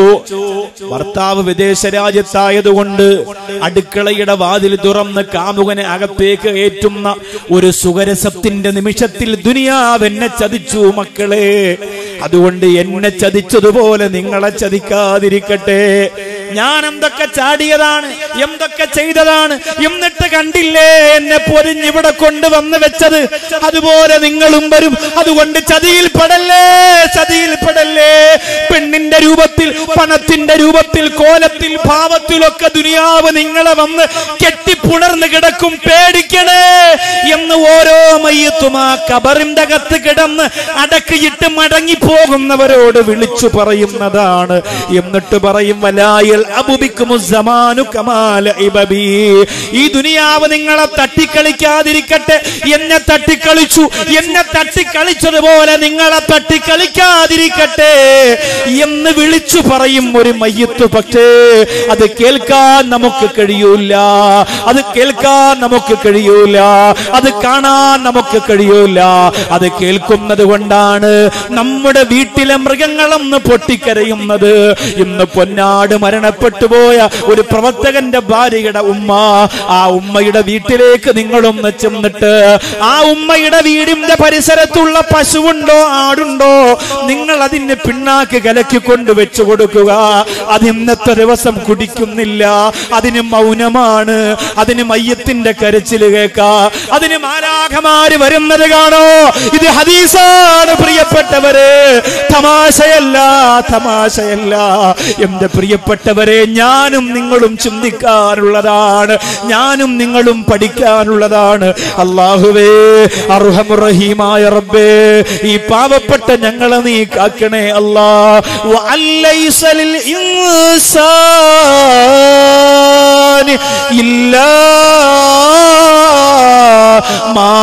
ഭർത്താവ് വിദേശ രാജ്യത്തായതുകൊണ്ട് അടുക്കളയുടെ വാതിൽ തുറന്ന് കാമുകനെ അകത്തേക്ക് ഏറ്റുന്ന ഒരു സുഖരസത്തിന്റെ നിമിഷത്തിൽ ദുനിയാവ് എന്നെ ചതിച്ചു മക്കളെ അതുകൊണ്ട് എന്നെ ചതിച്ചതുപോലെ നിങ്ങളെ ചതിക്കാതിരിക്കട്ടെ ഞാൻ എന്തൊക്കെ ചാടിയതാണ് എന്തൊക്കെ ചെയ്തതാണ് എന്നിട്ട് കണ്ടില്ലേ എന്നെ പൊരിഞ്ഞിവിടെ കൊണ്ടുവന്ന് വെച്ചത് അതുപോലെ നിങ്ങളും വരും അതുകൊണ്ട് ചതിയിൽ പെടല്ലേ ചതിയിൽ പെടല്ലേ പെണ്ണിന്റെ രൂപത്തിൽ പണത്തിന്റെ രൂപത്തിൽ കോലത്തിൽ ഭാവത്തിലൊക്കെ ദുനിയാവ് നിങ്ങളെ വന്ന് കെട്ടിപ്പുണർന്ന് കിടക്കും പേടിക്കണേ എന്ന് ഓരോ മയ്യത്തും ആ കബറിന്റെ അകത്ത് കിടന്ന് അടക്കിയിട്ട് മടങ്ങി പോകുന്നവരോട് വിളിച്ചു പറയുന്നതാണ് എന്നിട്ട് പറയും വലായൽ അബുബിക്കുമു സമാനു കമാല ഇബബി ഈ ദുനിയാവ് നിങ്ങളെ തട്ടിക്കളിക്കാതിരിക്കട്ടെ എന്നെ തട്ടിക്കളിച്ചു എന്നെ തട്ടിക്കളിച്ചതുപോലെ നിങ്ങളെ തട്ടിക്കളിക്കാതിരിക്കട്ടെ എന്ന് വിളിച്ചു പറയും ഒരു മയ്യത്ത് പക്ഷേ അത് കേൾക്കാൻ നമുക്ക് കഴിയൂല അത് കേൾക്കാൻ നമുക്ക് കഴിയൂല അത് കാണാൻ നമുക്ക് കഴിയൂല അത് കേൾക്കുന്നത് കൊണ്ടാണ് നമ്മുടെ വീട്ടിലെ മൃഗങ്ങളൊന്ന് പൊട്ടിക്കരയുന്നത് ഇന്ന് പൊന്നാട് മരണപ്പെട്ടു പോയ ഒരു പ്രവർത്തകന്റെ ഭാര്യയുടെ ഉമ്മ ആ ഉമ്മയുടെ വീട്ടിലേക്ക് നിങ്ങളൊന്ന് ചെന്നിട്ട് ആ ഉമ്മയുടെ വീടിന്റെ പരിസരത്തുള്ള പശുവുണ്ടോ ആടുണ്ടോ നിങ്ങൾ അതിന് പിണ്ണാക്ക് കലക്കി കൊണ്ട് വെച്ചു കൊടുക്കുക അത് ഇന്നത്തെ ദിവസം കുടിക്കുന്നില്ല അതിന് മൗനമാണ് അതിന് മയ്യത്തിന്റെ കരച്ചിൽ കേൾക്കാ അതിന് മാരാഖമാര് വരുന്നത് കാണോ ഇത് ഹദീസാണ് പ്രിയപ്പെട്ടവരെ തമാശയല്ല തമാശയല്ല എന്റെ പ്രിയപ്പെട്ടവരെ ഞാനും നിങ്ങളും ചിന്തിക്കാനുള്ളതാണ് ഞാനും നിങ്ങളും പഠിക്കാനുള്ളതാണ് അള്ളാഹുവേ അർഹമുറഹീമായ റബ്ബേ ഈ പാവപ്പെട്ട ഞങ്ങളെ നീ കാക്കണേ അല്ലാ വഅല്ലൈസ ലിൽ ഇൻസാനി ഇല്ലാ മാ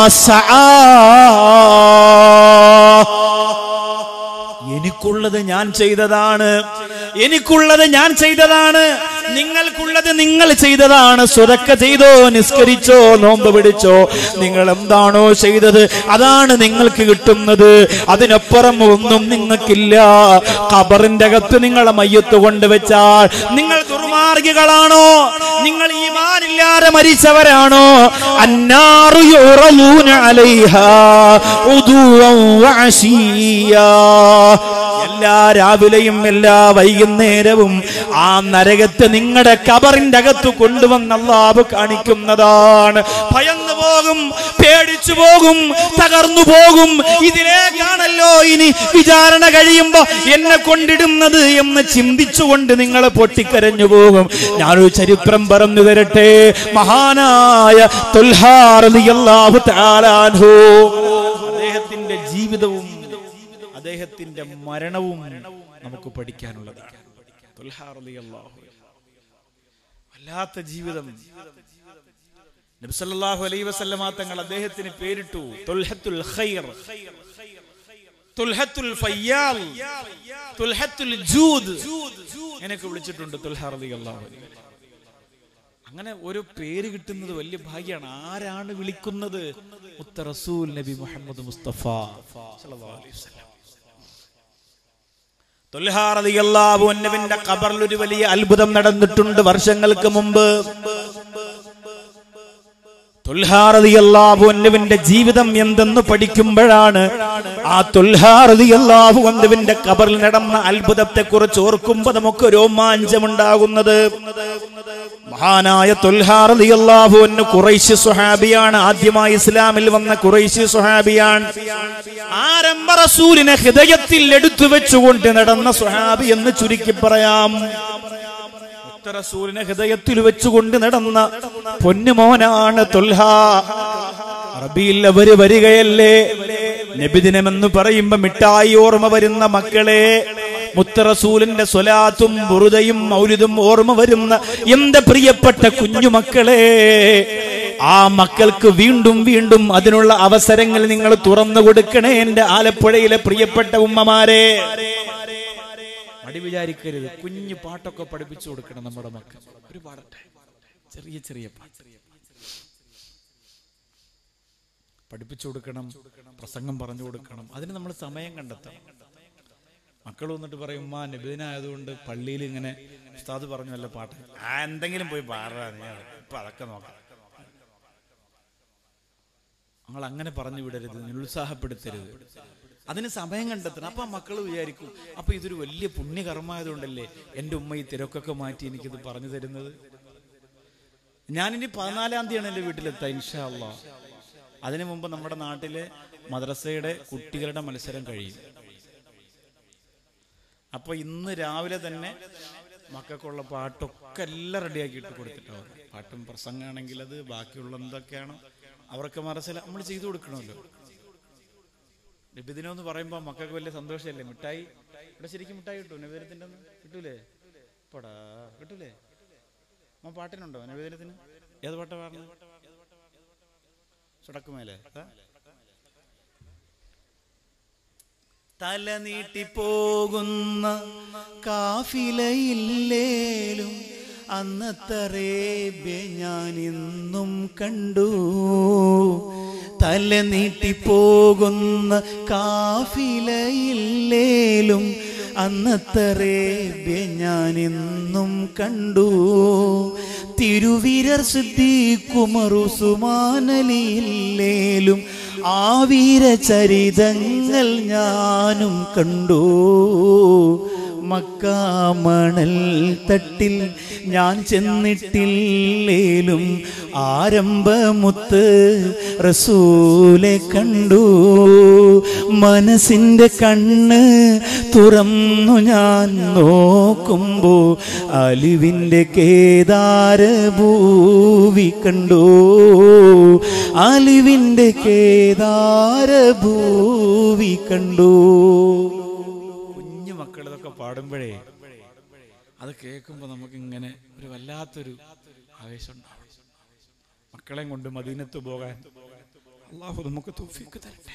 സആ എനിക്കുള്ളത് ഞാൻ ചെയ്തതാണ് എനിക്കുള്ളത് ഞാൻ ചെയ്തതാണ് നിങ്ങൾക്കുള്ളത് നിങ്ങൾ ചെയ്തതാണ് സുരക്ക ചെയ്തോ നിസ്കരിച്ചോ നോമ്പ് പിടിച്ചോ നിങ്ങൾ എന്താണോ ചെയ്തത് അതാണ് നിങ്ങൾക്ക് കിട്ടുന്നത് അതിനപ്പുറം ഒന്നും നിങ്ങൾക്കില്ല ഖബറിന്റെ അകത്ത് നിങ്ങളെ മയ്യത്ത് കൊണ്ടുവച്ചാൽ നിങ്ങൾ ദുർമാർഗികളാണോ നിങ്ങൾ ഈമാനില്ലാതെ മരിച്ചവരാണോ അന്നാറു യുറലൂന അലൈഹാ ഉദുവൻ വഅശിയ്യാ എല്ലാ രാവിലെയും എല്ലാ വൈകുന്നേരവും ആ നരകത്ത് നിങ്ങളുടെ കബറിന്റെ അകത്ത് കൊണ്ടുവന്ന് അള്ളാഹ് കാണിക്കുന്നതാണ് ഭയന്നു പോകും പേടിച്ചു പോകും തകർന്നു പോകും ഇതിലേക്കാണല്ലോ ഇനി വിചാരണ കഴിയുമ്പോ എന്നെ കൊണ്ടിടുന്നത് എന്ന് ചിന്തിച്ചുകൊണ്ട് നിങ്ങൾ പൊട്ടിക്കരഞ്ഞു പോകും ഞാനൊരു ചരിത്രം പറഞ്ഞു തരട്ടെ മഹാനായ തുൽഹാർ റളിയല്ലാഹു തആല അൻഹു അദ്ദേഹത്തിന്റെ ജീവിതവും അദ്ദേഹത്തിന്റെ മരണവും നമുക്ക് പഠിക്കാനുള്ളതാണ് തുൽഹാ റളിയല്ലാഹു അൻഹു. വല്ലാത്ത ജീവിതം നബി സല്ലല്ലാഹു അലൈഹി വസല്ലമ തങ്ങൾ അദ്ദേഹത്തിന് പേരിട്ടു തുൽഹത്തുൽ ഖൈർ തുൽഹത്തുൽ ഫയ്യാൽ തുൽഹത്തുൽ ജൂദ് എന്നൊക്കെ വിളിച്ചിട്ടുണ്ട് തുൽഹാ റളിയല്ലാഹു അൻഹു. അങ്ങനെ ഒരു പേര് കിട്ടുന്നത് വലിയ ഭാഗ്യമാണ് ആരാണ് വിളിക്കുന്നത് മുത്ത റസൂൽ നബി മുഹമ്മദ് മുസ്തഫ സല്ലല്ലാഹു അലൈഹി വസല്ലം തൊൽഹാർ റളിയല്ലാഹു അൻഹുവിന്റെ ഖബറിൽ ഒരു വലിയ അത്ഭുതം നടന്നിട്ടുണ്ട് വർഷങ്ങൾക്ക് മുമ്പ് തൊൽഹാർ റളിയല്ലാഹു അൻഹുവിന്റെ ജീവിതം എന്തെന്ന് പഠിക്കുമ്പോഴാണ് ആ തൊൽഹാർ റളിയല്ലാഹു അൻഹുവിന്റെ ഖബറിൽ നടന്ന അത്ഭുതത്തെ കുറിച്ച് ഓർക്കുമ്പോൾ നമുക്ക് രോമാഞ്ചമുണ്ടാകുന്നത് മഹാനായ തൊൽഹാർ റളിയല്ലാഹു അൻഹു ഖുറൈശി സ്വഹാബിയാണ് ആദ്യമായി ഇസ്ലാമിൽ വന്ന ഖുറൈശി സ്വഹാബിയാണ് ആരംഭ റസൂലിനെ ഹൃദയത്തിൽ എടുത്തു വെച്ചുകൊണ്ട് നടന്ന സ്വഹാബി എന്ന് ചുരുക്കി പറയാം മുത്ത റസൂലിനെ ഹൃദയത്തിൽ വെച്ചുകൊണ്ട് നടന്ന പൊന്നുമോനാണ് തൊൽഹ അറബിയിൽ അവര് വരികയല്ലേ നബിദിനമെന്ന് പറയുമ്പോ മിഠായി ഓർമ്മ വരുന്ന മക്കളെ മുത്തറസൂലിന്റെ സ്വലാത്തും ബുറുദയും മൗലിദും ഓർമ്മ വരുന്ന എന്റെ പ്രിയപ്പെട്ട കുഞ്ഞുമക്കളെ ആ മക്കൾക്ക് വീണ്ടും വീണ്ടും അതിനുള്ള അവസരങ്ങൾ നിങ്ങൾ തുറന്നു കൊടുക്കണേ എന്റെ ആലപ്പുഴയിലെ പ്രിയപ്പെട്ട ഉമ്മമാരെ മടി വിചാരിക്കരുത് കുഞ്ഞു പാട്ടൊക്കെ പഠിപ്പിച്ചു കൊടുക്കണം നമ്മുടെ മക്കൾ ഒരു പാടട്ടെ ചെറിയ ചെറിയ പാട്ട് പഠിപ്പിച്ചു കൊടുക്കണം പ്രസംഗം പറഞ്ഞു കൊടുക്കണം അതിന് നമ്മൾ സമയം കണ്ടെത്തണം മക്കൾ വന്നിട്ട് പറയും ഉമ്മ നബിദിനായതുകൊണ്ട് പള്ളിയിൽ ഇങ്ങനെ ഉസ്താദ് പറഞ്ഞു അല്ല പാട്ട് ആ എന്തെങ്കിലും പോയി പാടാ നീ ഇപ്പൊ അതൊക്കെ നോക്കാം നിങ്ങൾ അങ്ങനെ പറഞ്ഞു വിടരുത് നിരുത്സാഹപ്പെടുത്തരുത് അതിന് സമയം കണ്ടെത്തണം അപ്പൊ ആ മക്കൾ വിചാരിക്കും അപ്പൊ ഇതൊരു വലിയ പുണ്യകർമ്മമായതുകൊണ്ടല്ലേ എൻ്റെ ഉമ്മ ഈ തിരക്കൊക്കെ മാറ്റി എനിക്കിത് പറഞ്ഞു തരുന്നത് ഞാനിനി പതിനാലാം തീയതിയാണ് എൻ്റെ വീട്ടിലെത്താം ഇൻഷാ അള്ളാ അതിനു മുമ്പ് നമ്മുടെ നാട്ടിലെ മദ്രസയുടെ കുട്ടികളുടെ മത്സരം കഴിയും അപ്പൊ ഇന്ന് രാവിലെ തന്നെ മക്കൾക്കുള്ള പാട്ടൊക്കെ എല്ലാം റെഡിയാക്കിയിട്ട് കൊടുത്തിട്ടാവും പാട്ടും പ്രസംഗമാണെങ്കിൽ അത് ബാക്കിയുള്ള എന്തൊക്കെയാണോ അവർക്ക് മനസ്സിലാ നമ്മൾ ചെയ്തു കൊടുക്കണമല്ലോ നബിദിനം എന്ന് പറയുമ്പോൾ മക്കൾക്ക് വലിയ സന്തോഷമല്ലേ മിഠായി ഇവിടെ ശരിക്കും മിഠായി കിട്ടും നബിദിനത്തിൻ്റെ ഒന്ന് കിട്ടൂലേ പോടാ കിട്ടൂലേ അമ്മ പാട്ടിനുണ്ടോ നബിദിനത്തിന് ഏത് പാട്ടാ പാടുന്നത് ചുടക്കുമേലെ തല നീട്ടിപ്പോകുന്ന കാഫിലയില്ലേലും അന്നത്തറേബ്യ ഞാൻ ഇന്നും കണ്ടു തല നീട്ടിപ്പോകുന്ന കാഫിലയില്ലേലും അന്നത്തറേബ്യ ഞാൻ ഇന്നും കണ്ടു തിരുവിരർ സിദ്ദീഖുമറുസുമാനലിയില്ലേലും ആ വീരചരിതങ്ങൾ ഞാനും കണ്ടു മക്കാമണൽ തട്ടിൽ ഞാൻ ചെന്നിട്ടില്ലേലും ആരംഭമുത്ത് റസൂലെ കണ്ടു മനസ്സിൻ്റെ കണ്ണ് തുറന്നു ഞാൻ നോക്കുമ്പോ അലിവിൻ്റെ കേദാര ഭൂവി കണ്ടു അലിവിൻ്റെ കേദാര ഭൂവി കണ്ടു കുഞ്ഞു മക്കൾ ഇതൊക്കെ പാടുമ്പോഴേ അത് കേൾക്കുമ്പോൾ നമുക്ക് ഇങ്ങനെ ഒരു വല്ലാത്തൊരു ആവേശം ഉണ്ടാവും മക്കളെയും കൊണ്ട് മദീനത്ത് പോകാൻ അള്ളാഹു നമുക്ക് തൗഫീഖ് തരട്ടെ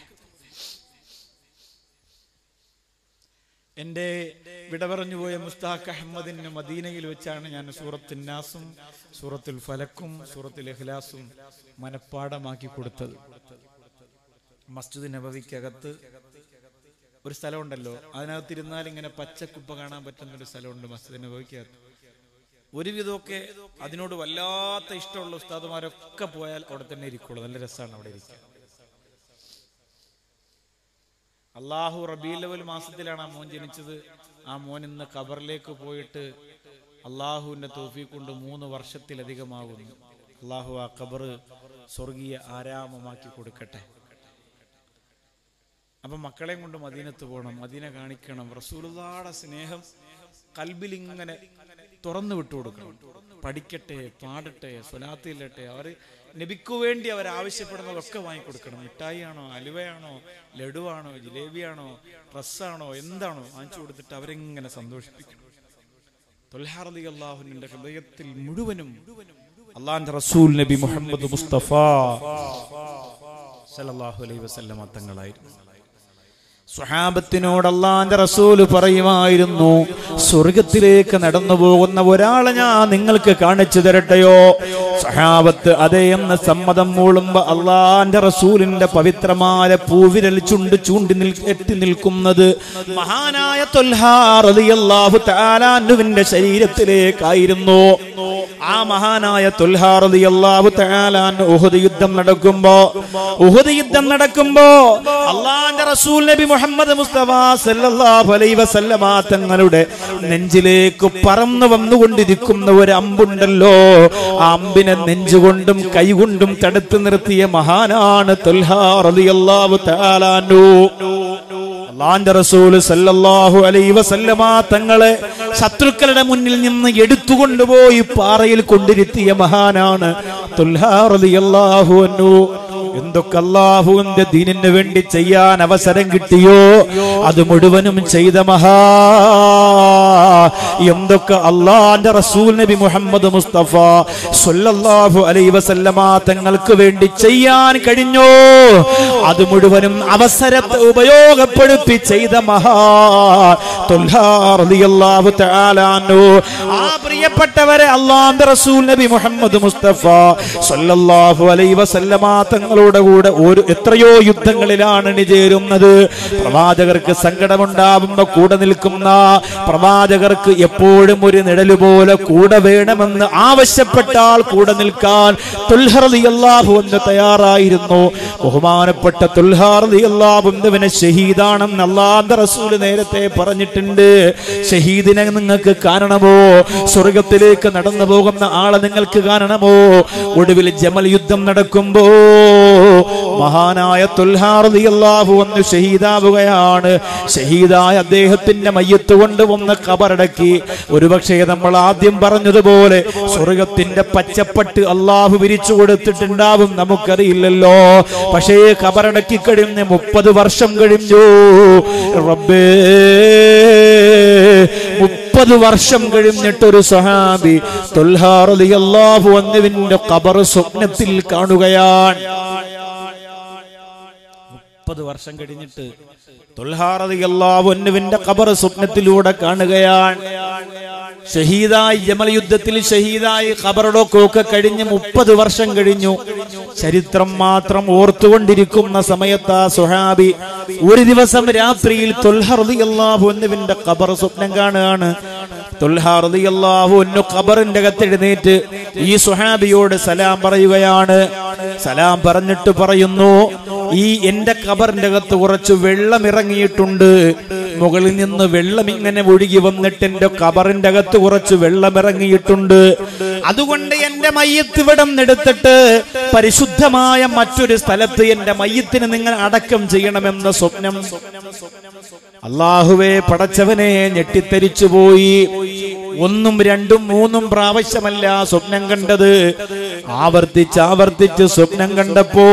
എൻ്റെ വിട പറഞ്ഞു പോയ മുസ്താഖ് അഹമ്മദിന് മദീനയിൽ വെച്ചാണ് ഞാൻ സൂറത്തുൽ നാസും സൂറത്തുൽ ഫലക്കും സൂറത്തുൽ ഇഖ്ലാസും മനപ്പാടമാക്കി കൊടുത്തത് മസ്ജിദ് നബവിക്കകത്ത് ഒരു സ്ഥലമുണ്ടല്ലോ അതിനകത്തിരുന്നാൽ ഇങ്ങനെ പച്ചക്കുപ്പ കാണാൻ പറ്റുന്ന ഒരു സ്ഥലമുണ്ട് മസ്ജിദ് നബവിക്കകത്ത് ഒരുവിധമൊക്കെ അതിനോട് വല്ലാത്ത ഇഷ്ടമുള്ള ഉസ്താദുമാരൊക്കെ പോയാൽ അവിടെ തന്നെ ഇരിക്കുള്ളൂ നല്ല രസമാണ് അവിടെ ഇരിക്കുക അള്ളാഹു റബീലവൽ മാസത്തിലാണ് ആ മോൻ ജനിച്ചത് ആ മോൻ ഇന്ന് ഖബറിലേക്ക് പോയിട്ട് അള്ളാഹുവിന്റെ തോഫി കൊണ്ട് മൂന്ന് വർഷത്തിലധികമാകുന്നു അള്ളാഹു ആ ഖബറ് സ്വർഗീയ ആരാമമാക്കി കൊടുക്കട്ടെ അപ്പൊ മക്കളെയും കൊണ്ട് മദീനത്ത് പോകണം മദീന കാണിക്കണം റസൂലുള്ളാടെ സ്നേഹം കൽബിൽ ഇങ്ങനെ തുറന്നു വിട്ടു കൊടുക്കണം പഠിക്കട്ടെ പാടട്ടെ സ്വലാത്തില്ലട്ടെ അവർ നബിക്കു വേണ്ടി അവർ ആവശ്യപ്പെടുന്നതൊക്കെ വാങ്ങിക്കൊടുക്കണം മിഠായി ആണോ അലുവയാണോ ലഡുവാണോ ജിലേബിയാണോ ഡ്രസ്സാണോ എന്താണോ വാങ്ങിച്ചു കൊടുത്തിട്ട് അവരെങ്ങനെ സന്തോഷിപ്പിക്കണം തൊൽഹാറതി അള്ളാഹുവിന്റെ ഹൃദയത്തിൽ മുഴുവനും അള്ളാന്റെ റസൂൽ നബി മുഹമ്മദ് മുസ്തഫ സല്ലല്ലാഹു അലൈഹി വസല്ലമ തങ്ങളായിരുന്നു സ്വഹാബത്തിനോട് അള്ളാന്റെ റസൂല് പറയുമായിരുന്നു സ്വർഗത്തിലേക്ക് നടന്നു പോകുന്ന ഒരാളെ ഞാൻ നിങ്ങൾക്ക് കാണിച്ചു തരട്ടെയോ സഹാബത്ത് അതേ എന്ന സമ്മതം മൂളുമ്പോ അള്ളാന്റെ റസൂലിന്റെ പവിത്രമായ പൂവിരൽ ചുണ്ട് ചൂണ്ടി നിൽ എത്തി നിൽക്കുന്നത് മഹാനായ തൊൽഹാറിയാഹു താലാനുവിന്റെ ശരീരത്തിലേക്കായിരുന്നു ആ മഹാനായ തൊൽഹാറിയാഹു താലാൻ ഉഹദ് യുദ്ധം നടക്കുമ്പോ ഉഹദ് യുദ്ധം നടക്കുമ്പോ അള്ളാന്റെ റസൂൽ നബി മുഹമ്മദ് മുസ്തഫ സല്ലല്ലാഹു അലൈഹി വസല്ലമ തങ്ങളുടെ നെഞ്ചിലേക്ക് പറന്നു വന്നുകൊണ്ടിരിക്കുന്ന ഒരു അമ്പുണ്ടല്ലോ ആ അമ്പിനെ നെഞ്ചുകൊണ്ടും കൈകൊണ്ടും തടുത്തു നിർത്തിയ മഹാനാണ് തൊൽഹാ റളിയല്ലാഹു തആലാനു അള്ളാന്റെ റസൂൽ സല്ലല്ലാഹു അലൈഹി വസല്ലമ തങ്ങളെ ശത്രുക്കളുടെ മുന്നിൽ നിന്ന് എടുത്തുകൊണ്ടുപോയി പാറയിൽ കൊണ്ടിരുത്തിയ മഹാനാണ് തൊൽഹാ റളിയല്ലാഹു അൻഹു എന്തൊക്കെ അള്ളാഹുവിന്റെ ദീനിന് വേണ്ടി ചെയ്യാൻ അവസരം കിട്ടിയോ അത് മുഴുവനും ചെയ്ത മഹാ എന്തൊക്കെ അള്ളാന്റെ റസൂൽ നബി മുഹമ്മദ് മുസ്തഫ സല്ലല്ലാഹു അലൈഹി വസല്ലമ തങ്ങൾക്ക് വേണ്ടി ചെയ്യാൻ കഴിഞ്ഞോ അത് മുഴുവനും അവസരത്തെ ഉപയോഗപ്പെടുത്തി ചെയ്ത മഹാ തൊൽഹാ റളിയല്ലാഹു തആല അൻഹു. ആ പ്രിയപ്പെട്ടവരെ അള്ളാന്റെ റസൂൽ നബി മുഹമ്മദ് മുസ്തഫ സല്ലല്ലാഹു അലൈഹി വസല്ലമ തങ്ങളുടെ കൂടെ ഒരു എത്രയോ യുദ്ധങ്ങളിലാണ് അണിചേരുന്നത് പ്രവാചകർക്ക് സങ്കടമുണ്ടാവുമ്പോ കൂടെ നിൽക്കുന്ന പ്രവാചകർക്ക് എപ്പോഴും ഒരു നിഴല് പോലെ കൂടെ വേണമെന്ന് ആവശ്യപ്പെട്ടാൽ കൂടെ നിൽക്കാൻ തുൽഹറിയാഹു എന്ന് തയ്യാറായിരുന്നു ബഹുമാനപ്പെട്ട തുൽഹാറിയാഹുവിനെ ഷഹീദാണെന്ന് അള്ളാന്റെ റസൂല് നേരത്തെ പറഞ്ഞിട്ടുണ്ട് ഷഹീദിനെ നിങ്ങൾക്ക് കാണണമോ സ്വർഗത്തിലേക്ക് നടന്നു പോകുന്ന ആളെ നിങ്ങൾക്ക് കാണണമോ ഒടുവിൽ ജമൽ യുദ്ധം നടക്കുമ്പോ മഹാനായ തുൽഹാറിയാഹു ഒന്ന് ഷഹീദാവുകയാണ് ഷഹീദായ അദ്ദേഹത്തിന്റെ മയ്യത്ത് കൊണ്ട് വന്ന് കബറടക്കി ഒരുപക്ഷെ നമ്മൾ ആദ്യം പറഞ്ഞതുപോലെ സ്വർഗത്തിന്റെ പച്ചപ്പട്ട് അള്ളാഹു വിരിച്ചു കൊടുത്തിട്ടുണ്ടാവും നമുക്കറിയില്ലല്ലോ പക്ഷേ കബറടക്കി കഴിഞ്ഞ് മുപ്പത് വർഷം കഴിഞ്ഞു റബ്ബേ മുപ്പത് വർഷം കഴിഞ്ഞിട്ടൊരു സഹാബി തൊൽഹാറിയാഹു അന്നുവിന്റെ കബർ സ്വപ്നത്തിൽ കാണുകയാണ് മുപ്പത് വർഷം കഴിഞ്ഞിട്ട് തൊൽഹാറിയാഹുവിന്റെ കബർ സ്വപ്നത്തിലൂടെ കാണുകയാണ് ഷഹീദായി ജമൽ യുദ്ധത്തിൽ ഷഹീദായി ഖബറടൊക്കെ കഴിഞ്ഞ് മുപ്പത് വർഷം കഴിഞ്ഞു ചരിത്രം മാത്രം ഓർത്തുകൊണ്ടിരിക്കുന്ന സമയത്ത് ആ സുഹാബി ഒരു ദിവസം രാത്രിയിൽ തൊൽഹറിയാഹുവിന്റെ ഖബർ സ്വപ്നം കാണുകയാണ് തൊൽഹാറിയാഹു ഖബറിന്റെ അകത്ത് എഴുന്നേറ്റ് ഈ സുഹാബിയോട് സലാം പറയുകയാണ് സലാം പറഞ്ഞിട്ട് പറയുന്നു ഈ എന്റെ ഖബറിന്റെ അകത്ത് കുറച്ച് വെള്ളം ഇറങ്ങിയിട്ടുണ്ട് മുകളിൽ നിന്ന് വെള്ളം ഇങ്ങനെ ഒഴുകി വന്നിട്ട് എന്റെ ഖബറിന്റെ അകത്ത് കുറച്ച് വെള്ളം ഇറങ്ങിയിട്ടുണ്ട് അതുകൊണ്ട് എന്റെ മയ്യത്ത് ഇവിടം എടുത്തിട്ട് പരിശുദ്ധമായ മറ്റൊരു സ്ഥലത്ത് എന്റെ മയ്യത്തിന് നിങ്ങൾ അടക്കം ചെയ്യണമെന്ന സ്വപ്നം അള്ളാഹുവെ പടച്ചവനെ ഞെട്ടിത്തരിച്ചു പോയി ഒന്നും രണ്ടും മൂന്നും പ്രാവശ്യമല്ല സ്വപ്നം കണ്ടത് ആവർത്തിച്ച് ആവർത്തിച്ച് സ്വപ്നം കണ്ടപ്പോ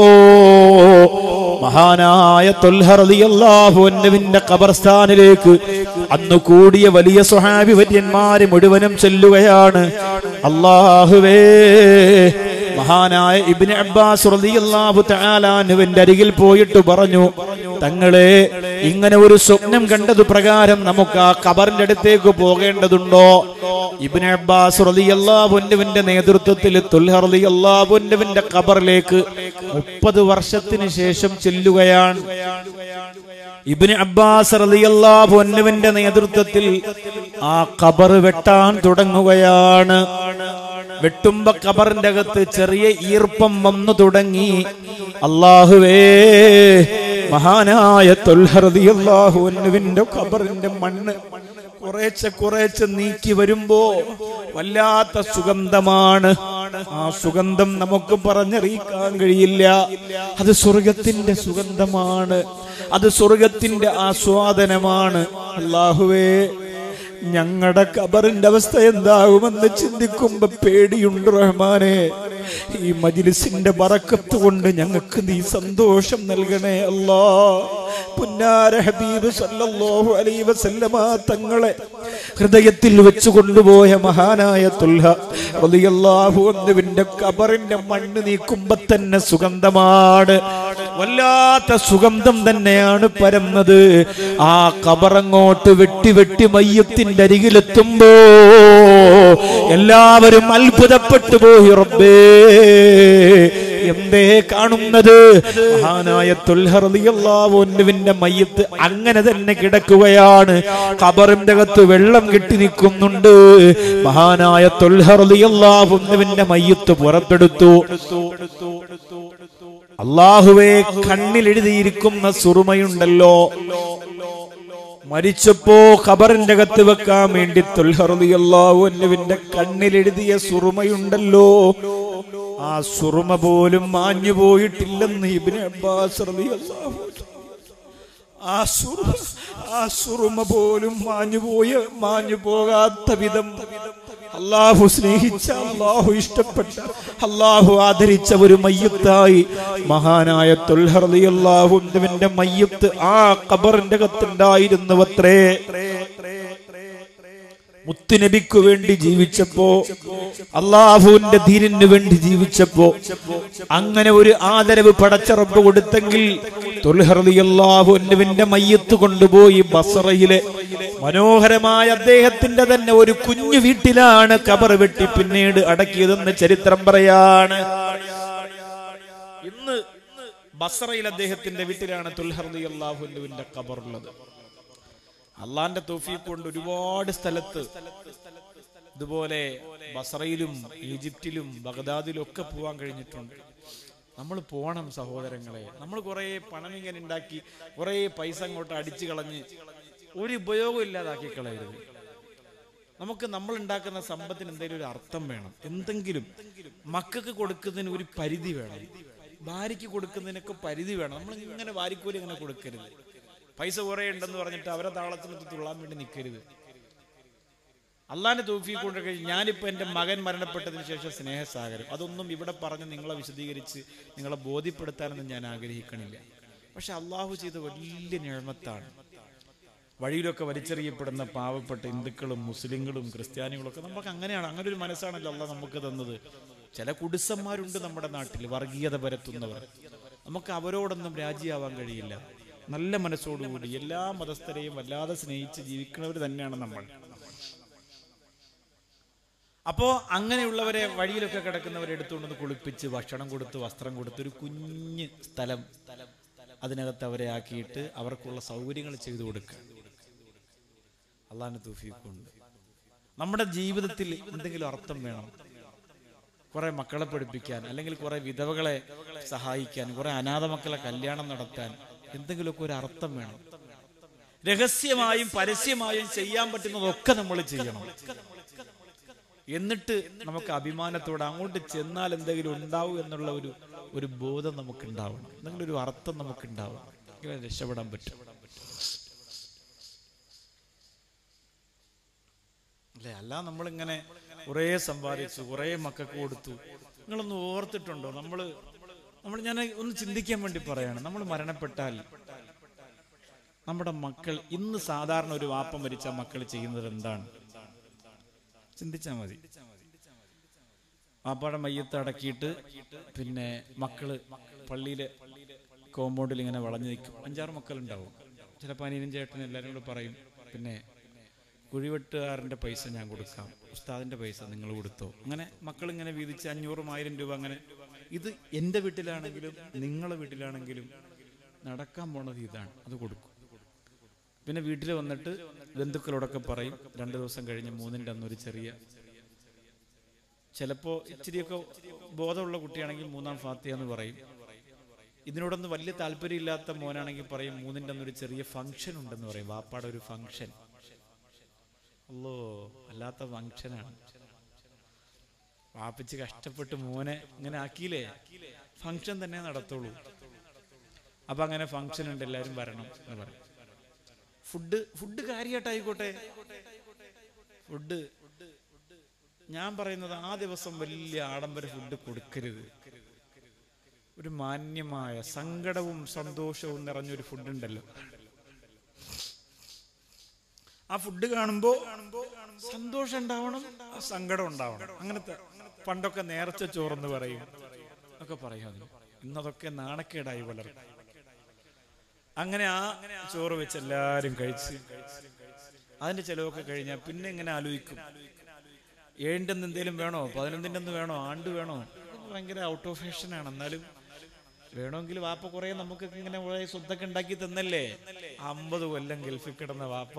മഹാനായ തൊൽഹറിയാഹുവിന്റെ ഖബർസ്ഥാനിലേക്ക് അന്ന് കൂടിയ വലിയ സ്വഹാബി വര്യന്മാര് മുഴുവനും ചെല്ലുകയാണ് അള്ളാഹുവേ മഹാനായ ഇബ്നു അബ്ബാസ് റളിയല്ലാഹു തആലാനുവിന്റെ അരികിൽ പോയിട്ട് പറഞ്ഞു തങ്ങളെ ഇങ്ങനെ ഒരു സ്വപ്നം കണ്ടത് പ്രകാരം നമുക്ക് ആ ഖബറിന്റെ അടുത്തേക്ക് പോകേണ്ടതുണ്ടോ ഇബ്നു അബ്ബാസ് റളിയല്ലാഹുവിന്റെ നേതൃത്വത്തിൽ തുൽഹ റളിയല്ലാഹുവിന്റെ ഖബറിലേക്ക് മുപ്പത് വർഷത്തിന് ശേഷം ചെല്ലുകയാണ് ഇബ്നു അബ്ബാസ് റളിയല്ലാഹു അൻഹുവിന്റെ നേതൃത്വത്തിൽ ആ ഖബർ വെട്ടാൻ തുടങ്ങുകയാണ് വെട്ടുമ്പോ ഖബറിന്റെ അകത്ത് ചെറിയ ഈർപ്പം വന്നു തുടങ്ങി അള്ളാഹുവേ മഹാനായ തൊൽഹറിയാഹു അൻഹുവിന്റെ ഖബറിന്റെ മണ്ണ് കുറേശ്ശെ കുറേശ്ശെ നീക്കി വരുമ്പോ വല്ലാത്ത സുഗന്ധമാണ് ആ സുഗന്ധം നമുക്ക് പറഞ്ഞറിയിക്കാൻ കഴിയില്ല അത് സ്വർഗത്തിന്റെ സുഗന്ധമാണ് അത് സ്വർഗത്തിന്റെ ആസ്വാദനമാണ് അള്ളാഹുവേ ഞങ്ങളുടെ കബറിന്റെ അവസ്ഥ എന്താകുമെന്ന് ചിന്തിക്കുമ്പോ പേടിയുണ്ട് റഹ്മാനെ ഈ മജിലിസിന്റെ ബറക്കത്ത് കൊണ്ട് ഞങ്ങൾക്ക് നീ സന്തോഷം നൽകണേ അല്ലാ പുന്നാര ഹബീബ് സല്ലല്ലാഹു അലൈഹി വസല്ലമ തങ്ങളെ ഹൃദയത്തിൽ വെച്ച് കൊണ്ടുപോയ മഹാനായ തുൽഹ റളിയല്ലാഹു അൻഹുവിന്റെ കബറിന്റെ മണ്ണ് നീക്കുമ്പോ തന്നെ സുഗന്ധമാണ് വല്ലാത്ത സുഗന്ധം തന്നെയാണ് പരന്നത് ആ കബറങ്ങോട്ട് വെട്ടി വെട്ടി മയ്യത്തിന്റെ അരികിലെത്തുമ്പോ എല്ലാവരും അത്ഭുതപ്പെട്ടു പോയി റബ്ബേ എന്തേ കാണുന്നത് മഹാനായ തുൽഹറിയാവുന്നുവിന്റെ മയ്യത്ത് അങ്ങനെ തന്നെ കിടക്കുകയാണ് കബറിന്റെ അകത്ത് വെള്ളം കെട്ടി നിൽക്കുന്നുണ്ട് മഹാനായ തുൽഹറിയാവുന്നുവിന്റെ മയ്യത്ത് പുറത്തെടുത്തു അള്ളാഹുവെ കണ്ണിൽ എഴുതിയിരിക്കുന്ന സുറുമയുണ്ടല്ലോ മരിച്ചപ്പോ ഖബറിന്റെ അകത്ത് വെക്കാൻ വേണ്ടി തുൽഹറിയാവുന്നുവിന്റെ കണ്ണിൽ എഴുതിയ സുറുമയുണ്ടല്ലോ ആ സുറുമ പോലും മാഞ്ഞു പോയിട്ടില്ലെന്ന് ഇബിന് അബ്ബാസ് റളിയല്ലാഹു അൻഹു. ആ സുറുമ ആ സുറുമ പോലും മാഞ്ഞു പോയ മാഞ്ഞു പോകാത്ത വിധം അള്ളാഹു സ്നേഹിച്ച അള്ളാഹു ഇഷ്ടപ്പെട്ട അള്ളാഹു ആദരിച്ച ഒരു മയ്യത്തായി മഹാനായ തൊൽഹറിയാഹുവിന്റെ മയ്യത്ത് ആ ഖബറിന്റെ കത്തുണ്ടായിരുന്നു അത്രേ മുത്തുനബിക്കു വേണ്ടി ജീവിച്ചപ്പോ അള്ളാഹുവിന്റെ ധീരന് വേണ്ടി ജീവിച്ചപ്പോ അങ്ങനെ ഒരു ആദരവ് പടച്ചറപ്പ് കൊടുത്തെങ്കിൽ തൊൽഹറിയാഹുവിന്റെ മയ്യത്ത് കൊണ്ടുപോയി ബസറയിലെ മനോഹരമായ അദ്ദേഹത്തിന്റെ തന്നെ ഒരു കുഞ്ഞു വീട്ടിലാണ് കബർ വെട്ടി പിന്നീട് അടക്കിയതെന്ന് ചരിത്രം പറയാണ് ഇന്ന് ബസറയിൽ അദ്ദേഹത്തിന്റെ വീട്ടിലാണ് തുൽഹറിയാഹുവിന്റെ കബറുള്ളത് അള്ളാന്റെ തോഫീക്ക് കൊണ്ട് ഒരുപാട് സ്ഥലത്ത് ഇതുപോലെ ബസറയിലും ഈജിപ്തിലും ബഗ്ദാദിലും ഒക്കെ പോവാൻ കഴിഞ്ഞിട്ടുണ്ട് നമ്മൾ പോണം സഹോദരങ്ങളെ നമ്മൾ കുറേ പണം ഇങ്ങനെ ഉണ്ടാക്കി കുറേ പൈസ അങ്ങോട്ട് അടിച്ചു കളഞ്ഞ് ഒരു ഉപയോഗം ഇല്ലാതാക്കി കളയരുത് നമുക്ക് നമ്മൾ ഉണ്ടാക്കുന്ന സമ്പത്തിന് എന്തെങ്കിലും ഒരു അർത്ഥം വേണം എന്തെങ്കിലും മക്കൾക്ക് കൊടുക്കുന്നതിന് ഒരു പരിധി വേണം ഭാര്യയ്ക്ക് കൊടുക്കുന്നതിനൊക്കെ പരിധി വേണം നമ്മൾ ഇങ്ങനെ വാരിക്കൂലി ഇങ്ങനെ കൊടുക്കരുത് പൈസ കുറേ ഉണ്ടെന്ന് പറഞ്ഞിട്ട് അവരെ താളത്തിനൊത്ത് തുള്ളാൻ വേണ്ടി നിൽക്കരുത് അള്ളാന്റെ തോഫി കൊണ്ട് കഴിഞ്ഞ് ഞാനിപ്പോ എന്റെ മകൻ മരണപ്പെട്ടതിന് ശേഷം സ്നേഹസാഗരം അതൊന്നും ഇവിടെ പറഞ്ഞ് നിങ്ങളെ വിശദീകരിച്ച് നിങ്ങളെ ബോധ്യപ്പെടുത്താനൊന്നും ഞാൻ ആഗ്രഹിക്കണില്ല പക്ഷെ അള്ളാഹു ചെയ്ത വലിയ നിഴമത്താണ് വഴിയിലൊക്കെ വലിച്ചെറിയപ്പെടുന്ന പാവപ്പെട്ട ഹിന്ദുക്കളും മുസ്ലിങ്ങളും ക്രിസ്ത്യാനികളും ഒക്കെ നമുക്ക് അങ്ങനെയാണ് അങ്ങനെ ഒരു മനസ്സാണല്ലോ അള്ളാഹ് നമുക്ക് തന്നത് ചില കുടിസന്മാരുണ്ട് നമ്മുടെ നാട്ടിൽ വർഗീയത പരത്തുന്നവർ നമുക്ക് അവരോടൊന്നും രാജിയാവാൻ കഴിയില്ല നല്ല മനസ്സോടുകൂടി എല്ലാ മതസ്ഥരെയും വല്ലാതെ സ്നേഹിച്ച് ജീവിക്കുന്നവർ തന്നെയാണ് നമ്മൾ അപ്പോ അങ്ങനെയുള്ളവരെ വഴിയിലൊക്കെ കിടക്കുന്നവരെ എടുത്തുകൊണ്ടൊന്ന് കുളിപ്പിച്ച് ഭക്ഷണം കൊടുത്ത് വസ്ത്രം കൊടുത്ത് ഒരു കുഞ്ഞ് സ്ഥലം അതിനകത്ത് അവരെ ആക്കിയിട്ട് അവർക്കുള്ള സൗകര്യങ്ങൾ ചെയ്തു കൊടുക്കുക അള്ളാഹിന്റെ തൂഫിക്കുണ്ട് നമ്മുടെ ജീവിതത്തിൽ എന്തെങ്കിലും അർത്ഥം വേണം കുറെ മക്കളെ പഠിപ്പിക്കാൻ അല്ലെങ്കിൽ കുറെ വിധവകളെ സഹായിക്കാൻ കുറെ അനാഥ മക്കളെ കല്യാണം നടത്താൻ എന്തെങ്കിലുമൊക്കെ ഒരു അർത്ഥം വേണം രഹസ്യമായും പരസ്യമായും ചെയ്യാൻ പറ്റുന്നതൊക്കെ നമ്മൾ ചെയ്യണം എന്നിട്ട് നമുക്ക് അഭിമാനത്തോടെ അങ്ങോട്ട് ചെന്നാൽ എന്തെങ്കിലും ഉണ്ടാവും എന്നുള്ള ഒരു ഒരു ബോധം നമുക്ക് ഉണ്ടാവണം എന്തെങ്കിലും ഒരു അർത്ഥം നമുക്ക് ഉണ്ടാവണം എങ്കിലേ രക്ഷപ്പെടാൻ പറ്റും അല്ലേ അല്ല നമ്മളിങ്ങനെ കുറേ സമ്പാദിച്ചു കുറേ മക്കൾക്ക് കൊടുത്തു നിങ്ങളൊന്ന് ഓർത്തിട്ടുണ്ടോ നമ്മള് നമ്മൾ ഞാൻ ഒന്ന് ചിന്തിക്കാൻ വേണ്ടി പറയാണ് നമ്മൾ മരണപ്പെട്ടാൽ നമ്മുടെ മക്കൾ ഇന്ന് സാധാരണ ഒരു വാപ്പ മരിച്ച മക്കൾ ചെയ്യുന്നത് എന്താണ് ചിന്തിച്ചാൽ മതി വാപ്പാടെ മയ്യത്ത് അടക്കിയിട്ട് പിന്നെ മക്കള് പള്ളിയിലെ കോമ്പൗണ്ടിൽ ഇങ്ങനെ വളഞ്ഞു നിൽക്കും അഞ്ചാറ് മക്കളുണ്ടാവും ചിലപ്പോൾ അനിയനും ചേട്ടനും എല്ലാവരും കൂടെ പറയും പിന്നെ കുഴിവെട്ടുകാരൻ്റെ പൈസ ഞാൻ കൊടുക്കാം ഉസ്താദിൻ്റെ പൈസ നിങ്ങൾ കൊടുത്തോ അങ്ങനെ മക്കൾ ഇങ്ങനെ വീതിച്ച് അഞ്ഞൂറും ആയിരം രൂപ അങ്ങനെ ഇത് എൻ്റെ വീട്ടിലാണെങ്കിലും നിങ്ങളെ വീട്ടിലാണെങ്കിലും നടക്കാൻ പോണത് ഇതാണ് അത് കൊടുക്കും പിന്നെ വീട്ടിൽ വന്നിട്ട് ബന്ധുക്കളോടൊക്കെ പറയും രണ്ട് ദിവസം കഴിഞ്ഞ് മൂന്നിൻ്റെ അന്നൊരു ചെറിയ ചിലപ്പോൾ ഇച്ചിരിയൊക്കെ ബോധമുള്ള കുട്ടിയാണെങ്കിൽ മൂന്നാം ഫാത്തിയ എന്ന് പറയും ഇതിനോടൊന്നും വലിയ താല്പര്യമില്ലാത്ത മോനാണെങ്കിൽ പറയും മൂന്നിൻ്റെ അന്നൊരു ചെറിയ ഫംഗ്ഷൻ ഉണ്ടെന്ന് പറയും വാപ്പാടെ ഒരു ഫംഗ്ഷൻ അല്ലോ അല്ലാത്ത ഫംഗ്ഷനാണ് വാപ്പിച്ച് കഷ്ടപ്പെട്ട് മോനെ ഇങ്ങനെ ആക്കിയില്ലേ ഫംഗ്ഷൻ തന്നെ നടത്തുള്ളൂ അപ്പൊ അങ്ങനെ ഫംഗ്ഷൻ ഉണ്ട് എല്ലാവരും വരണം എന്ന് പറയും ഫുഡ് ഫുഡ് കാര്യമായിട്ടായിക്കോട്ടെ ഫുഡ് ഞാൻ പറയുന്നത് ആ ദിവസം വലിയ ആഡംബര ഫുഡ് കൊടുക്കരുത് ഒരു മാന്യമായ സങ്കടവും സന്തോഷവും നിറഞ്ഞൊരു ഫുഡ് ഉണ്ടല്ലോ ആ ഫുഡ് കാണുമ്പോ സന്തോഷം ഉണ്ടാവണം ആ സങ്കടം ഉണ്ടാവണം അങ്ങനത്തെ പണ്ടൊക്കെ നേർച്ച ചോറെന്ന് പറയും ഒക്കെ പറയും അതിന് ഇന്നതൊക്കെ നാണക്കേടായി പലർക്കും അങ്ങനെ ആ ചോറ് വെച്ച് എല്ലാരും കഴിച്ച് അതിന്റെ ചെലവൊക്കെ കഴിഞ്ഞാൽ പിന്നെ ഇങ്ങനെ ആലോചിക്കും ഏഴിൻ്റെ എന്തേലും വേണോ പതിനൊന്നിൻ്റെ ഒന്ന് വേണോ ആണ്ട് വേണോ ഇത് ഭയങ്കര ഔട്ട് ഓഫ് ഫാഷനാണ് എന്നാലും വേണമെങ്കിൽ വാപ്പ കുറെ നമുക്ക് ഇങ്ങനെ കുറെ സ്വത്തൊക്കെ ഉണ്ടാക്കി തന്നല്ലേ അമ്പത് കൊല്ലം ഗൾഫിൽ കിടന്ന വാപ്പ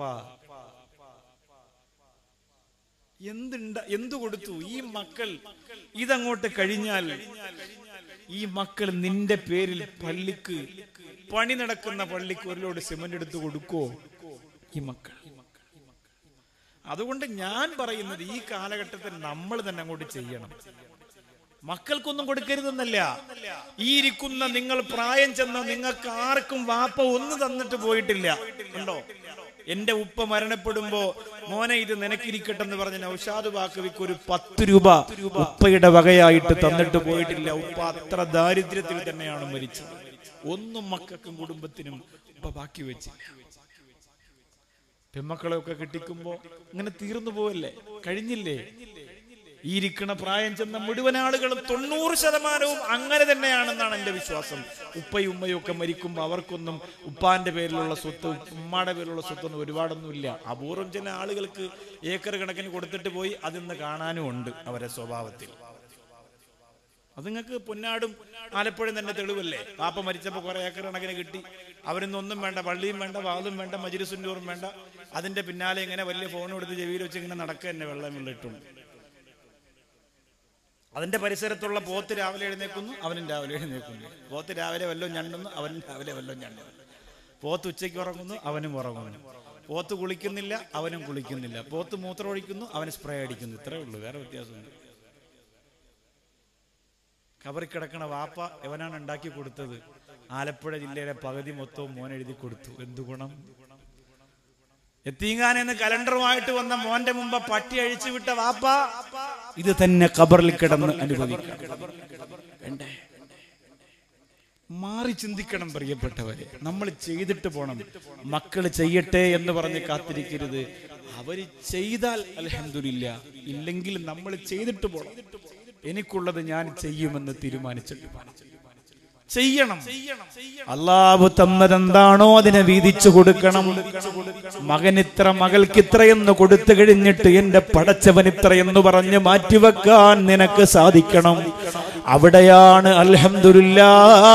എന്തുണ്ട എന്തു കൊടുത്തു ഈ മക്കൾ ഇതങ്ങോട്ട് കഴിഞ്ഞാൽ ഈ മക്കൾ നിന്റെ പേരിൽ പള്ളിക്ക് പണി നടക്കുന്ന പള്ളിക്ക് ഒരു ലോഡ് സിമന്റ് എടുത്ത് കൊടുക്കോ ഈ മക്കൾ അതുകൊണ്ട് ഞാൻ പറയുന്നത് ഈ കാലഘട്ടത്തിൽ നമ്മൾ തന്നെ അങ്ങോട്ട് ചെയ്യണം മക്കൾക്കൊന്നും കൊടുക്കരുതെന്നല്ല ഈ ഇരിക്കുന്ന നിങ്ങൾ പ്രായം ചെന്ന നിങ്ങൾക്ക് ആർക്കും വാപ്പ ഒന്ന് തന്നിട്ട് പോയിട്ടില്ല ഉണ്ടോ എന്റെ ഉപ്പ മരണപ്പെടുമ്പോ മോനെ ഇത് നിനക്കിരിക്കട്ടെ എന്ന് പറഞ്ഞ നൗഷാദ് ബാക്കവിക്ക് ഒരു പത്ത് രൂപ ഉപ്പയുടെ വകയായിട്ട് തന്നിട്ട് പോയിട്ടില്ല ഉപ്പ അത്ര ദാരിദ്ര്യത്തിൽ തന്നെയാണ് മരിച്ചത് ഒന്നും മക്കൾക്കും കുടുംബത്തിനും ഉപ്പ ബാക്കി വെച്ചില്ല പെമ്മക്കളെയൊക്കെ കെട്ടിക്കുമ്പോ ഇങ്ങനെ തീർന്നു പോവല്ലേ കഴിഞ്ഞില്ലേ ഈ ഇരിക്കണ പ്രായം ചെന്ന മുഴുവൻ ആളുകളും തൊണ്ണൂറ് ശതമാനവും അങ്ങനെ തന്നെയാണെന്നാണ് എന്റെ വിശ്വാസം ഉപ്പയും ഉമ്മയും ഒക്കെ മരിക്കുമ്പോൾ അവർക്കൊന്നും ഉപ്പാന്റെ പേരിലുള്ള സ്വത്ത് ഉമ്മാടെ പേരിലുള്ള സ്വത്തൊന്നും ഒരുപാടൊന്നുമില്ല അപൂർവം ചില ആളുകൾക്ക് ഏക്കർ കണക്കിന് കൊടുത്തിട്ട് പോയി അതിന്ന് കാണാനും ഉണ്ട് അവരെ സ്വഭാവത്തിൽ അത് നിങ്ങൾക്ക് പൊന്നാടും ആലപ്പുഴയും തന്നെ തെളിവല്ലേ പാപ്പ മരിച്ചപ്പോൾ കുറെ ഏക്കർ കണക്കിന് കിട്ടി അവരൊന്നും ഒന്നും വേണ്ട പള്ളിയും വേണ്ട വാതും വേണ്ട മജിരിസുന്നൂറും വേണ്ട അതിന്റെ പിന്നാലെ ഇങ്ങനെ വലിയ ഫോൺ കൊടുത്ത് ചെവിയിൽ വെച്ച് ഇങ്ങനെ നടക്കുക തന്നെ വെള്ളം വെള്ളിട്ടുണ്ട് അതിന്റെ പരിസരത്തുള്ള പോത്ത് രാവിലെ എഴുന്നേക്കുന്നു അവനും രാവിലെ എഴുന്നേക്കുന്നു പോത്ത് രാവിലെ വല്ലതും ഞണ്ടുന്നു അവനും രാവിലെ വല്ലതും ഞണ്ടുന്നു പോത്ത് ഉച്ചയ്ക്ക് ഉറങ്ങുന്നു അവനും ഉറങ്ങുന്നു പോത്ത് കുളിക്കുന്നില്ല അവനും കുളിക്കുന്നില്ല പോത്ത് മൂത്രം ഒഴിക്കുന്നു അവന് സ്പ്രേ അടിക്കുന്നു ഇത്രേ ഉള്ളൂ വേറെ വ്യത്യാസമൊന്നും കബറി കിടക്കണ വാപ്പ എവനാണ് ഉണ്ടാക്കി കൊടുത്തത് ആലപ്പുഴ ജില്ലയിലെ പകുതി മൊത്തവും മോൻ എഴുതി കൊടുത്തു എന്തു ഗുണം എത്തീങ്ങാൻ എന്ന് കലണ്ടറുമായിട്ട് വന്ന മോന്റെ മുമ്പ് പട്ടി അഴിച്ചു വിട്ട വാപ്പ ഇത് തന്നെ ഖബറിൽ കിടന്ന് അനുഭവിക്കണം വേണ്ടേ മാറി ചിന്തിക്കണം പ്രിയപ്പെട്ടവരെ നമ്മൾ ചെയ്തിട്ട് പോണം മക്കൾ ചെയ്യട്ടെ എന്ന് പറഞ്ഞ് കാത്തിരിക്കരുത് അവര് ചെയ്താൽ അലഹമില്ല ഇല്ലെങ്കിൽ നമ്മൾ ചെയ്തിട്ട് പോണം എനിക്കുള്ളത് ഞാൻ ചെയ്യുമെന്ന് തീരുമാനിച്ചിട്ട് ചെയ്യണം അള്ളാഹു തന്നതെന്താണോ അതിനെ വീതിച്ചു കൊടുക്കണം മകൻ ഇത്ര മകൾക്ക് ഇത്രയെന്ന് കൊടുത്തു കഴിഞ്ഞിട്ട് എന്റെ പടച്ചവൻ ഇത്രയെന്ന് പറഞ്ഞ് മാറ്റിവെക്കാൻ നിനക്ക് സാധിക്കണം അവിടെയാണ് അൽഹംദുലില്ലാ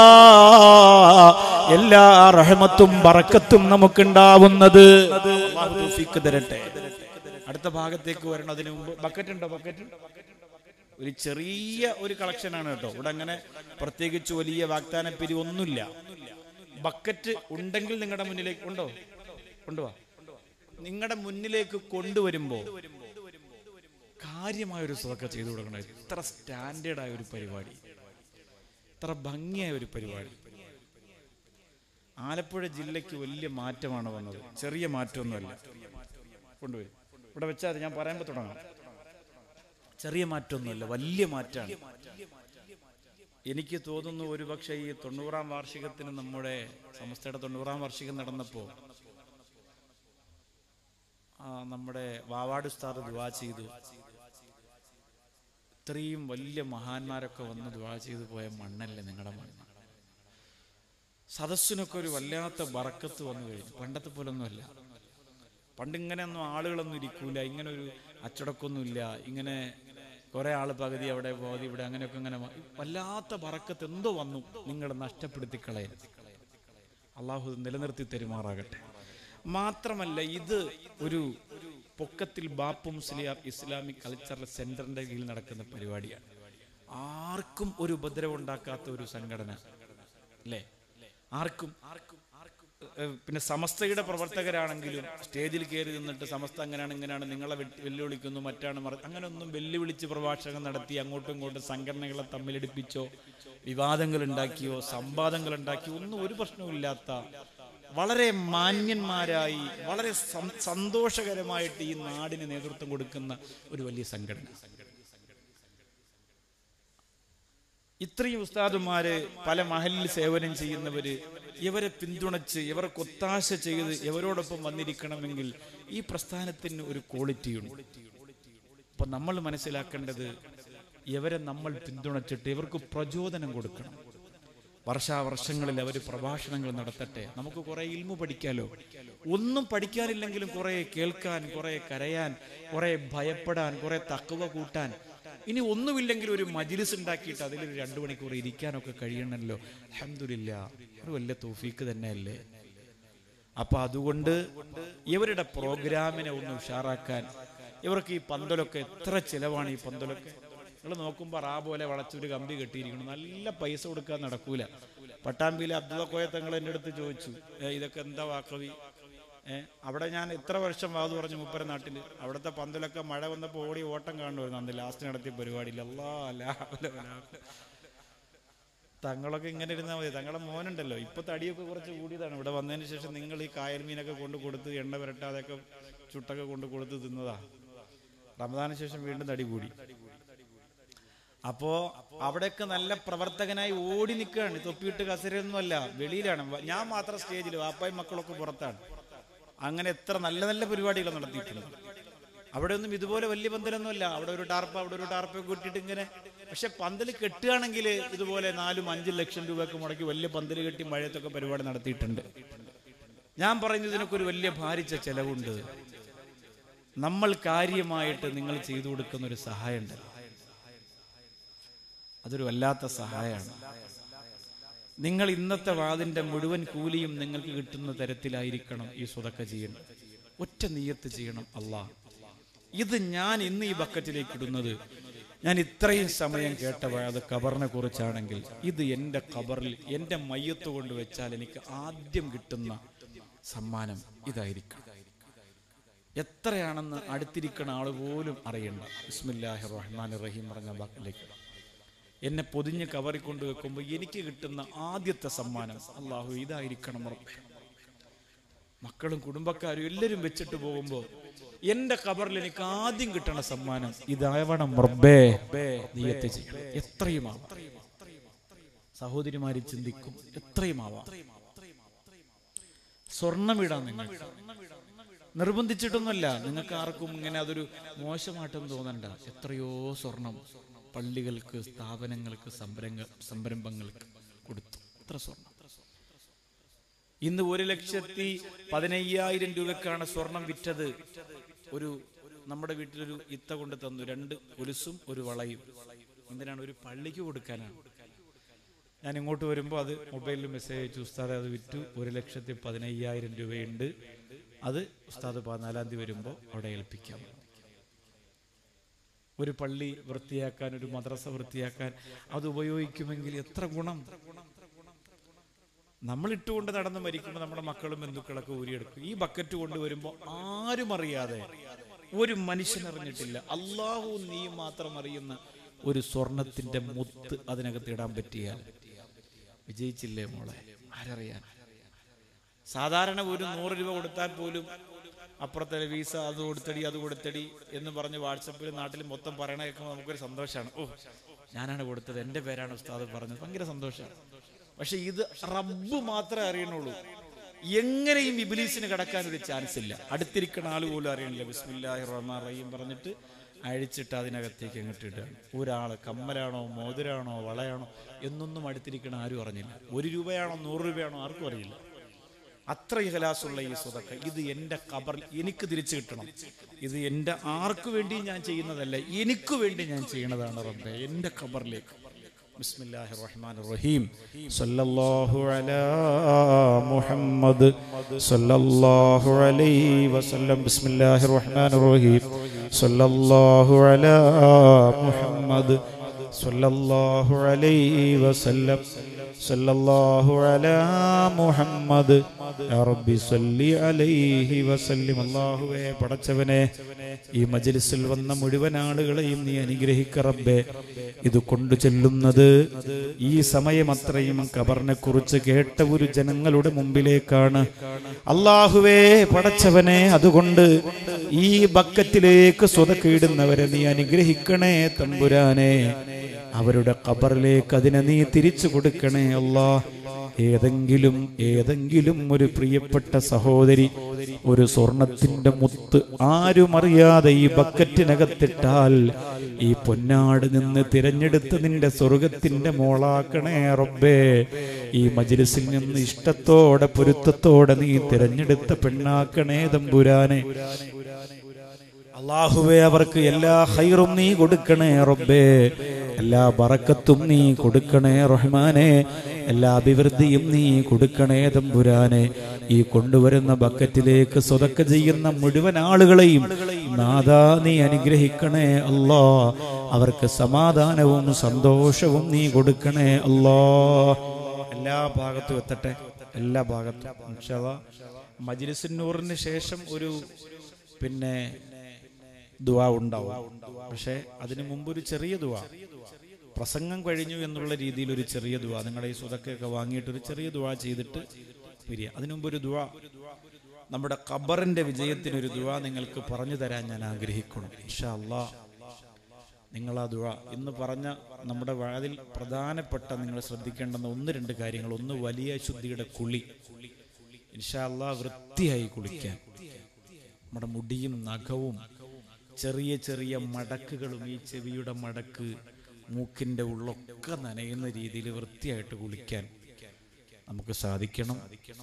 എല്ലാ റഹമത്തും ബറക്കത്തും നമുക്കുണ്ടാവുന്നത് അല്ലാഹു തൗഫീഖ് തരട്ടെ അടുത്ത ഭാഗത്തേക്ക് വരണം അതിനു മുമ്പ് ബക്കറ്റ് ഉണ്ടോ ബക്കറ്റ് ഒരു ചെറിയ ഒരു കളക്ഷനാണ് കേട്ടോ ഇവിടെ അങ്ങനെ പ്രത്യേകിച്ച് വലിയ വാഗ്ദാന പിരിവൊന്നുമില്ല ബക്കറ്റ് ഉണ്ടെങ്കിൽ നിങ്ങളുടെ മുന്നിലേക്ക് ഉണ്ടോ കൊണ്ടുവാ നിങ്ങളുടെ മുന്നിലേക്ക് കൊണ്ടുവരുമ്പോ കാര്യമായ ഒരു സുഖമൊക്കെ ചെയ്തു കൊടുക്കണം ഇത്ര സ്റ്റാൻഡേർഡ് ആയ ഒരു പരിപാടി ഇത്ര ഭംഗിയായ ഒരു പരിപാടി ആലപ്പുഴ ജില്ലയ്ക്ക് വലിയ മാറ്റമാണ് വന്നത് ചെറിയ മാറ്റമൊന്നുമല്ല കൊണ്ടുവരും ഇവിടെ വെച്ചാൽ ഞാൻ പറയുമ്പോൾ തുടങ്ങാം ചെറിയ മാറ്റമൊന്നുമല്ല വലിയ മാറ്റമാണ് എനിക്ക് തോന്നുന്നു ഒരുപക്ഷെ ഈ തൊണ്ണൂറാം വാർഷികത്തിന് നമ്മുടെ സംസ്ഥയുടെ തൊണ്ണൂറാം വാർഷികം നടന്നപ്പോൾ ആ, നമ്മുടെ വാവാട് ഉസ്താദ് ദുവാ ചെയ്തു ഇത്രയും വലിയ മഹാന്മാരൊക്കെ വന്ന് ദുവാ ചെയ്തു പോയ മണ്ണല്ലേ നിങ്ങളുടെ മണ്ണ് സദസ്സിനൊക്കെ ഒരു വല്ലാത്ത ബറക്കത്ത് വന്നു കഴിഞ്ഞു പണ്ടത്തെ പോലൊന്നുമല്ല പണ്ട് ഇങ്ങനെയൊന്നും ആളുകളൊന്നും ഇരിക്കൂല ഇങ്ങനെ ഒരു അച്ചടക്കൊന്നുമില്ല ഇങ്ങനെ കുറെ ആൾ പകുതി അവിടെ പകുതി ഇവിടെ അങ്ങനെയൊക്കെ ഇങ്ങനെ വ- വല്ലാത്ത ബറക്കത്ത് എന്തോ വന്നു നിങ്ങൾ നഷ്ടപ്പെടുത്തി കളയരുത് അള്ളാഹു ഇത് നിലനിർത്തി തെരുമാറാകട്ടെ മാത്രമല്ല ഇത് ഒരു പൊക്കത്തിൽ ബാപ്പു മുസ്ലിയാർ ഇസ്ലാമിക് കൾച്ചറൽ സെന്ററിന്റെ കീഴിൽ നടക്കുന്ന പരിപാടിയാണ് ആർക്കും ഒരു ഉപദ്രവം ഉണ്ടാക്കാത്ത ഒരു സംഘടന അല്ലേ ആർക്കും ഏഹ് പിന്നെ സമസ്തയുടെ പ്രവർത്തകരാണെങ്കിലും സ്റ്റേജിൽ കയറി നിന്നിട്ട് സമസ്ത അങ്ങനെയാണ് ഇങ്ങനെയാണ് നിങ്ങളെ വെട്ടി- വെല്ലുവിളിക്കുന്നു മറ്റാണ് മറ അങ്ങനെ ഒന്നും വെല്ലുവിളിച്ച് പ്രഭാഷണം നടത്തി അങ്ങോട്ടും ഇങ്ങോട്ടും സംഘടനകളെ തമ്മിലടിപ്പിച്ചോ വിവാദങ്ങൾ ഉണ്ടാക്കിയോ സംവാദങ്ങൾ ഉണ്ടാക്കിയോ ഒന്നും ഒരു പ്രശ്നവുമില്ലാത്ത വളരെ മാന്യന്മാരായി വളരെ സം- സന്തോഷകരമായിട്ട് ഈ നാടിന് നേതൃത്വം കൊടുക്കുന്ന ഒരു വലിയ സംഘടന ഇത്രയും ഉസ്താദുമാര് പല മഹലിൽ സേവനം ചെയ്യുന്നവര് ഇവരെ പിന്തുണച്ച് ഇവർക്ക് ഒത്താശ ചെയ്ത് ഇവരോടൊപ്പം വന്നിരിക്കണമെങ്കിൽ ഈ പ്രസ്ഥാനത്തിന് ഒരു ക്വാളിറ്റി ഉണ്ട് അപ്പൊ നമ്മൾ മനസ്സിലാക്കേണ്ടത് ഇവരെ നമ്മൾ പിന്തുണച്ചിട്ട് ഇവർക്ക് പ്രചോദനം കൊടുക്കണം വർഷാവർഷങ്ങളിൽ അവർ പ്രഭാഷണങ്ങൾ നടത്തട്ടെ നമുക്ക് കുറെ ഇൽമു പഠിക്കാലോ ഒന്നും പഠിക്കാനില്ലെങ്കിലും കുറെ കേൾക്കാൻ കുറെ കരയാൻ കുറെ ഭയപ്പെടാൻ കുറെ തക്കവ കൂട്ടാൻ ഇനി ഒന്നുമില്ലെങ്കിൽ ഒരു മജിലിസ് ഉണ്ടാക്കിയിട്ട് അതിലൊരു രണ്ടു മണിക്കൂർ ഇരിക്കാനൊക്കെ കഴിയണമല്ലോ അഹമ്മദില്ല ഒരു വലിയ തോഫീക്ക് തന്നെയല്ലേ അപ്പൊ അതുകൊണ്ട് ഇവരുടെ പ്രോഗ്രാമിനെ ഒന്ന് ഉഷാറാക്കാൻ ഇവർക്ക് ഈ പന്തലൊക്കെ എത്ര ചിലവാണ് ഈ പന്തലൊക്കെ നിങ്ങൾ നോക്കുമ്പോൾ ആ പോലെ വളച്ചൊരു കമ്പി കെട്ടിയിരിക്കണം നല്ല പൈസ കൊടുക്കാൻ നടക്കൂല പട്ടാമ്പിയിലെ അബ്ദുള്ള കോയ തങ്ങൾ എൻ്റെ അടുത്ത് ചോദിച്ചു "ഏ, ഇതൊക്കെ എന്താ വാക്കവി ഏ അവിടെ ഞാൻ എത്ര വർഷം വാതു പറഞ്ഞു മുപ്പര നാട്ടിൽ അവിടുത്തെ പന്തലൊക്കെ മഴ വന്നപ്പോൾ ഓടി ഓട്ടം കാണുമായിരുന്നു അന്ന് ലാസ്റ്റ് നടത്തിയ പരിപാടിയിൽ അല്ലാ ലാ ഹൗല വലാ ഖുവത. തങ്ങളൊക്കെ ഇങ്ങനെ ഇരുന്നാൽ മതി തങ്ങളുടെ മോനുണ്ടല്ലോ ഇപ്പൊ തടിയൊക്കെ കുറച്ച് കൂടിയതാണ് ഇവിടെ വന്നതിന് ശേഷം നിങ്ങൾ ഈ കായൽ മീനൊക്കെ കൊണ്ട് കൊടുത്ത് എണ്ണ പുരട്ടാതെയൊക്കെ ചുട്ടൊക്കെ കൊണ്ട് കൊടുത്ത് തിന്നതാ റമദാന ശേഷം വീണ്ടും തടി കൂടി അപ്പോ അവിടെയൊക്കെ നല്ല പ്രവർത്തകനായി ഓടി നിൽക്കുകയാണ് തൊപ്പിയിട്ട് കസരയൊന്നുമല്ല വെളിയിലാണ് വ- ഞാൻ മാത്രം സ്റ്റേജിൽ വാപ്പായും മക്കളൊക്കെ പുറത്താണ് അങ്ങനെ എത്ര നല്ല നല്ല പരിപാടികൾ നടത്തിയിട്ടുണ്ട് അവിടെ ഒന്നും ഇതുപോലെ വലിയ പന്തലൊന്നുമല്ല അവിടെ ഒരു ടാർപ്പ അവിടെ ഒരു ടാർപ്പ കൂട്ടിയിട്ട് ഇങ്ങനെ പക്ഷെ പന്തൽ കെട്ടുകയാണെങ്കിൽ ഇതുപോലെ നാലും അഞ്ചും ലക്ഷം രൂപയൊക്കെ മുടക്കി വലിയ പന്തൽ കെട്ടി മഴയത്തൊക്കെ പരിപാടി നടത്തിയിട്ടുണ്ട് ഞാൻ പറയുന്നത് ഇതിനൊക്കെ ഒരു വലിയ ഭാരിച്ച ചെലവുണ്ട് നമ്മൾ കാര്യമായിട്ട് നിങ്ങൾ ചെയ്തു കൊടുക്കുന്ന ഒരു സഹായം ഉണ്ടല്ലോ അതൊരു വല്ലാത്ത സഹായമാണ് നിങ്ങൾ ഇന്നത്തെ വാതിന്റെ മുഴുവൻ കൂലിയും നിങ്ങൾക്ക് കിട്ടുന്ന തരത്തിലായിരിക്കണം ഈ സ്വതക്ക ചെയ്യണം ഒറ്റ നീയത്ത് ചെയ്യണം അല്ലാ ഇത് ഞാൻ ഇന്ന് ഈ ബക്കറ്റിലേക്ക് ഇടുന്നത് ഞാൻ ഇത്രയും സമയം കേട്ട അത് കബറിനെ കുറിച്ചാണെങ്കിൽ ഇത് എൻ്റെ കബറിൽ എൻ്റെ മയ്യത്ത് കൊണ്ട് വെച്ചാൽ എനിക്ക് ആദ്യം കിട്ടുന്ന സമ്മാനം ഇതായിരിക്കും എത്രയാണെന്ന് അടുത്തിരിക്കുന്ന ആൾ പോലും അറിയണ്ട ബിസ്മില്ലാഹി റഹ്മാൻ റഹീം പറഞ്ഞ വാക്കിലേക്ക് എന്നെ പൊതിഞ്ഞ് കവറി കൊണ്ട് വെക്കുമ്പോൾ എനിക്ക് കിട്ടുന്ന ആദ്യത്തെ സമ്മാനം അള്ളാഹു ഇതായിരിക്കണം റബ്ബേ മക്കളും കുടുംബക്കാരും എല്ലാവരും വെച്ചിട്ട് പോകുമ്പോൾ എന്റെ കബറിൽ എനിക്ക് ആദ്യം കിട്ടണ സമ്മാനം ഇതാവണം റബ്ബേ നീയത്തെ ചെയ്യണം എത്രയുമാവാം സഹോദരിമാര് ചിന്തിക്കും എത്രയുമാവാം സ്വർണ്ണമിടാം നിങ്ങൾ നിർബന്ധിച്ചിട്ടൊന്നുമല്ല നിങ്ങൾക്ക് ആർക്കും ഇങ്ങനെ അതൊരു മോശമായിട്ടൊന്നും തോന്നണ്ട എത്രയോ സ്വർണം പള്ളികൾക്ക് സ്ഥാപനങ്ങൾക്ക് സംരംഭ സംരംഭങ്ങൾക്ക് കൊടുത്തു എത്ര സ്വർണം ഇന്ന് ഒരു ലക്ഷത്തി പതിനയ്യായിരം രൂപക്കാണ് സ്വർണം വിറ്റത് ഒരു നമ്മുടെ വീട്ടിലൊരു ഇത്ത കൊണ്ട് തന്നു രണ്ട് ഒലുസും ഒരു വളയും എന്തിനാണ് ഒരു പള്ളിക്ക് കൊടുക്കാനാണ് ഞാൻ ഇങ്ങോട്ട് വരുമ്പോൾ അത് മൊബൈലിൽ മെസ്സേജ് അയച്ചു ഉസ്താദ് അത് വിറ്റു ഒരു ലക്ഷത്തി പതിനയ്യായിരം രൂപയുണ്ട് അത് ഉസ്താദ് പതിനാലാം തീയതി വരുമ്പോൾ അവിടെ ഏൽപ്പിക്കാം ഒരു പള്ളി വൃത്തിയാക്കാൻ ഒരു മദ്രസ വൃത്തിയാക്കാൻ അത് ഉപയോഗിക്കുമെങ്കിൽ എത്ര ഗുണം നമ്മൾ ഇട്ടുകൊണ്ട് നടന്ന് മരിക്കുമ്പോൾ നമ്മുടെ മക്കളും ബന്ധുക്കളൊക്കെ ഊരിയെടുക്കും ഈ ബക്കറ്റ് കൊണ്ടുവരുമ്പോൾ ആരും അറിയാതെ ഒരു മനുഷ്യൻ അറിഞ്ഞിട്ടില്ല അള്ളാഹു നീ മാത്രം അറിയുന്ന ഒരു സ്വർണത്തിന്റെ മുത്ത് അതിനകത്ത് ഇടാൻ പറ്റിയാൽ വിജയിച്ചില്ലേ മോളെ ആരറിയാൻ സാധാരണ ഒരു നൂറ് രൂപ കൊടുത്താൽ പോലും അപ്പുറത്തെ വീസ അത് കൊടുത്തടി അത് കൊടുത്തടി എന്ന് പറഞ്ഞ് വാട്സപ്പിൽ നാട്ടിൽ മൊത്തം പറയണ കേൾക്കുമ്പോൾ നമുക്കൊരു സന്തോഷമാണ് ഓ ഞാനാണ് കൊടുത്തത് എൻ്റെ പേരാണ് ഉസ്താദ് പറഞ്ഞത് ഭയങ്കര സന്തോഷമാണ് പക്ഷെ ഇത് റബ്ബ് മാത്രമേ അറിയണുള്ളൂ എങ്ങനെയും ഇബിലീസിന് കടക്കാൻ ഒരു ചാൻസ് ഇല്ല അടുത്തിരിക്കുന്ന ആൾ പോലും അറിയണില്ല ബിസ്മില്ലാഹി റഹ്മാൻ റഹീം പറഞ്ഞിട്ട് അഴിച്ചിട്ട് അതിനകത്തേക്ക് അങ്ങോട്ട് ഇടുകയാണ് ഒരാൾ കമ്മലാണോ മോതിരാണോ വളയാണോ എന്നൊന്നും അടുത്തിരിക്കണ ആരും അറിഞ്ഞില്ല ഒരു രൂപയാണോ നൂറ് രൂപയാണോ ആർക്കും അറിയില്ല അത്ര ഇഹലാസുള്ള ഈ സ്വതക്ക ഇത് എൻ്റെ കബറിൽ എനിക്ക് തിരിച്ചു കിട്ടണം ഇത് എൻ്റെ ആർക്കു വേണ്ടി ഞാൻ ചെയ്യുന്നതല്ല എനിക്ക് വേണ്ടി ഞാൻ ചെയ്യണതാണ് റബ്ബെ എൻ്റെ കബറിലേക്ക് بسم الله الرحمن الرحيم صلى الله على محمد صلى الله عليه وسلم بسم الله الرحمن الرحيم صلى الله على محمد صلى الله عليه وسلم صلى الله على محمد يا ربي صل عليه وسلم അല്ലാഹുവേ പടച്ചവനെ ഈ മജ്ലിസിൽ വന്ന മുഴുവൻ ആളുകളെയും നീ അനുഗ്രഹിക്ക റബ്ബേ ഇത് കൊണ്ടു ചെല്ലുന്നത് ഈ സമയം അത്രയും കബറിനെ കുറിച്ച് കേട്ട ഒരു ജനങ്ങളുടെ മുമ്പിലേക്കാണ് അള്ളാഹുവേ പടച്ചവനെ അതുകൊണ്ട് ഈ ബക്കറ്റിലേക്ക് സ്വതക്കീടുന്നവരെ നീ അനുഗ്രഹിക്കണേ തമ്പുരാനെ അവരുടെ ഖബറിലേക്ക് അതിനെ നീ തിരിച്ചു കൊടുക്കണേ അല്ലാ ഏതെങ്കിലും ഏതെങ്കിലും ഒരു പ്രിയപ്പെട്ട സഹോദരി ഒരു സ്വർണത്തിന്റെ മുത്ത് ആരും അറിയാതെ ഈ ബക്കറ്റിനകത്തിട്ടാൽ ഈ പൊന്നാട് നിന്ന് തിരഞ്ഞെടുത്ത് നിന്റെ സ്വർഗത്തിന്റെ മോളാക്കണേ റബ്ബേ ഈ മജ്ലിസിൽ നിന്ന് ഇഷ്ടത്തോടെ പൊരുത്തത്തോടെ നീ തിരഞ്ഞെടുത്ത പെണ്ണാക്കണേ തമ്പുരാനെ അള്ളാഹുവേ അവർക്ക് എല്ലാ ഹൈറും നീ കൊടുക്കണേ റബ്ബേ എല്ലാ ബറക്കത്തും നീ കൊടുക്കണേ റഹ്മാനെ എല്ലാ അഭിവൃദ്ധിയും നീ കൊടുക്കണേ തമ്പുരാനെ ഈ കൊണ്ടുവരുന്ന ബക്കറ്റിലേക്ക് സ്വതക്ക ചെയ്യുന്ന മുഴുവൻ ആളുകളെയും നാദാ നീ അനുഗ്രഹിക്കണേ അല്ലാ അവർക്ക് സമാധാനവും സന്തോഷവും നീ കൊടുക്കണേ അല്ലാ എല്ലാ ഭാഗത്തും എത്തട്ടെ എല്ലാ ഭാഗത്തും ഇൻഷാ അല്ലാ. മജ്ലിസുന്നൂറിന് ശേഷം ഒരു പിന്നെ ദുവാ ഉണ്ടാവും പക്ഷേ അതിനു മുമ്പ് ഒരു ചെറിയ ദുവാ പ്രസംഗം കഴിഞ്ഞു എന്നുള്ള രീതിയിൽ ഒരു ചെറിയ ദുവാ നിങ്ങളുടെ ഈ സുതക്കൊക്കെ വാങ്ങിയിട്ട് ഒരു ചെറിയ ദുവാ ചെയ്തിട്ട് പിരിയ അതിനു മുമ്പ് ഒരു ദുവാ നമ്മുടെ ഖബറിന്റെ വിജയത്തിന് ഒരു ദുവാ നിങ്ങൾക്ക് പറഞ്ഞു തരാൻ ഞാൻ ആഗ്രഹിക്കണം ഇൻഷാ അല്ലാ നിങ്ങൾ ആ ദുഴ ഇന്ന് പറഞ്ഞ നമ്മുടെ വാതിൽ പ്രധാനപ്പെട്ട നിങ്ങൾ ശ്രദ്ധിക്കേണ്ടുന്ന ഒന്ന് രണ്ട് കാര്യങ്ങൾ ഒന്ന് വലിയ ശുദ്ധിയുടെ കുളി ഇൻഷാ അല്ലാ വൃത്തിയായി കുളിക്കാൻ നമ്മുടെ മുടിയും നഖവും ചെറിയ ചെറിയ മടക്കുകളും ഈ ചെവിയുടെ മടക്ക് മൂക്കിന്റെ ഉള്ളൊക്കെ നനയുന്ന രീതിയിൽ വൃത്തിയായിട്ട് കുളിക്കാൻ നമുക്ക് സാധിക്കണം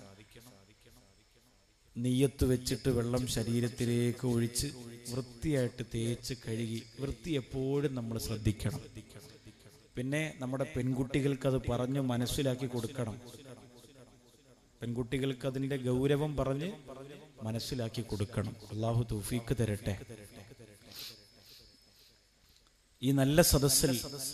നെയ്യത്ത് വെച്ചിട്ട് വെള്ളം ശരീരത്തിലേക്ക് ഒഴിച്ച് വൃത്തിയായിട്ട് തേച്ച് കഴുകി വൃത്തി എപ്പോഴും നമ്മൾ ശ്രദ്ധിക്കണം പിന്നെ നമ്മുടെ പെൺകുട്ടികൾക്ക് അത് പറഞ്ഞു മനസ്സിലാക്കി കൊടുക്കണം പെൺകുട്ടികൾക്ക് അതിന്റെ ഗൗരവം പറഞ്ഞ് മനസ്സിലാക്കി കൊടുക്കണം അള്ളാഹു തൗഫീക്ക് തരട്ടെ ഈ നല്ല സദസ്സിൽ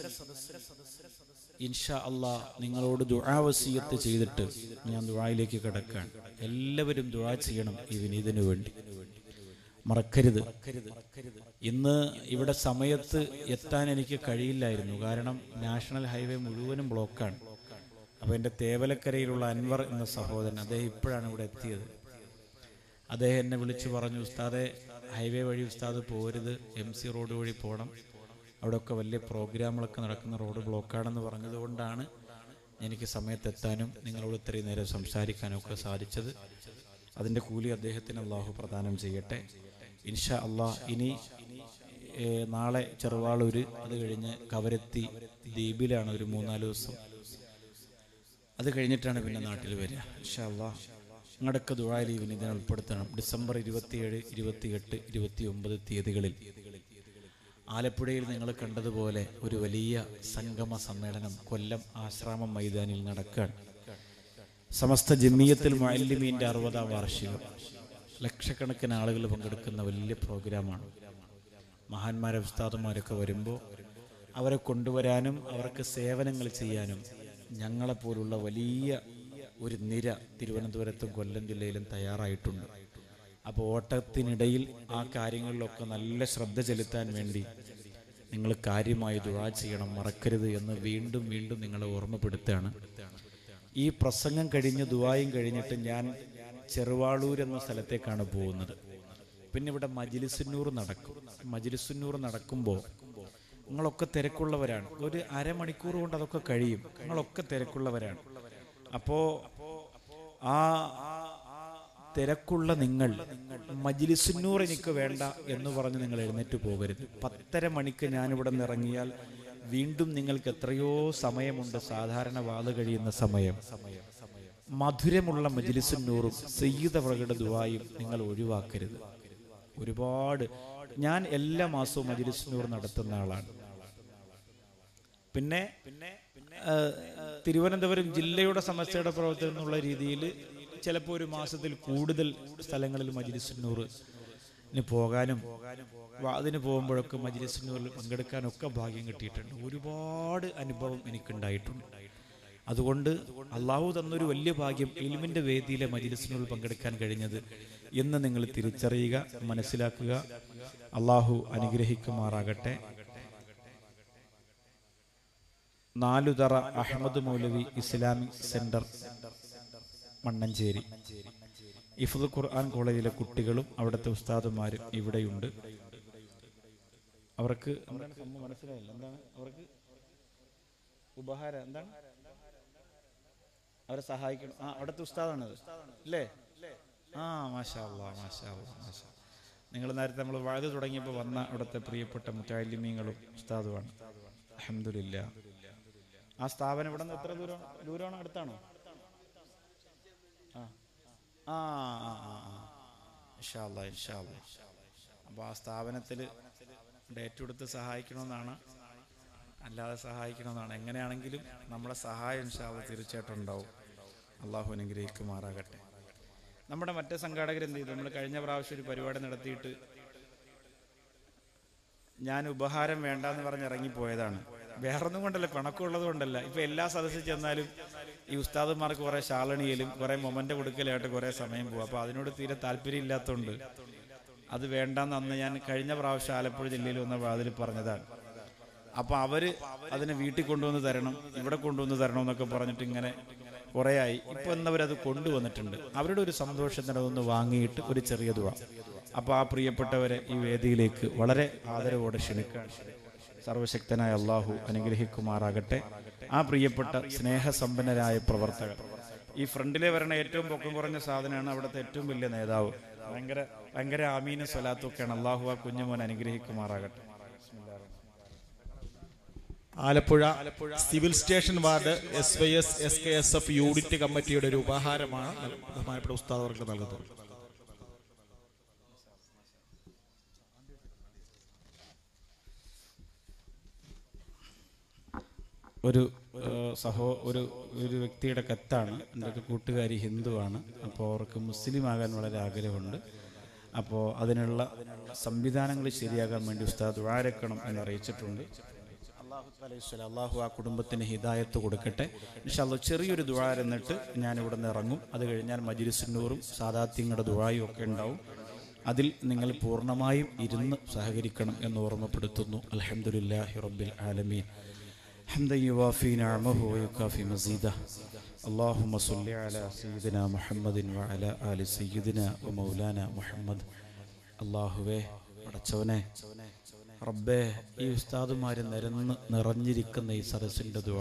ഇൻഷാ അള്ളാ നിങ്ങളോട് ദുആവസീയത്ത് ചെയ്തിട്ട് ഞാൻ ദുആയിലേക്ക് കിടക്കാൻ എല്ലാവരും ദുആ ചെയ്യണം ഈ വിനീതിനു വേണ്ടി മറക്കരുത് ഇന്ന് ഇവിടെ സമയത്ത് എത്താൻ എനിക്ക് കഴിയില്ലായിരുന്നു കാരണം നാഷണൽ ഹൈവേ മുഴുവനും ബ്ലോക്കാണ് അപ്പോൾ എൻ്റെ തേവലക്കരയിലുള്ള അൻവർ എന്ന സഹോദരൻ അദ്ദേഹം ഇപ്പോഴാണ് ഇവിടെ എത്തിയത് അദ്ദേഹം എന്നെ വിളിച്ചു പറഞ്ഞു ഉസ്താദെ ഹൈവേ വഴി ഉസ്താദ് പോരുത് എം സി റോഡ് വഴി പോകണം അവിടെയൊക്കെ വലിയ പ്രോഗ്രാമുകളൊക്കെ നടക്കുന്ന റോഡ് ബ്ലോക്കാണെന്ന് പറഞ്ഞതുകൊണ്ടാണ് എനിക്ക് സമയത്തെത്താനും നിങ്ങളോട് ഇത്രയും നേരം സംസാരിക്കാനും ഒക്കെ സാധിച്ചത് അതിൻ്റെ കൂലി അദ്ദേഹത്തിന് അള്ളാഹു പ്രദാനം ചെയ്യട്ടെ ഇൻഷാ അള്ളാഹ് ഇനി ഏ, നാളെ ചെറുവാളൂര് അത് കഴിഞ്ഞ് കവരത്തി ദ്വീപിലാണ് ഒരു മൂന്നാല് ദിവസം അത് കഴിഞ്ഞിട്ടാണ് പിന്നെ നാട്ടിൽ വരിക ഇൻഷാ അള്ളാഹ് നിങ്ങളുടെയൊക്കെ ദുഴായിൽ ഈ വിനീതനെ ഉൾപ്പെടുത്തണം ഡിസംബർ ഇരുപത്തിയേഴ് ഇരുപത്തിയെട്ട് ഇരുപത്തി ഒമ്പത് തീയതികളിൽ ആലപ്പുഴയിൽ നിങ്ങൾ കണ്ടതുപോലെ ഒരു വലിയ സംഗമ സമ്മേളനം കൊല്ലം ആശ്രാമം മൈതാനിൽ നടക്കുകയാണ് സമസ്ത ജമിയത്തിൽ മുഅല്ലിമീൻ്റെ അറുപതാം വാർഷികം ലക്ഷക്കണക്കിന് ആളുകൾ പങ്കെടുക്കുന്ന വലിയ പ്രോഗ്രാമാണ് മഹാന്മാരെ ഉസ്താദുമാരൊക്കെ വരുമ്പോൾ അവരെ കൊണ്ടുവരാനും അവർക്ക് സേവനങ്ങൾ ചെയ്യാനും ഞങ്ങളെപ്പോലുള്ള വലിയ ഒരു നിര തിരുവനന്തപുരത്തും കൊല്ലം ജില്ലയിലും തയ്യാറായിട്ടുണ്ട് അപ്പോൾ ഓട്ടത്തിനിടയിൽ ആ കാര്യങ്ങളിലൊക്കെ നല്ല ശ്രദ്ധ ചെലുത്താൻ വേണ്ടി നിങ്ങൾ കാര്യമായി ദുഴ ചെയ്യണം മറക്കരുത് എന്ന് വീണ്ടും വീണ്ടും നിങ്ങളെ ഓർമ്മപ്പെടുത്തുകയാണ് ഈ പ്രസംഗം കഴിഞ്ഞ് ദുവായും കഴിഞ്ഞിട്ട് ഞാൻ ചെറുവാളൂർ എന്ന സ്ഥലത്തേക്കാണ് പോകുന്നത് പിന്നെ ഇവിടെ മജിലിസുന്നൂർ നടക്കും മജിലിസുന്നൂർ നടക്കുമ്പോൾ നിങ്ങളൊക്കെ തിരക്കുള്ളവരാണ് ഒരു അരമണിക്കൂർ കൊണ്ട് അതൊക്കെ കഴിയും നിങ്ങളൊക്കെ തിരക്കുള്ളവരാണ് അപ്പോ ആ തിരക്കുള്ള നിങ്ങൾ മജിലിസുന്നൂർ എനിക്ക് വേണ്ട എന്ന് പറഞ്ഞ് നിങ്ങൾ എഴുന്നേറ്റ് പോകരുത് പത്തര മണിക്ക് ഞാനിവിടെ നിന്ന് ഇറങ്ങിയാൽ വീണ്ടും നിങ്ങൾക്ക് എത്രയോ സമയമുണ്ട് സാധാരണ വാത് കഴിയുന്ന സമയം മധുരമുള്ള മജിലിസുന്നൂറും സയ്യിദ് അവരുടെ ദുവായും നിങ്ങൾ ഒഴിവാക്കരുത് ഒരുപാട് ഞാൻ എല്ലാ മാസവും മജിലിസുന്നൂർ നടത്തുന്ന ആളാണ് പിന്നെ ആ, തിരുവനന്തപുരം ജില്ലയുടെ സമസ്യയുടെ പ്രവർത്തനം എന്നുള്ള രീതിയിൽ ചിലപ്പോൾ ഒരു മാസത്തിൽ കൂടുതൽ സ്ഥലങ്ങളിൽ മജിലിസുന്നൂറിന് പോകാനും വ- അതിന് പോകുമ്പോഴൊക്കെ മജിലിസുന്നൂറിൽ പങ്കെടുക്കാനൊക്കെ ഭാഗ്യം കിട്ടിയിട്ടുണ്ട് ഒരുപാട് അനുഭവം എനിക്കുണ്ടായിട്ടുണ്ട് അതുകൊണ്ട് അള്ളാഹു തന്നൊരു വലിയ ഭാഗ്യം ഇൽമിന്റെ വേദിയിലെ മജിലിസിനുള്ളിൽ പങ്കെടുക്കാൻ കഴിഞ്ഞത് എന്ന് നിങ്ങൾ തിരിച്ചറിയുക മനസ്സിലാക്കുക അള്ളാഹു അനുഗ്രഹിക്കുമാറാകട്ടെ നാലുതറ അഹമ്മദ് മൗലവി ഇസ്ലാമിക് സെന്റർ മണ്ണഞ്ചേരി ഇഫുദ് ഖുർആൻ കോളേജിലെ കുട്ടികളും അവിടുത്തെ ഉസ്താദുമാരും ഇവിടെയുണ്ട് അവർക്ക് എന്താണ് സംഭവം മനസ്സിലായില്ല എന്താണ് അവർക്ക് ഉപഹാരം എന്താണ് അവരെ സഹായിക്കണം ആ അവിടുത്തെ ഉസ്താദാണത് അല്ലേ ആ മാഷാ അല്ലാ മാഷാ അല്ലാ മാഷാ നിങ്ങൾ നേരത്തെ നമ്മൾ വാഴ തുടങ്ങിയപ്പോൾ വന്ന അവിടുത്തെ പ്രിയപ്പെട്ട മുത്താലിമീങ്ങളും ഉസ്താദുമാണ് അഹമ്മദില്ല ആ സ്ഥാപനം ഇവിടെ നിന്ന് എത്ര ദൂരം ദൂരമാണ് അടുത്താണോ ആ ആ ആ ആ ആ ഇൻഷാല്ല ഇൻഷാല്ല അപ്പോൾ ആ സ്ഥാപനത്തിൽ ഡേറ്റ് കൊടുത്ത് സഹായിക്കണമെന്നാണ് അല്ലാതെ സഹായിക്കണമെന്നാണ് എങ്ങനെയാണെങ്കിലും നമ്മുടെ സഹായം ഇൻഷാല്ല തീർച്ചയായിട്ടും ഉണ്ടാവും അള്ളാഹു അനുഗ്രഹിക്കുമാറാകട്ടെ നമ്മുടെ മറ്റേ സംഘാടകർ എന്ത് ചെയ്തു നമ്മൾ കഴിഞ്ഞ പ്രാവശ്യം ഒരു പരിപാടി നടത്തിയിട്ട് ഞാൻ ഉപഹാരം വേണ്ടാന്ന് പറഞ്ഞ് ഇറങ്ങിപ്പോയതാണ് വേറൊന്നും കൊണ്ടല്ല പിണക്കമുള്ളത് കൊണ്ടല്ല ഇപ്പൊ എല്ലാ സദസ്സിൽ ചെന്നാലും ഈ ഉസ്താദന്മാർക്ക് കുറെ ശാലണിയിലും കുറെ മൊമന്റ് കൊടുക്കലായിട്ട് കുറെ സമയം പോകും അപ്പൊ അതിനോട് തീരെ താല്പര്യം ഇല്ലാത്തതുകൊണ്ട് അത് വേണ്ടാന്ന് അന്ന് ഞാൻ കഴിഞ്ഞ പ്രാവശ്യം ആലപ്പുഴ ജില്ലയിൽ വന്ന വാതിൽ പറഞ്ഞതാണ് അപ്പൊ അവര് അതിനെ വീട്ടിൽ കൊണ്ടുവന്ന് തരണം ഇവിടെ കൊണ്ടുവന്ന് തരണം എന്നൊക്കെ പറഞ്ഞിട്ട് ഇങ്ങനെ കുറേ ആയി ഇപ്പൊ എന്നവരത് കൊണ്ടുവന്നിട്ടുണ്ട് അവരുടെ ഒരു സന്തോഷത്തിന് അതൊന്ന് വാങ്ങിയിട്ട് ഒരു ചെറിയ തുക അപ്പൊ ആ പ്രിയപ്പെട്ടവരെ ഈ വേദിയിലേക്ക് വളരെ ആദരവോടെ ക്ഷണിക്കാൻ സർവശക്തനായ അള്ളാഹു അനുഗ്രഹിക്കുമാറാകട്ടെ ആ പ്രിയപ്പെട്ട സ്നേഹസമ്പന്നരായ പ്രവർത്തകർ ഈ ഫ്രണ്ടിലെ വരണ ഏറ്റവും പൊക്കം കുറഞ്ഞ സാധനമാണ് അവിടുത്തെ ഏറ്റവും വലിയ നേതാവ് ഭയങ്കര ഭയങ്കര ആമീനും സ്വലാത്തും ഒക്കെയാണ് അള്ളാഹു ആ കുഞ്ഞുമോൻ അനുഗ്രഹിക്കുമാറാകട്ടെ Alappuzha civil station ward S Y S S K S F unit കമ്മിറ്റിയുടെ ഒരു ഉപഹാരമാണ് നൽ- ബഹുമാനപ്പെട്ട ഉസ്താദ് അവർക്ക് നൽകുന്നത് ഒരു ഏഹ്, സഹോ ഒരു ഒരു വ്യക്തിയുടെ കത്താണ് എൻ്റെ ഒരു കൂട്ടുകാരി ഹിന്ദുവാണ് അപ്പോൾ അവർക്ക് മുസ്ലിം ആകാൻ വളരെ ആഗ്രഹമുണ്ട് അപ്പോൾ അതിനുള്ള സംവിധാനങ്ങൾ ശരിയാകാൻ വേണ്ടി ഉസ്താദ് വാരക്കണം എന്ന് അറിയിച്ചിട്ടുണ്ട് അള്ളാഹു അലൈഹി സ്വലാം അള്ളാഹു ആ കുടുംബത്തിന് ഹിദായത്ത് കൊടുക്കട്ടെ ഇൻഷാല്ല ചെറിയൊരു ദുഴ എന്നിട്ട് ഞാൻ ഇവിടെ നിന്ന് ഇറങ്ങും അത് കഴിഞ്ഞാൽ മജിലിസുന്നൂറും സാദാത്യങ്ങളുടെ ദുഴായും ഒക്കെ ഉണ്ടാവും അതിൽ നിങ്ങൾ പൂർണ്ണമായും ഇരുന്ന് സഹകരിക്കണം എന്ന് ഓർമ്മപ്പെടുത്തുന്നു അലഹമുല്ലാഹി റബ്ബിൽ ആലമീൻ حمدا يوافي نعمه ويكافي مزيده اللهم صل على سيدنا محمد وعلى آل سيدنا ومولانا محمد അള്ളാഹുവേ പടച്ചവനെ റബ്ബേ ഈ ഉസ്താദുമാര് നിരന്ന് നിറഞ്ഞിരിക്കുന്ന ഈ സദസ്സിൻ്റെ ദുവ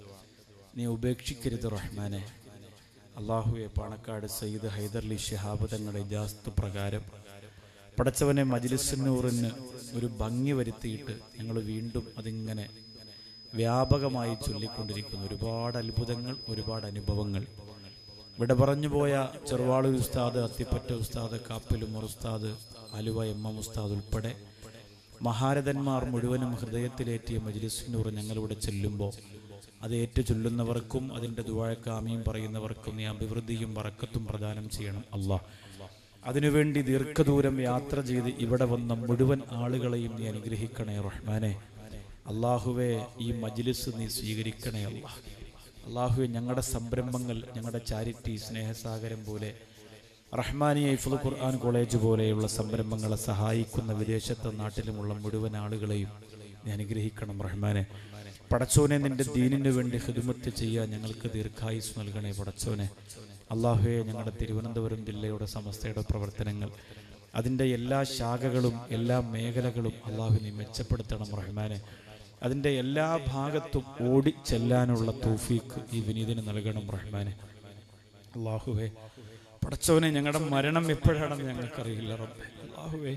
നീ ഉപേക്ഷിക്കരുത് റഹ്മാനെ അള്ളാഹുവെ പാണക്കാട് സയ്യിദ് ഹൈദർലി ഷിഹാബ് തങ്ങളുടെ ഇജാസ്ത് പ്രകാരം പടച്ചവനെ മജിലിസിനൂറിന് ഒരു ഭംഗി വരുത്തിയിട്ട് ഞങ്ങൾ വീണ്ടും അതിങ്ങനെ വ്യാപകമായി ചൊല്ലിക്കൊണ്ടിരിക്കുന്ന ഒരുപാട് അത്ഭുതങ്ങൾ ഒരുപാട് അനുഭവങ്ങൾ ഇവിടെ പറഞ്ഞു പോയ ചെറുവാളൂർ ഉസ്താദ് അത്തിപ്പറ്റ ഉസ്താദ് കാപ്പിലുമർ ഉസ്താദ് അലുവ എം എം ഉസ്താദ് ഉൾപ്പെടെ മഹാരഥന്മാർ മുഴുവനും ഹൃദയത്തിലേറ്റിയ മജ്ലിസിനൂർ ഞങ്ങളിവിടെ ചെല്ലുമ്പോൾ അത് ഏറ്റു ചൊല്ലുന്നവർക്കും അതിൻ്റെ ദുവാഴക്കാമിയും പറയുന്നവർക്കും നീ അഭിവൃദ്ധിയും വറക്കത്തും പ്രദാനം ചെയ്യണം അള്ളാഹ് അതിനുവേണ്ടി ദീർഘദൂരം യാത്ര ചെയ്ത് ഇവിടെ വന്ന മുഴുവൻ ആളുകളെയും നീ അനുഗ്രഹിക്കണേ റഹ്മാനെ അള്ളാഹുവെ ഈ മജ്ലിസ് നീ സ്വീകരിക്കണേ അള്ളാഹ് അള്ളാഹുവെ ഞങ്ങളുടെ സംരംഭങ്ങൾ ഞങ്ങളുടെ ചാരിറ്റി സ്നേഹസാഗരം പോലെ റഹ്മാനിയ ഇഫുൽ ഖുർആൻ കോളേജ് പോലെയുള്ള സംരംഭങ്ങളെ സഹായിക്കുന്ന വിദേശത്തെ നാട്ടിലുമുള്ള മുഴുവൻ ആളുകളെയും നീ അനുഗ്രഹിക്കണം റഹ്മാനെ പടച്ചോനെ നിന്റെ ദീനിനു വേണ്ടി ഹിദുമത്ത് ചെയ്യാൻ ഞങ്ങൾക്ക് ദീർഘായുസ് നൽകണേ പടച്ചോനെ അള്ളാഹുവെ ഞങ്ങളുടെ തിരുവനന്തപുരം ജില്ലയുടെ സമസ്തയുടെ പ്രവർത്തനങ്ങൾ അതിൻ്റെ എല്ലാ ശാഖകളും എല്ലാ മേഖലകളും അള്ളാഹു നീ മെച്ചപ്പെടുത്തണം റഹ്മാനെ അതിൻ്റെ എല്ലാ ഭാഗത്തും ഓടി ചെല്ലാനുള്ള തൗഫീക്ക് ഈ വിനീതിന് നൽകണം റഹ്മാനെ അള്ളാഹുവേ പടച്ചവനെ ഞങ്ങളുടെ മരണം എപ്പോഴാണെന്ന് ഞങ്ങൾക്കറിയില്ല റബ്ബേ അള്ളാഹുവേ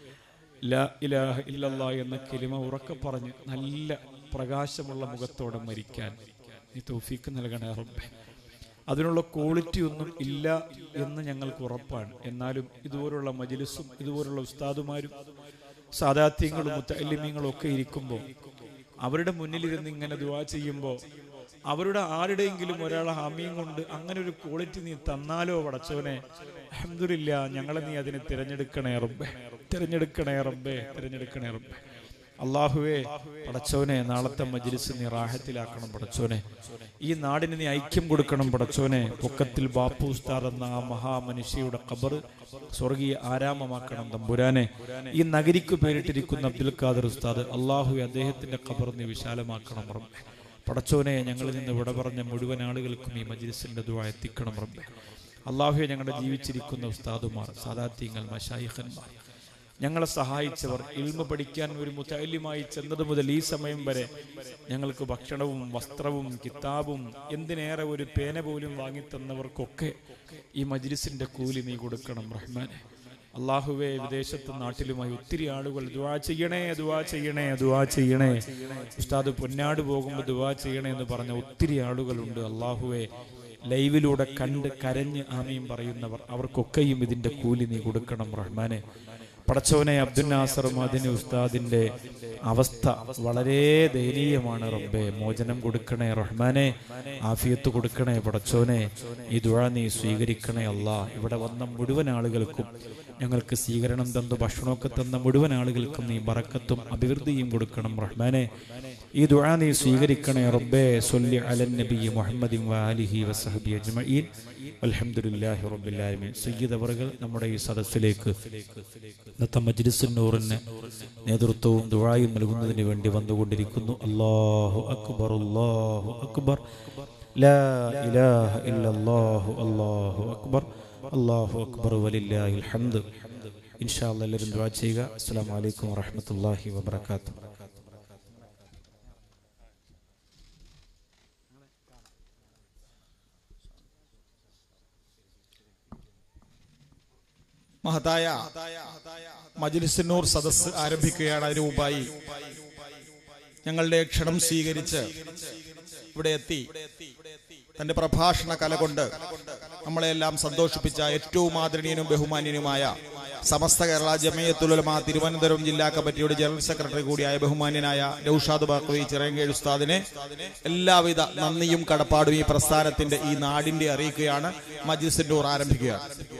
ലാ ഇലാഹ ഇല്ലല്ലാ എന്ന കിലിമ ഉറക്കെ പറഞ്ഞ് നല്ല പ്രകാശമുള്ള മുഖത്തോടെ മരിക്കാൻ നീ തൗഫീക്ക് നൽകണേ റബ്ബേ അതിനുള്ള ക്വാളിറ്റി ഒന്നും ഇല്ല എന്ന് ഞങ്ങൾക്ക് ഉറപ്പാണ് എന്നാലും ഇതുപോലുള്ള മജിലിസും ഇതുപോലുള്ള ഉസ്താദുമാരും സാദാത്യങ്ങളും മുത്തല്ലിമീങ്ങളും ഒക്കെ ഇരിക്കുമ്പോൾ അവരുടെ മുന്നിലിരുന്ന് ഇങ്ങനെ ദുവാ ചെയ്യുമ്പോൾ അവരുടെ ആരുടെയെങ്കിലും ഒരാളെ ഹാമിയും കൊണ്ട് അങ്ങനെ ഒരു ക്വാളിറ്റി നീ തന്നാലോ പടച്ചോനെ അഹമ്മദില്ല ഞങ്ങളെ നീ അതിനെ തിരഞ്ഞെടുക്കണേ റബ്ബേ തിരഞ്ഞെടുക്കണേ റബ്ബേ തിരഞ്ഞെടുക്കണേ റബ്ബേ അള്ളാഹുവേ പടച്ചോനെ നാളത്തെ മജ്ലിസ് നീ റാഹത്തിലാക്കണം പടച്ചോനെ ഈ നാടിന് നീ ഐക്യം കൊടുക്കണം പടച്ചോനെ പൊക്കത്തിൽ ബാപ്പു ഉസ്താദ് എന്ന ആ മഹാമനുഷ്യയുടെ ഖബർ സ്വർഗീയ ആരാമമാക്കണം തമ്പുരാനെ ഈ നഗരിക്ക് പേരിട്ടിരിക്കുന്ന അബ്ദുൽ ഖാദർ ഉസ്താദ് അള്ളാഹു അദ്ദേഹത്തിന്റെ ഖബർ നീ വിശാലമാക്കണം റബ്ബേ പടച്ചോനെ ഞങ്ങളിൽ നിന്ന് വിട പറഞ്ഞ മുഴുവൻ ആളുകൾക്കും ഈ മജ്ലിസിന്റെ ദുആ എത്തിക്കണം റബ്ബേ അള്ളാഹുവെ ഞങ്ങളുടെ ജീവിച്ചിരിക്കുന്ന ഉസ്താദുമാർ സാദാത്യങ്ങൾ മഷായിഖന്മാർ ഞങ്ങളെ സഹായിച്ചവർ ഇൽമ പഠിക്കാൻ ഒരു മുത്തല്യമായി ചെന്നത് മുതൽ ഈ സമയം വരെ ഞങ്ങൾക്ക് ഭക്ഷണവും വസ്ത്രവും കിതാബും എന്തിനേറെ ഒരു പേന പോലും വാങ്ങിത്തന്നവർക്കൊക്കെ ഈ മജ്ലിസിന്റെ കൂലി നീ കൊടുക്കണം റഹ്മാനെ അള്ളാഹുവെ വിദേശത്തും നാട്ടിലുമായി ഒത്തിരി ആളുകൾ ദുവാ ചെയ്യണേ ദുവാ ചെയ്യണേ ദുവാ ചെയ്യണേ ഉസ്താദ് പൊന്നാട് പോകുമ്പോൾ ദുവാ ചെയ്യണേ എന്ന് പറഞ്ഞ ഒത്തിരി ആളുകളുണ്ട് അള്ളാഹുവെ ലൈവിലൂടെ കണ്ട് കരഞ്ഞ് ആമയും പറയുന്നവർ അവർക്കൊക്കെയും ഇതിന്റെ കൂലി നീ കൊടുക്കണം റഹ്മാനെ പടച്ചോനെ അബ്ദുൽ നാസർ മദിനി ഉസ്താദിന്റെ അവസ്ഥ വളരെ ദയനീയമാണ് റബ്ബെ മോചനം കൊടുക്കണേ റഹ്മാനെ ആഫിയത്ത് കൊടുക്കണേ പടച്ചോനെ ഈ ദുഴ നീ സ്വീകരിക്കണേ അല്ല ഇവിടെ വന്ന മുഴുവൻ ആളുകൾക്കും ഞങ്ങൾക്ക് സ്വീകരണം തന്നു ഭക്ഷണമൊക്കെ തന്ന മുഴുവൻ ആളുകൾക്കും നീ ബറക്കത്തും അഭിവൃദ്ധിയും കൊടുക്കണം റഹ്മാനെ ഈ ദുആ നീ സ്വീകരിക്കണേ റബ്ബേ സല്ലി അലൻ നബി മുഹമ്മദിൻ വാലിഹി വസഹബി അജ്മഈൻ അൽഹംദുലില്ലാഹി റബ്ബിൽ ആലമീൻ സയ്യിദ് അവറുകൾ നമ്മുടെ ഈ സദസ്സിലേക്ക് ഇന്നത്തെ മജ്ലിസുൻ നൂറിന് നേതൃത്വവും ദുആയും നൽകുന്നതിന് വേണ്ടി വന്നുകൊണ്ടിരിക്കുന്നു അല്ലാഹു അക്ബർ അല്ലാഹു അക്ബർ ലാ ഇലാഹ ഇല്ലല്ലാഹു അല്ലാഹു അക്ബർ അല്ലാഹു അക്ബർ വലില്ലാഹിൽ ഹംദ് ഇൻഷാ അല്ലാഹ് എല്ലാവരും ദുആ ചെയ്യുക അസ്സലാമു അലൈക്കും വറഹ്മത്തുള്ളാഹി വബറകാതുഹു മഹതായ മജ്ലിസിനൂർ സദസ് ആരംഭിക്കുകയാണ് അതിനു മുമ്പായി ഞങ്ങളുടെ ക്ഷണം സ്വീകരിച്ച് ഇവിടെ എത്തി തന്റെ പ്രഭാഷണ കല കൊണ്ട് നമ്മളെല്ലാം സന്തോഷിപ്പിച്ച ഏറ്റവും ആദരണീയനും ബഹുമാന്യനുമായ സമസ്ത കേരള ജമയത്തുലമ തിരുവനന്തപുരം ജില്ലാ കമ്മിറ്റിയുടെ ജനറൽ സെക്രട്ടറി കൂടിയായ ബഹുമാന്യനായ നൌഷാദ് ബാക്കവി ചിറങ്കേഴ് ഉസ്താദിനെ എല്ലാവിധ നന്ദിയും കടപ്പാടും ഈ പ്രസ്ഥാനത്തിന്റെ ഈ നാടിന്റെ അറിയിക്കുകയാണ് മജ്ലിസിന്റെ ആരംഭിക്കുകയാണ്